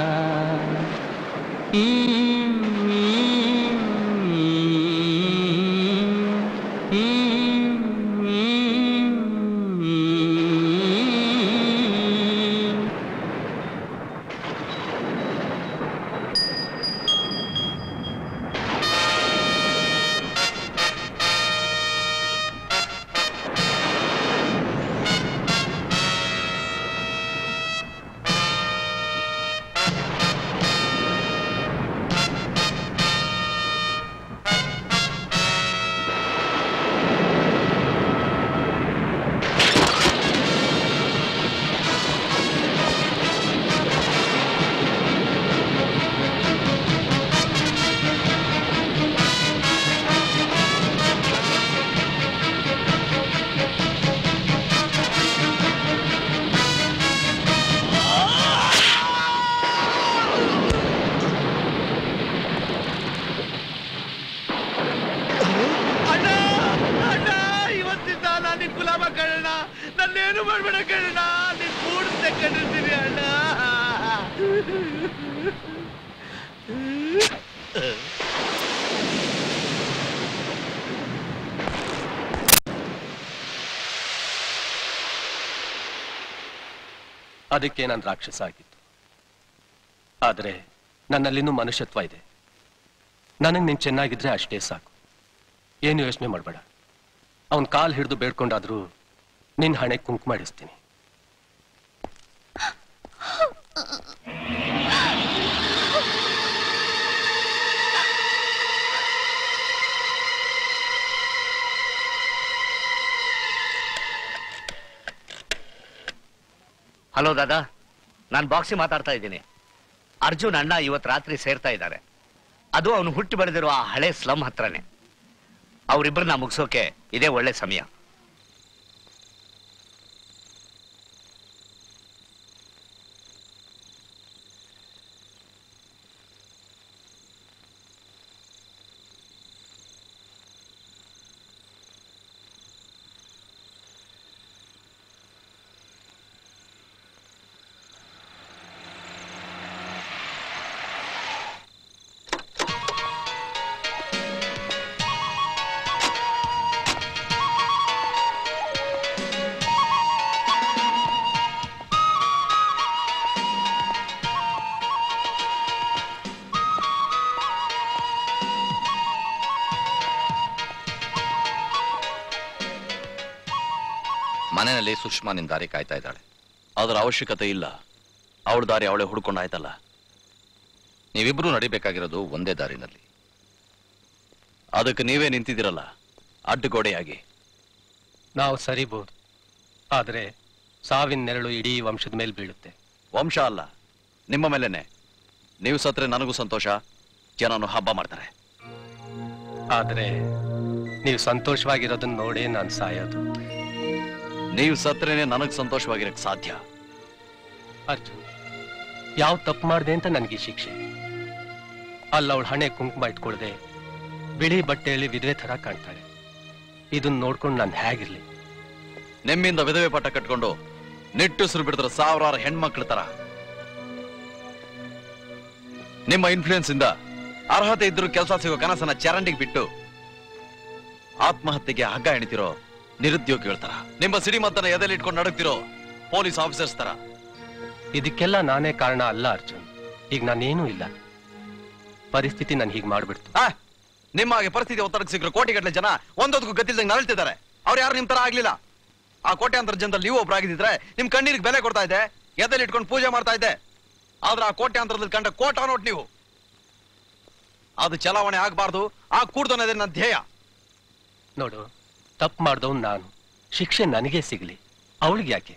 ಅಣ್ಣ ಅಣ್ಣ ಇವತ್ತಿಂದ ನಾನು ನಿನ್ ಗುಲಾಮ ಕಳ್ಳಣ ನನ್ನೇನು ಮಾಡ್ಬೇಡ ಕಳ್ಳಣ ನಿನ್ ಕೂಡಿಸ್ದೆ ಕಂಡಿರ್ತೀನಿ ಅಣ್ಣ ಅದಕ್ಕೆ ನಾನು ರಾಕ್ಷಸ ಆಗಿತ್ತು ಆದರೆ ನನ್ನಲ್ಲಿನ್ನೂ ಮನುಷ್ಯತ್ವ ಇದೆ ನನಗೆ ನೀನು ಚೆನ್ನಾಗಿದ್ರೆ ಅಷ್ಟೇ ಸಾಕು ಏನು ಯೋಚನೆ ಮಾಡಬೇಡ ಅವನ್ ಕಾಲ್ ಹಿಡಿದು ಬೇಡ್ಕೊಂಡಾದ್ರೂ ನಿನ್ನ ಹಣೆ ಕುಂಕುಮ ಇಡಿಸ್ತೀನಿ ಹಲೋ ದಾದಾ ನಾನು ಬಾಕ್ಸಿ ಮಾತಾಡ್ತಾ ಇದ್ದೀನಿ ಅರ್ಜುನ್ ಅಣ್ಣ ಇವತ್ತು ರಾತ್ರಿ ಸೇರ್ತಾ ಇದ್ದಾರೆ ಅದು ಅವನು ಹುಟ್ಟಿ ಬೆಳೆದಿರುವ ಆ ಹಳೆ ಸ್ಲಮ್ ಹತ್ರನೇ ಅವರಿಬ್ಬರನ್ನ ಮುಗಿಸೋಕೆ ಇದೇ ಒಳ್ಳೆ ಸಮಯ ಮನೆಯಲ್ಲಿ ಸುಷ್ಮಾ ನಿನ್ ದಾರಿ ಕಾಯ್ತಾ ಇದ್ದಾಳೆ ಅದರ ಅವಶ್ಯಕತೆ ಇಲ್ಲ ಅವಳ ದಾರಿ ಅವಳೆ ಹುಡ್ಕೊಂಡಾಯ್ತಲ್ಲ ನೀವಿಬ್ರು ನಡಿಬೇಕಾಗಿರೋದು ಒಂದೇ ದಾರಿನಲ್ಲಿ ಅದಕ್ಕೆ ನೀವೇ ನಿಂತಿದ್ದೀರಲ್ಲ ಅಡ್ಡಗೋಡೆಯಾಗಿ ನಾವು ಸರಿಬಹುದು ಆದರೆ ಸಾವಿನ ನೆರಳು ಇಡೀ ವಂಶದ ಮೇಲೆ ಬೀಳುತ್ತೆ ವಂಶ ಅಲ್ಲ ನಿಮ್ಮ ಮೇಲೇನೆ ನೀವು ಸತ್ರೆ ನನಗೂ ಸಂತೋಷ ಜನನು ಹಬ್ಬ ಮಾಡ್ತಾರೆ ಆದರೆ ನೀವು ಸಂತೋಷವಾಗಿರೋದನ್ನ ನೋಡೇ ನಾನು ಸಾಯೋದು ನೀವು ಸತ್ರೇನೆ ನನಗ್ ಸಂತೋಷವಾಗಿರಕ್ ಸಾಧ್ಯ ಅರ್ಜುನ್ ಯಾವ ತಪ್ಪು ಮಾಡಿದೆ ಅಂತ ನನಗೆ ಈ ಶಿಕ್ಷೆ ಅಲ್ಲ ಅವಳ ಹಣೆ ಕುಂಕುಮ ಇಟ್ಕೊಳ್ದೆ ಬಿಳಿ ಬಟ್ಟೆಯಲ್ಲಿ ವಿಧವೆ ಥರ ಕಾಣ್ತಾಳೆ ಇದನ್ನ ನೋಡ್ಕೊಂಡು ನಾನು ಹೇಗಿರ್ಲಿ ನಿಮ್ಮಿಂದ ವಿಧವೆ ಪಟ್ಟ ಕಟ್ಕೊಂಡು ನಿಟ್ಟುಸಿರು ಬಿಡಿದ್ರ ಸಾವಿರಾರು ಹೆಣ್ಮಕ್ಳ ತರ ನಿಮ್ಮ ಇನ್ಫ್ಲೂಯೆನ್ಸ್ ಇಂದ ಅರ್ಹತೆ ಇದ್ರು ಕೆಲಸ ಸಿಗೋ ಕನಸನ್ನ ಚರಂಡಿಗೆ ಬಿಟ್ಟು ಆತ್ಮಹತ್ಯೆಗೆ ಹಗ್ಗ ಎಣಿತಿರೋ ನಿರುದ್ಯೋಗಿಗಳ ತರ ನಿಮ್ಮ ಸಿಡಿಮದ್ದನ್ನ ಎದೆಲಿ ಇಟ್ಕೊಂಡು ನಡುಗ್ತಿರೋ ಪೊಲೀಸ್ ಆಫೀಸರ್ಸ್ ತರ ಇದಕ್ಕೆಲ್ಲ ನಾನೇ ಕಾರಣ ಅಲ್ಲ ಅರ್ಜುನ್ ಈಗ ನಾನೇನೂ ಇಲ್ಲ ಪರಿಸ್ಥಿತಿ ನಾನು ಹೀಗೆ ಮಾಡ್ಬಿಡ್ತು ಆ, ನಿಮ್ಮ ಹಾಗೆ ಪರಿಸ್ಥಿತಿ ಒತ್ತಡಕ್ಕೆ ಸಿಕ್ಕರು ಕೋಟಿಗಟ್ಟಲೆ ಜನ ಒಂದೊಂದಕ್ಕೂ ಗತಿಲ್ದಂಗೆ ನರಳ್ತಿದ್ದಾರೆ ಅವ್ರು ಯಾರು ನಿಮ್ ತರ ಆಗ್ಲಿಲ್ಲ ಆ ಕೋಟ್ಯಾಂತರ ಜನದಲ್ಲಿ ನೀವು ಒಬ್ರಾಗಿದ್ರೆ ನಿಮ್ ಕಣ್ಣೀರಿಗೆ ಬೆಲೆ ಕೊಡ್ತಾ ಇದ್ದೆ ಎದೆಲ್ಲಿ ಇಟ್ಕೊಂಡು ಪೂಜೆ ಮಾಡ್ತಾ ಇದ್ದೆ ಆದ್ರೆ ಆ ಕೋಟ್ಯಾಂತರದಲ್ಲಿ ಕಂಡ ಕೋಟ ನೋಟ್ ನೀವು ಅದು ಚಲಾವಣೆ ಆಗ್ಬಾರ್ದು ಆ ಕೂಡ್ದು ಅನ್ನೋದೇ ನನ್ನ ಧ್ಯೇಯ ನೋಡು ತಪ್ಪು ಮಾಡ್ದವ್ ನಾನು ಶಿಕ್ಷೆ ನನಗೆ ಸಿಗ್ಲಿ ಅವಳಿಗೆ ಯಾಕೆ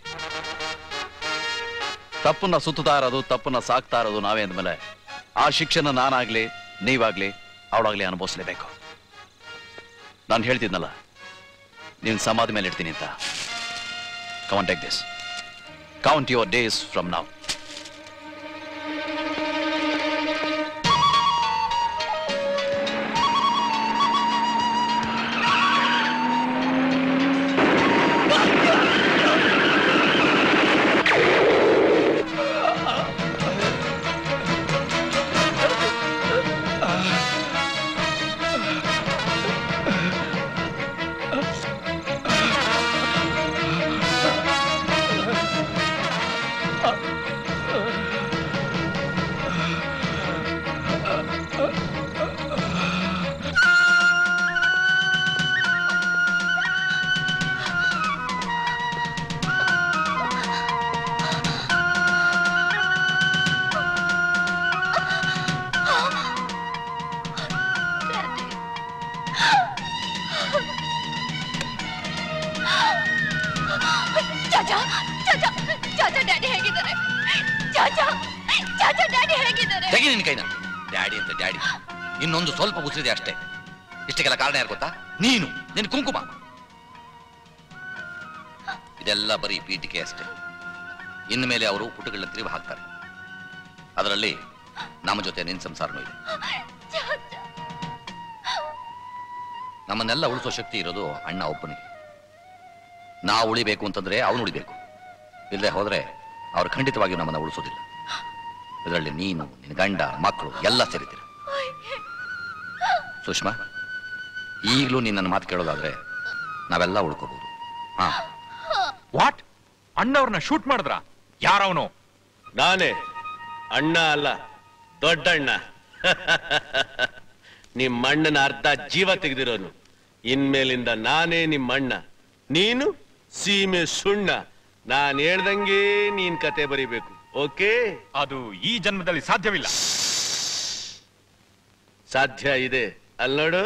ತಪ್ಪನ್ನ ಸುತ್ತುತ್ತಾ ಇರೋದು ತಪ್ಪನ್ನ ಸಾಕ್ತಾ ಇರೋದು ನಾವೇ ಅಂದ್ಮೇಲೆ ಆ ಶಿಕ್ಷೆನ ನಾನಾಗ್ಲಿ ನೀವಾಗ್ಲಿ ಅವಳಾಗ್ಲಿ ಅನುಭವಿಸ್ಲೇಬೇಕು ನಾನು ಹೇಳ್ತಿದ್ನಲ್ಲ ನೀನ್ ಸಮಾಧಿ ಮೇಲೆ ಇಡ್ತೀನಿ ಅಂತ count take this count your days from ನಾವ್ ಚಾಚಾ ಚಾಚಾ ಚಾಚಾ ಡ್ಯಾಡಿ ಹೇಗಿದ್ದಾರೆ ಚಾಚಾ ಚಾಚಾ ಡ್ಯಾಡಿ ಹೇಗಿದ್ದಾರೆ ತೆಗಿ ನಿನ್ ಕೈನ ಡ್ಯಾಡಿ ಅಂತ ಡ್ಯಾಡಿ ಇನ್ನೊಂದು ಸ್ವಲ್ಪ ಉಸಿರಿದೆ ಅಷ್ಟೇ ಇಷ್ಟಕ್ಕೆಲ್ಲ ಕಾರಣ ಯಾರು ಗೊತ್ತಾ ನೀನು ನಿನ್ ಕುಂಕುಮ ಇದೆಲ್ಲ ಬರೀ ಪೀಠಿಕೆ ಅಷ್ಟೇ ಇನ್ನು ಮೇಲೆ ಅವರು ಪುಟಗಳನ್ನ ತಿರುವು ಹಾಕ್ತಾರೆ ಅದರಲ್ಲಿ ನಮ್ಮ ಜೊತೆ ನಿನ್ ಸಂಸಾರನೂ ಇದೆ ನಮ್ಮನ್ನೆಲ್ಲ ಉಳಿಸೋ ಶಕ್ತಿ ಇರೋದು ಅಣ್ಣ ಒಬ್ಬನಿಗೆ ನಾವು ಉಳಿಬೇಕು ಅಂತಂದ್ರೆ ಅವನು ಉಳಿಬೇಕು ಇಲ್ಲದೆ ಹೋದ್ರೆ ಅವ್ರು ಖಂಡಿತವಾಗಿಯೂ ನಮ್ಮನ್ನ ಉಳಿಸೋದಿಲ್ಲ ಇದರಲ್ಲಿ ನೀನು ನಿನ್ನ ಗಂಡ ಮಕ್ಕಳು ಎಲ್ಲ ಸೇರಿದ್ದೀರ ಸುಷ್ಮಾ ಈಗಲೂ ನೀನು ನನ್ನ ಮಾತು ಕೇಳೋದಾದ್ರೆ ನಾವೆಲ್ಲ ಉಳ್ಕೋಬಹುದು ಹಾ ವಾಟ್ ಅಣ್ಣವ್ರನ್ನ ಶೂಟ್ ಮಾಡಿದ್ರ ಯಾರವನು ನಾನೇ ಅಣ್ಣ ಅಲ್ಲ ದೊಡ್ಡಣ್ಣ ನಿಮ್ಮ ಅಣ್ಣನ ಅರ್ಧ ಜೀವ ತೆಗೆದಿರೋನು ಇನ್ಮೇಲಿಂದ ನಾನೇ ನಿಮ್ಮ ಅಣ್ಣ ನೀನು ಸೀಮೆ ಸುಣ್ಣ ನಾನ್ ಹೇಳ್ದಂಗೆ ನೀನ್ ಕತೆ ಬರಿಬೇಕು ಓಕೆ ಅದು ಈ ಜನ್ಮದಲ್ಲಿ ಸಾಧ್ಯವಿಲ್ಲ ಸಾಧ್ಯ ಇದೆ ಅಲ್ ನೋಡು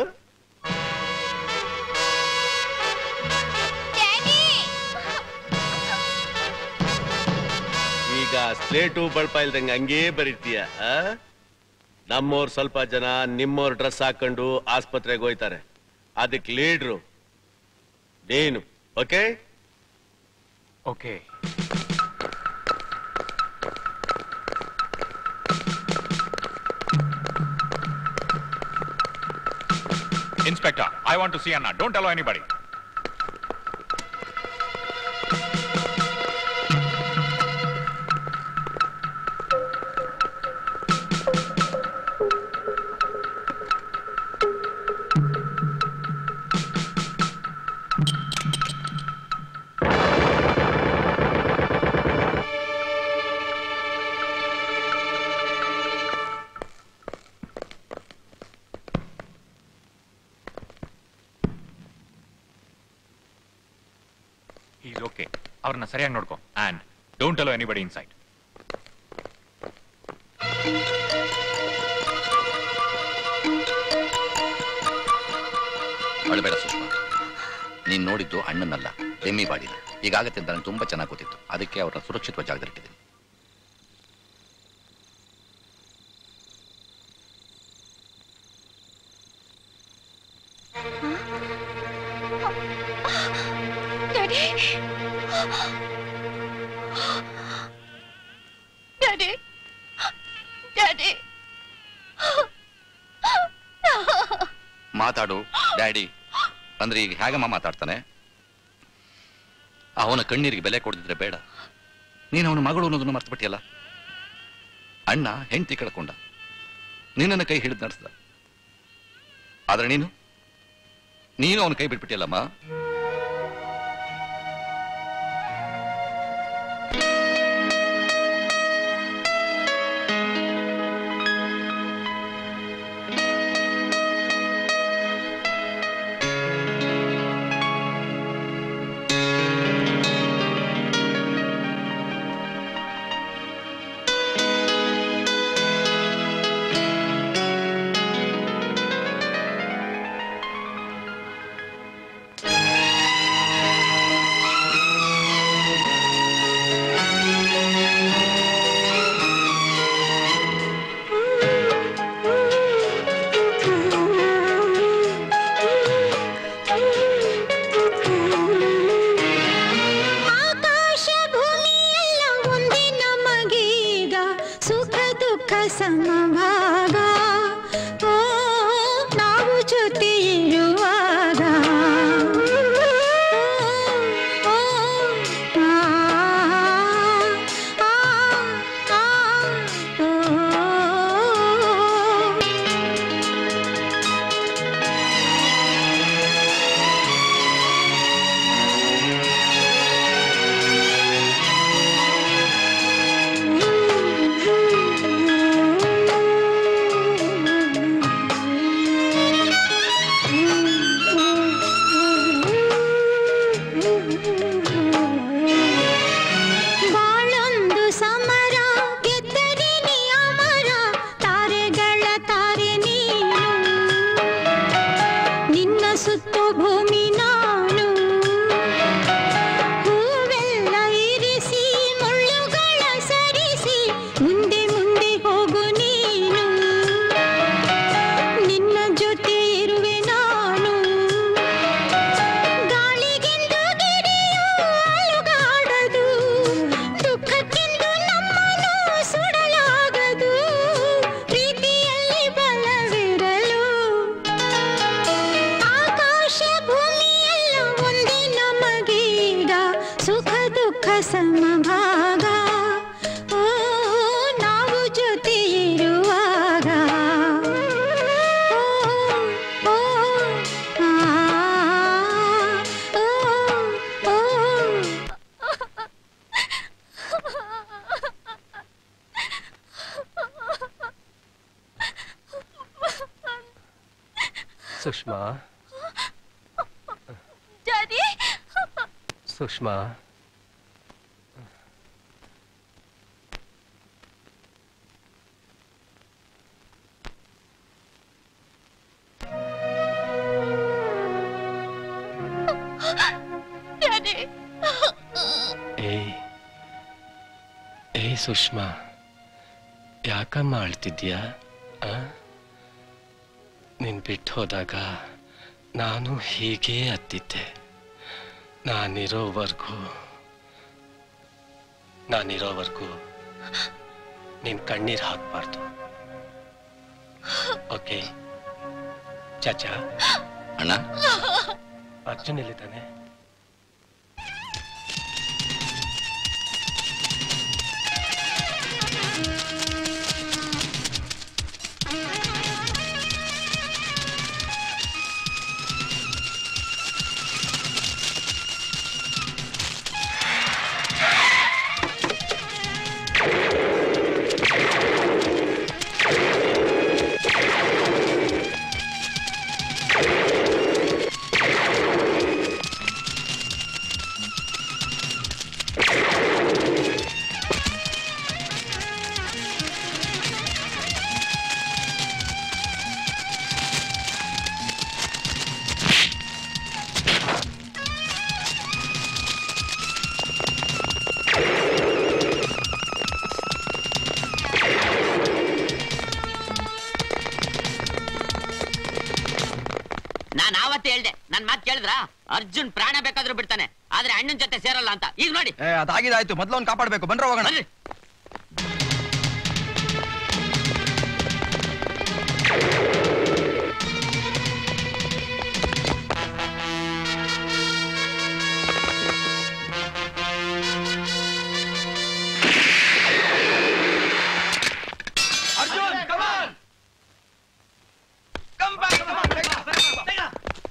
ಈಗ ಸ್ಲೇಟು ಬಳಪ ಇಲ್ದಂಗೆ ಹಂಗೇ ಬರೀತೀಯ ಆ? ನಮ್ಮೋರ್ ಸ್ವಲ್ಪ ಜನ ನಿಮ್ಮೋರ್ ಡ್ರೆಸ್ ಹಾಕೊಂಡು ಆಸ್ಪತ್ರೆಗೆ ಹೋಯ್ತಾರೆ ಅದಕ್ಕೆ ಲೀಡ್ರು ನೀನು okay okay inspector I want to see ಅಣ್ಣ don't allow anybody is okay ಅವ್ರನ್ನ ಸರಿಯಾಗಿ ನೋಡ್ಕೊ and don't allow anybody inside ಅಳಬೇಡ ಸುಷ್ಮಾ ನೀನ್ ನೋಡಿದ್ದು ಅಣ್ಣನಲ್ಲ ಎಮ್ಮಿ ಬಾಡಿನ ಈಗಾಗತ್ತೆ ಅಂತ ನಂಗೆ ತುಂಬಾ ಚೆನ್ನಾಗಿ ಗೊತ್ತಿತ್ತು ಅದಕ್ಕೆ ಅವ್ರನ್ನ ಸುರಕ್ಷಿತವಾದ ಜಾಗದಲ್ಲಿ ಇಟ್ಟಿದ್ದೀನಿ ಡ್ಯಾಡಿ ಡ್ಯಾಡಿ ಡ್ಯಾಡಿ ಮಾತಾಡು ಡ್ಯಾಡಿ ಅಂದ್ರೆ ಈಗ ಹೇಗಮ್ಮ ಮಾತಾಡ್ತಾನೆ ಅವನ ಕಣ್ಣೀರಿಗೆ ಬೆಲೆ ಕೊಡದಿದ್ರೆ ಬೇಡ ನೀನು ಅವನ ಮಗಳು ಅನ್ನೋದನ್ನ ಮರ್ತುಬಿಟ್ಟಿಯಲ್ಲ ಅಣ್ಣ ಹೆಂಡತಿ ಕಳ್ಕೊಂಡ ನಿನ್ನನ್ನು ಕೈ ಹಿಡಿದು ನಡೆಸ್ದ ಆದ್ರೆ ನೀನು ನೀನು ಅವನ ಕೈ ಬಿಟ್ಬಿಟ್ಟಿಯಲ್ಲಮ್ಮ ಆಕಾಶ ಭೂಮಿ ಎಲ್ಲ ಒಂದೇ ನಮಗೀಗ ಸುಖ ದುಃಖ ಸಮಭಾಗ ಓ ನಾವು ಜೊತೆ ಇರುವಾಗ ಓ, ಆ, ಆ, ಆ, ಓ. ಬಾಳೊಂದು ಸಮರ ಗೆದ್ದರೆ ನೀ ಅಮರ ತಾರೆಗಳ ತಾರೆ ನೀನು ನಿನ್ನ ಸುತ್ತು ಭೂಮಿ ನಾನು ಹೂವೆಲ್ಲ ಇರಿಸಿ ಮುಳ್ಳುಗಳ ಸರಿಸಿ ಮುಂದೆ ಮುಂದೆ ಹೋಗು ನೀನು ನಿನ್ನ ಜೊತೆ ಇರುವೆ ನಾನು ಗಾಳಿಗೆಂದು ಗಿರಿಯು ಅಲುಗಾಡದು ದುಃಖಕ್ಕೆಂದು ನಮ್ಮನ್ನು ಸುಡಲಾಗದು ಪ್ರೀತಿಯಲ್ಲಿ ಬಲವಿರಲು ಆಕಾಶ ಭೂಮಿ ಎಲ್ಲ ಒಂದೇ ನಮಗೀಗ ಸುಖ ದುಃಖ ಸಮಭಾಗ ಓ ನಾವು ಜೊತೆ ಇರುವಾಗ ಓ, ಓ, ಆ, ಓ, ಓ. ಸುಷ್ಮಾ ಡ್ಯಾಡಿ ಸುಷ್ಮಾ ಡ್ಯಾಡಿ ಏಯ್ ಏಯ್ ಸುಷ್ಮಾ ಯಾಕಮ್ಮ ಅಳ್ತಿದ್ಯಾ ಆ? ನೀನ್ ಬಿಟ್ಟು ಹೋದಾಗ ನಾನು ಹೀಗೇ ಹತ್ತಿದ್ದೆ ನಾನಿರೋವರೆಗೂ ನಾನಿರೋವರೆಗೂ ನೀನ್ ಕಣ್ಣೀರ್ ಹಾಕ್ಬಾರ್ದು ಓಕೆ ಚಾಚಾ ಅಣ್ಣ ಅರ್ಜುನ್ ಎಲ್ಲಿದ್ದಾನೆ ನಾನ್ ಆವತ್ತೇ ಹೇಳ್ದೆ ನನ್ ಮಾತ್ ಕೇಳಿದ್ರ ಅರ್ಜುನ್ ಪ್ರಾಣ ಬೇಕಾದ್ರೂ ಬಿಡ್ತಾನೆ ಆದ್ರೆ ಅಣ್ಣನ್ ಜೊತೆ ಸೇರಲ್ಲ ಅಂತ ಈಗ ನೋಡಿ ಏ ಅದಾಗಿದಾಯ್ತು ಮೊದ್ಲು ಅವ್ನು ಕಾಪಾಡ್ಬೇಕು ಬಂದ್ರೆ ಹೋಗೋಣ Arjun come on come back come on ಬೇಗ ಬೇಗ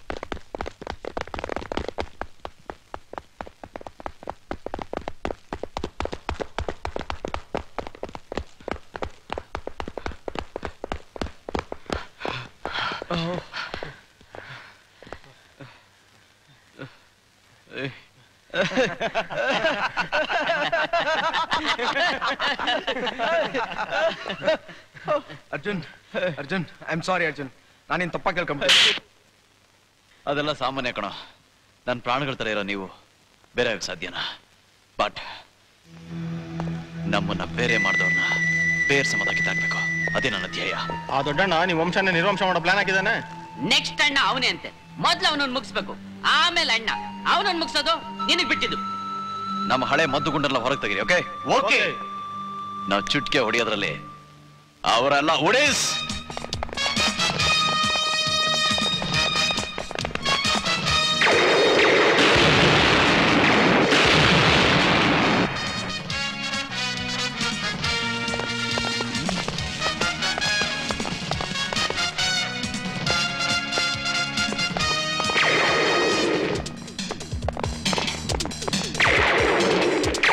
Arjun Arjun I am sorry Arjun ನಾನಿನ್ ತಪ್ಪ ಕೇಳ್ಕೊಂಬಿಟ್ಟೆ ಅದೆಲ್ಲ ಸಾಮಾನ್ಯ ಕಣೋ ನನ್ನ ಪ್ರಾಣಗಳ ತರ ಇರೋ ನೀವು ಬೇರೆ ಆಗಕ್ ಸಾಧ್ಯನಾ ಬಟ್ ನಮ್ಮನ್ನ ಬೇರೆ ಮಾಡಿದವ್ರನ್ನ ಬೇರೆ ಸಮದ ಕಿತ್ತಾಕ್ಬೇಕು ಅದೇ ನನ್ನ ಧ್ಯೇಯ ಆ ದೊಡ್ಡಣ್ಣ ನಿಮ್ ವಂಶನ ನಿರ್ವಂಶ ಮಾಡೋ ಪ್ಲಾನ್ ಹಾಕಿದಾನೆ ನೆಕ್ಸ್ಟ್ ಅಣ್ಣ ಅವನೇ ಅಂತೆ ಮೊದ್ಲು ಅವನನ್ನ ಮುಗಿಸ್ಬೇಕು ಆಮೇಲೆ ಅಣ್ಣ ಅವನನ್ನ ಮುಗಿಸೋದು ನಿನಗ್ ಬಿಟ್ಟಿದ್ದು ನಮ್ಮ ಹಳೆ ಮದ್ದು ಗುಂಡನ್ನ ಹೊರಗೆ ತೆಗೀರಿ ಓಕೆ ಓಕೆ ನಾವು ಚುಟ್ಕೆ ಹೊಡೆಯೋದ್ರಲ್ಲಿ ಅವರೆಲ್ಲ ಉಡೇಸ್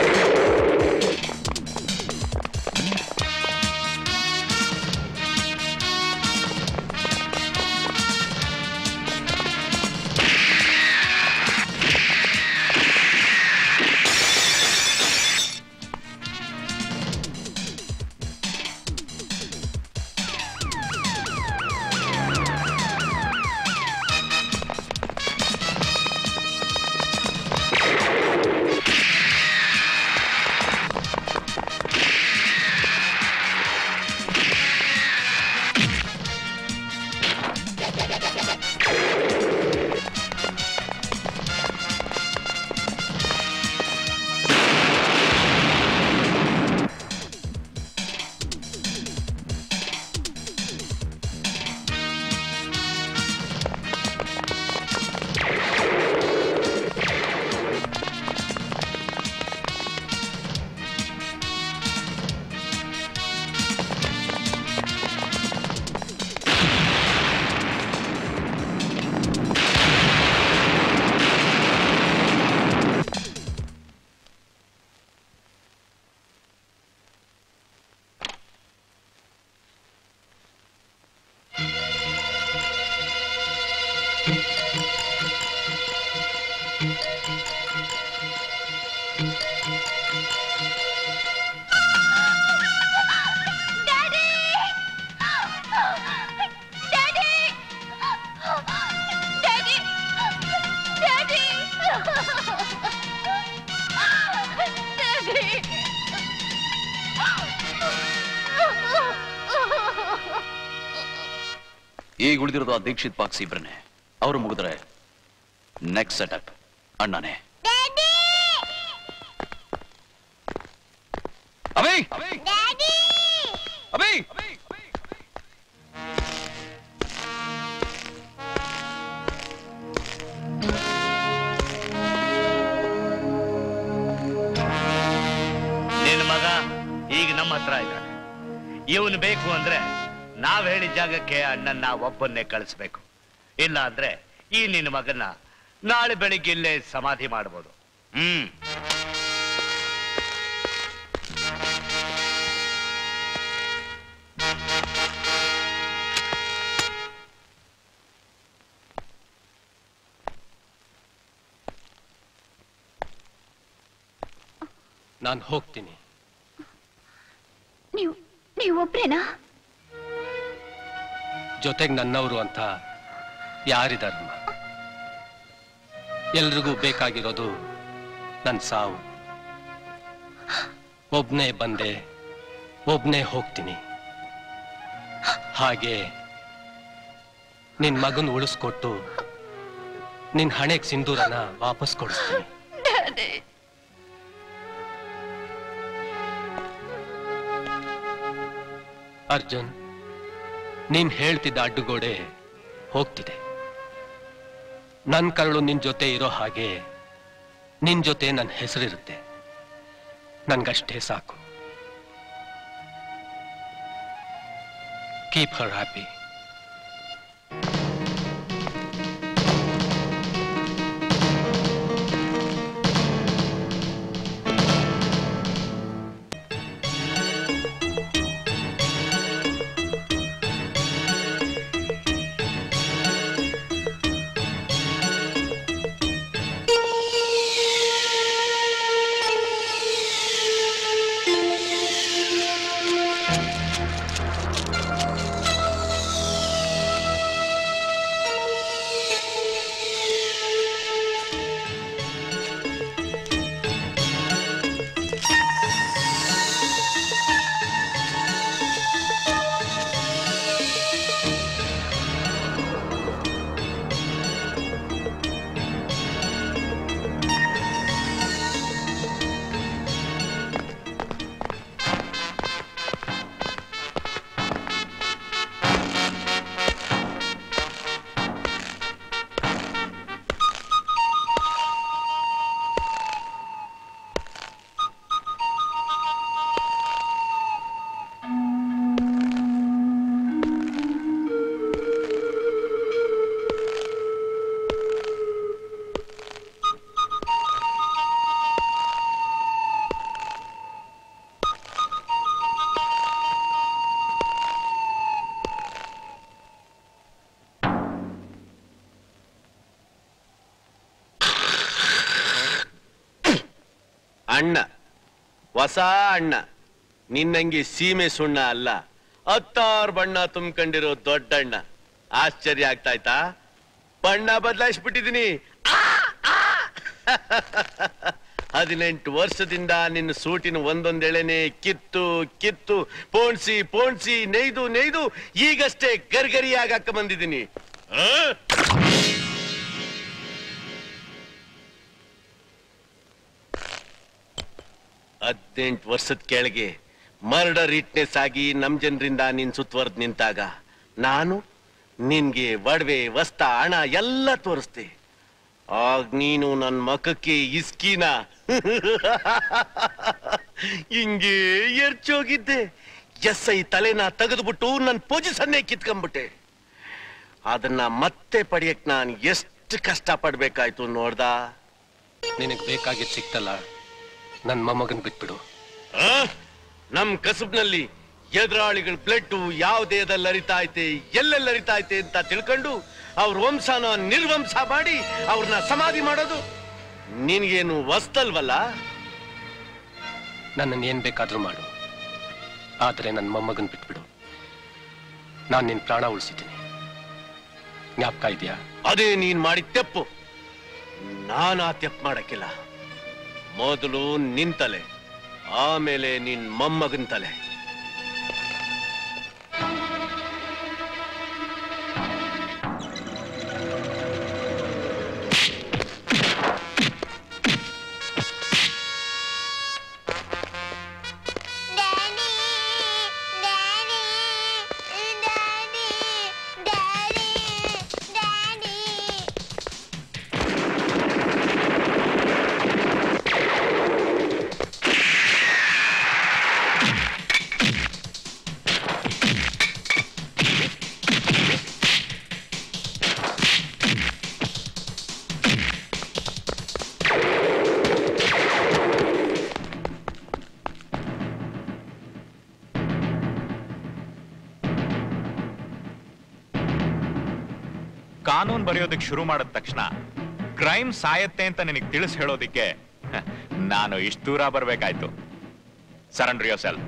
Thank ಈಗ ಉಳಿದಿರೋದು ಆ ದೀಕ್ಷಿತ್ ಬಾಕ್ಸ್ ಇಬ್ರನ್ನೇ ಅವರು ಮುಗಿದ್ರೆ ನೆಕ್ಸ್ಟ್ ಸೆಟಪ್ ಅಣ್ಣನೇ ಅಭಿ ಅಭಿ ನಿನ್ನ ಮಗ ಈಗ ನಮ್ಮ ಹತ್ರ ಇದ್ದಾನೆ ಇವನು ಬೇಕು ಅಂದ್ರೆ ನಾವ್ ಹೇಳಿದ ಜಾಗಕ್ಕೆ ಅಣ್ಣನ್ನ ಒಬ್ಬನ್ನೇ ಕಳಿಸ್ಬೇಕು ಇಲ್ಲ ಅಂದ್ರೆ ಈ ನಿನ್ನ ಮಗನ್ನ ನಾಳೆ ಬೆಳಿಗ್ಗೆ ಇಲ್ಲೇ ಸಮಾಧಿ ಮಾಡ್ಬೋದು ಹ್ಮ್ ನಾನು ಹೋಗ್ತೀನಿ ನೀವು ನೀವು ಒಬ್ರೇನಾ ಜೊತೆಗೆ ನನ್ನವರು ಅಂತ ಯಾರಿದಾರಮ್ಮ ಎಲ್ರಿಗೂ ಬೇಕಾಗಿರೋದು ನನ್ನ ಸಾವು ಒಬ್ನೇ ಬಂದೆ ಒಬ್ನೇ ಹೋಗ್ತೀನಿ ಹಾಗೆ ನಿನ್ ಮಗನ್ ಉಳಿಸ್ಕೊಟ್ಟು ನಿನ್ ಹಣೆಗ್ ಸಿಂಧೂರನ ವಾಪಸ್ ಕೊಡಿಸ್ತೀನಿ ಡ್ಯಾಡಿ ಅರ್ಜುನ್ ನೀನ್ ಹೇಳ್ತಿದ್ದ ಅಡ್ಡುಗೋಡೆ ಹೋಗ್ತಿದೆ ನನ್ ಕರಳು ನಿನ್ ಜೊತೆ ಇರೋ ಹಾಗೆ ನಿನ್ ಜೊತೆ ನನ್ನ ಹೆಸರಿರುತ್ತೆ ನನ್ಗಷ್ಟೇ ಸಾಕು ಕೀಪ್ ಹರ್ ಹ್ಯಾಪಿ ಅಣ್ಣ ಹೊಸ ಅಣ್ಣ ನಿನ್ನಂಗೆ ಸೀಮೆ ಸುಣ್ಣ ಅಲ್ಲ ಹತ್ತಾರು ಬಣ್ಣ ತುಂಬ್ಕೊಂಡಿರೋ ದೊಡ್ಡಣ್ಣ ಆಶ್ಚರ್ಯ ಆಗ್ತಾಯ್ತಾ ಬಣ್ಣ ಬದಲಾಯಿಸ್ಬಿಟ್ಟಿದೀನಿ ಹದಿನೆಂಟು ವರ್ಷದಿಂದ ನಿನ್ನ ಸೂಟಿನ ಒಂದೊಂದೆಳೆನೆ ಕಿತ್ತು ಕಿತ್ತು ಪೋಣ್ಸಿ ಪೋಣ್ಸಿ ನೇಯ್ದು ನೇಯ್ದು ಈಗಷ್ಟೇ ಗರ್ಗರಿಯಾಗಿ ಹಾಕ ಬಂದಿದ್ದೀನಿ ಆ? ಹದಿನೆಂಟು ವರ್ಷದ ಕೆಳಗೆ ಮರ್ಡರ್ ಇಟ್ನೆಸ್ ಆಗಿ ನಮ್ ಜನರಿಂದ ನಿನ್ ಸುತ್ತುವರ್ದ್ ನಿಂತಾಗ ನಾನು ನಿನ್ಗೆ ಒಡವೆ ವಸ್ತ ಹಣ ಎಲ್ಲ ತೋರಿಸ್ದೆ ಆಗ ನೀನು ನನ್ನ ಮಖಕ್ಕೆ ಇಸ್ಕಿನ ಹಿಂಗೆ ಎರ್ಚೋಗಿದ್ದೆ ಎಸ್ ಐ ತಲೆನ ತೆಗೆದ್ಬಿಟ್ಟು ನನ್ನ ಪೊಸಿಷನ್ನೇ ಕಿತ್ಕೊಂಡ್ಬಿಟ್ಟೆ ಅದನ್ನ ಮತ್ತೆ ಪಡೆಯಕ್ ನಾನು ಎಷ್ಟು ಕಷ್ಟ ಪಡ್ಬೇಕಾಯ್ತು ನೋಡ್ದಾ ನಿನಗ್ ಬೇಕಾಗಿದ್ ಸಿಕ್ತಲ್ಲ ನನ್ ಮೊಮ್ಮಗನ್ ಬಿಟ್ಬಿಡು ಆ? ನಮ್ ಕಸಬ್ನಲ್ಲಿ ಎದುರಾಳಿಗಳ ಬ್ಲಡ್ ಯಾವ ದೇಹದಲ್ಲಿ ಹರಿತಾ ಐತೆ ಎಲ್ಲೆಲ್ಲಿ ಹರಿತಾ ಐತೆ ಅಂತ ತಿಳ್ಕೊಂಡು ಅವ್ರ ವಂಶನ ನಿರ್ವಂಶ ಮಾಡಿ ಅವ್ರನ್ನ ಸಮಾಧಿ ಮಾಡೋದು ನಿನ್ಗೇನು ವಸ್ತಲ್ವಲ್ಲ ನನ್ನನ್ನು ಏನ್ ಬೇಕಾದ್ರೂ ಮಾಡು ಆದ್ರೆ ನನ್ನ ಮೊಮ್ಮಗನ್ ಬಿಟ್ಬಿಡು ನಾನ್ ನಿನ್ ಪ್ರಾಣ ಉಳಿಸಿದ್ದೀನಿ ಜ್ಞಾಪಕ ಇದೆಯಾ ಅದೇ ನೀನ್ ಮಾಡಿದ ತೆಪ್ಪು ನಾನು ಆ ತೆಪ್ ಮಾಡಕ್ಕಿಲ್ಲ ಮೊದಲು ನಿಂತಲೆ ಆಮೇಲೆ ನಿನ್ ಮೊಮ್ಮಗನ್ ತಲೆ ಕಾನೂನ್ ಬರೆಯೋದಕ್ಕೆ ಶುರು ಮಾಡಿದ ತಕ್ಷಣ ಕ್ರೈಮ್ ಸಾಯತ್ತೆ ಅಂತ ನಿನಗೆ ತಿಳಿಸ್ ಹೇಳೋದಿಕ್ಕೆ ಹ, ನಾನು ಇಷ್ಟು ದೂರ ಬರ್ಬೇಕಾಯ್ತು ಸರೆಂಡರ್ ಯೋರ್ ಸೆಲ್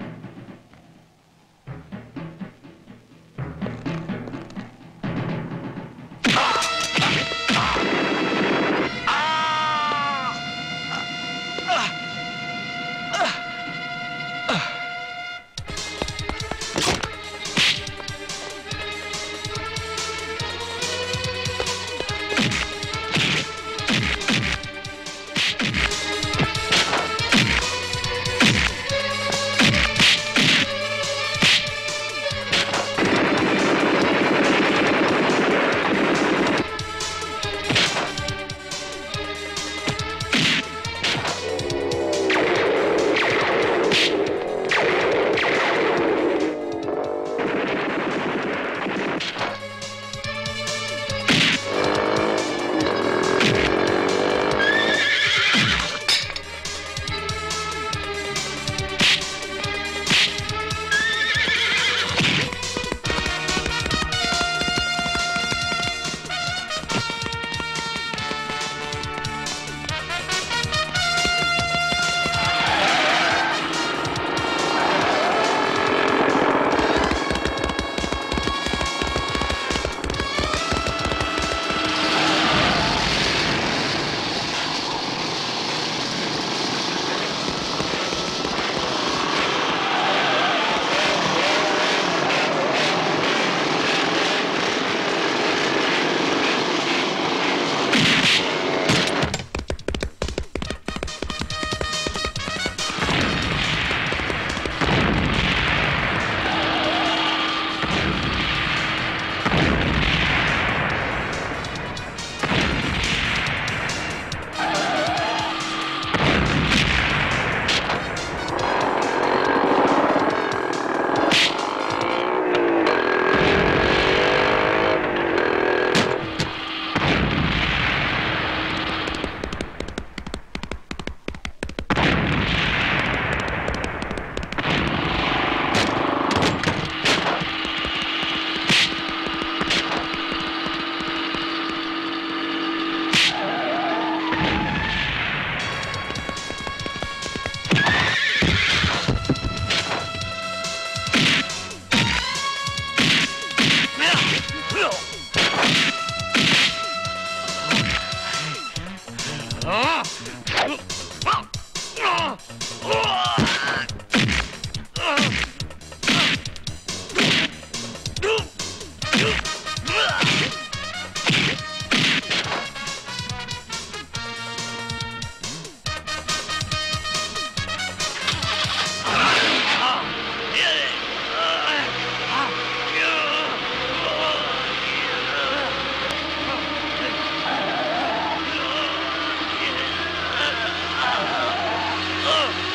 Oh!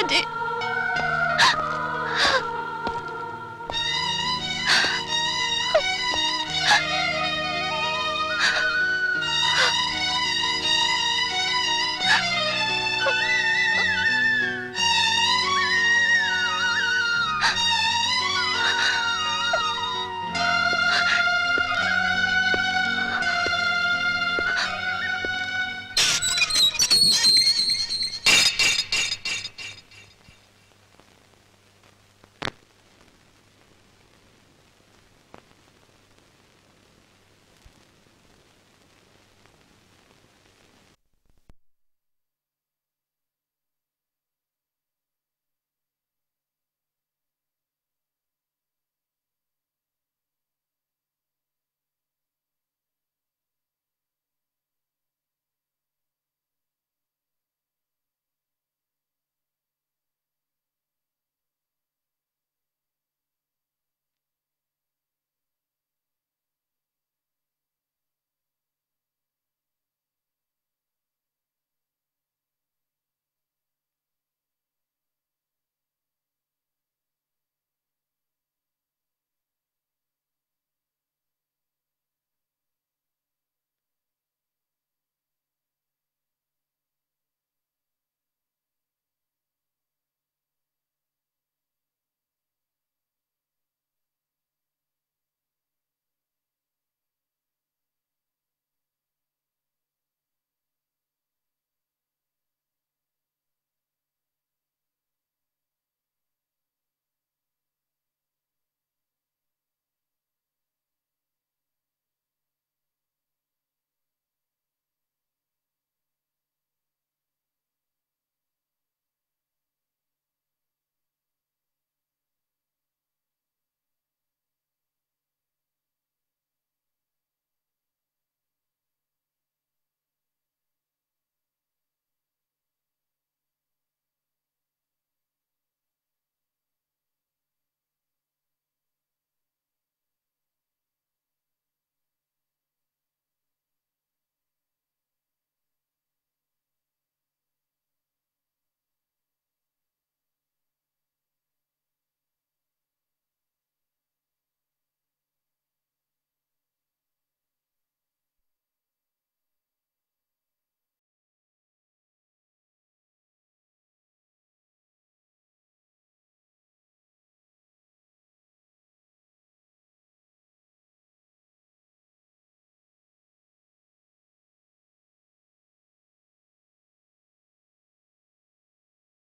ಅಜ್ಜಿ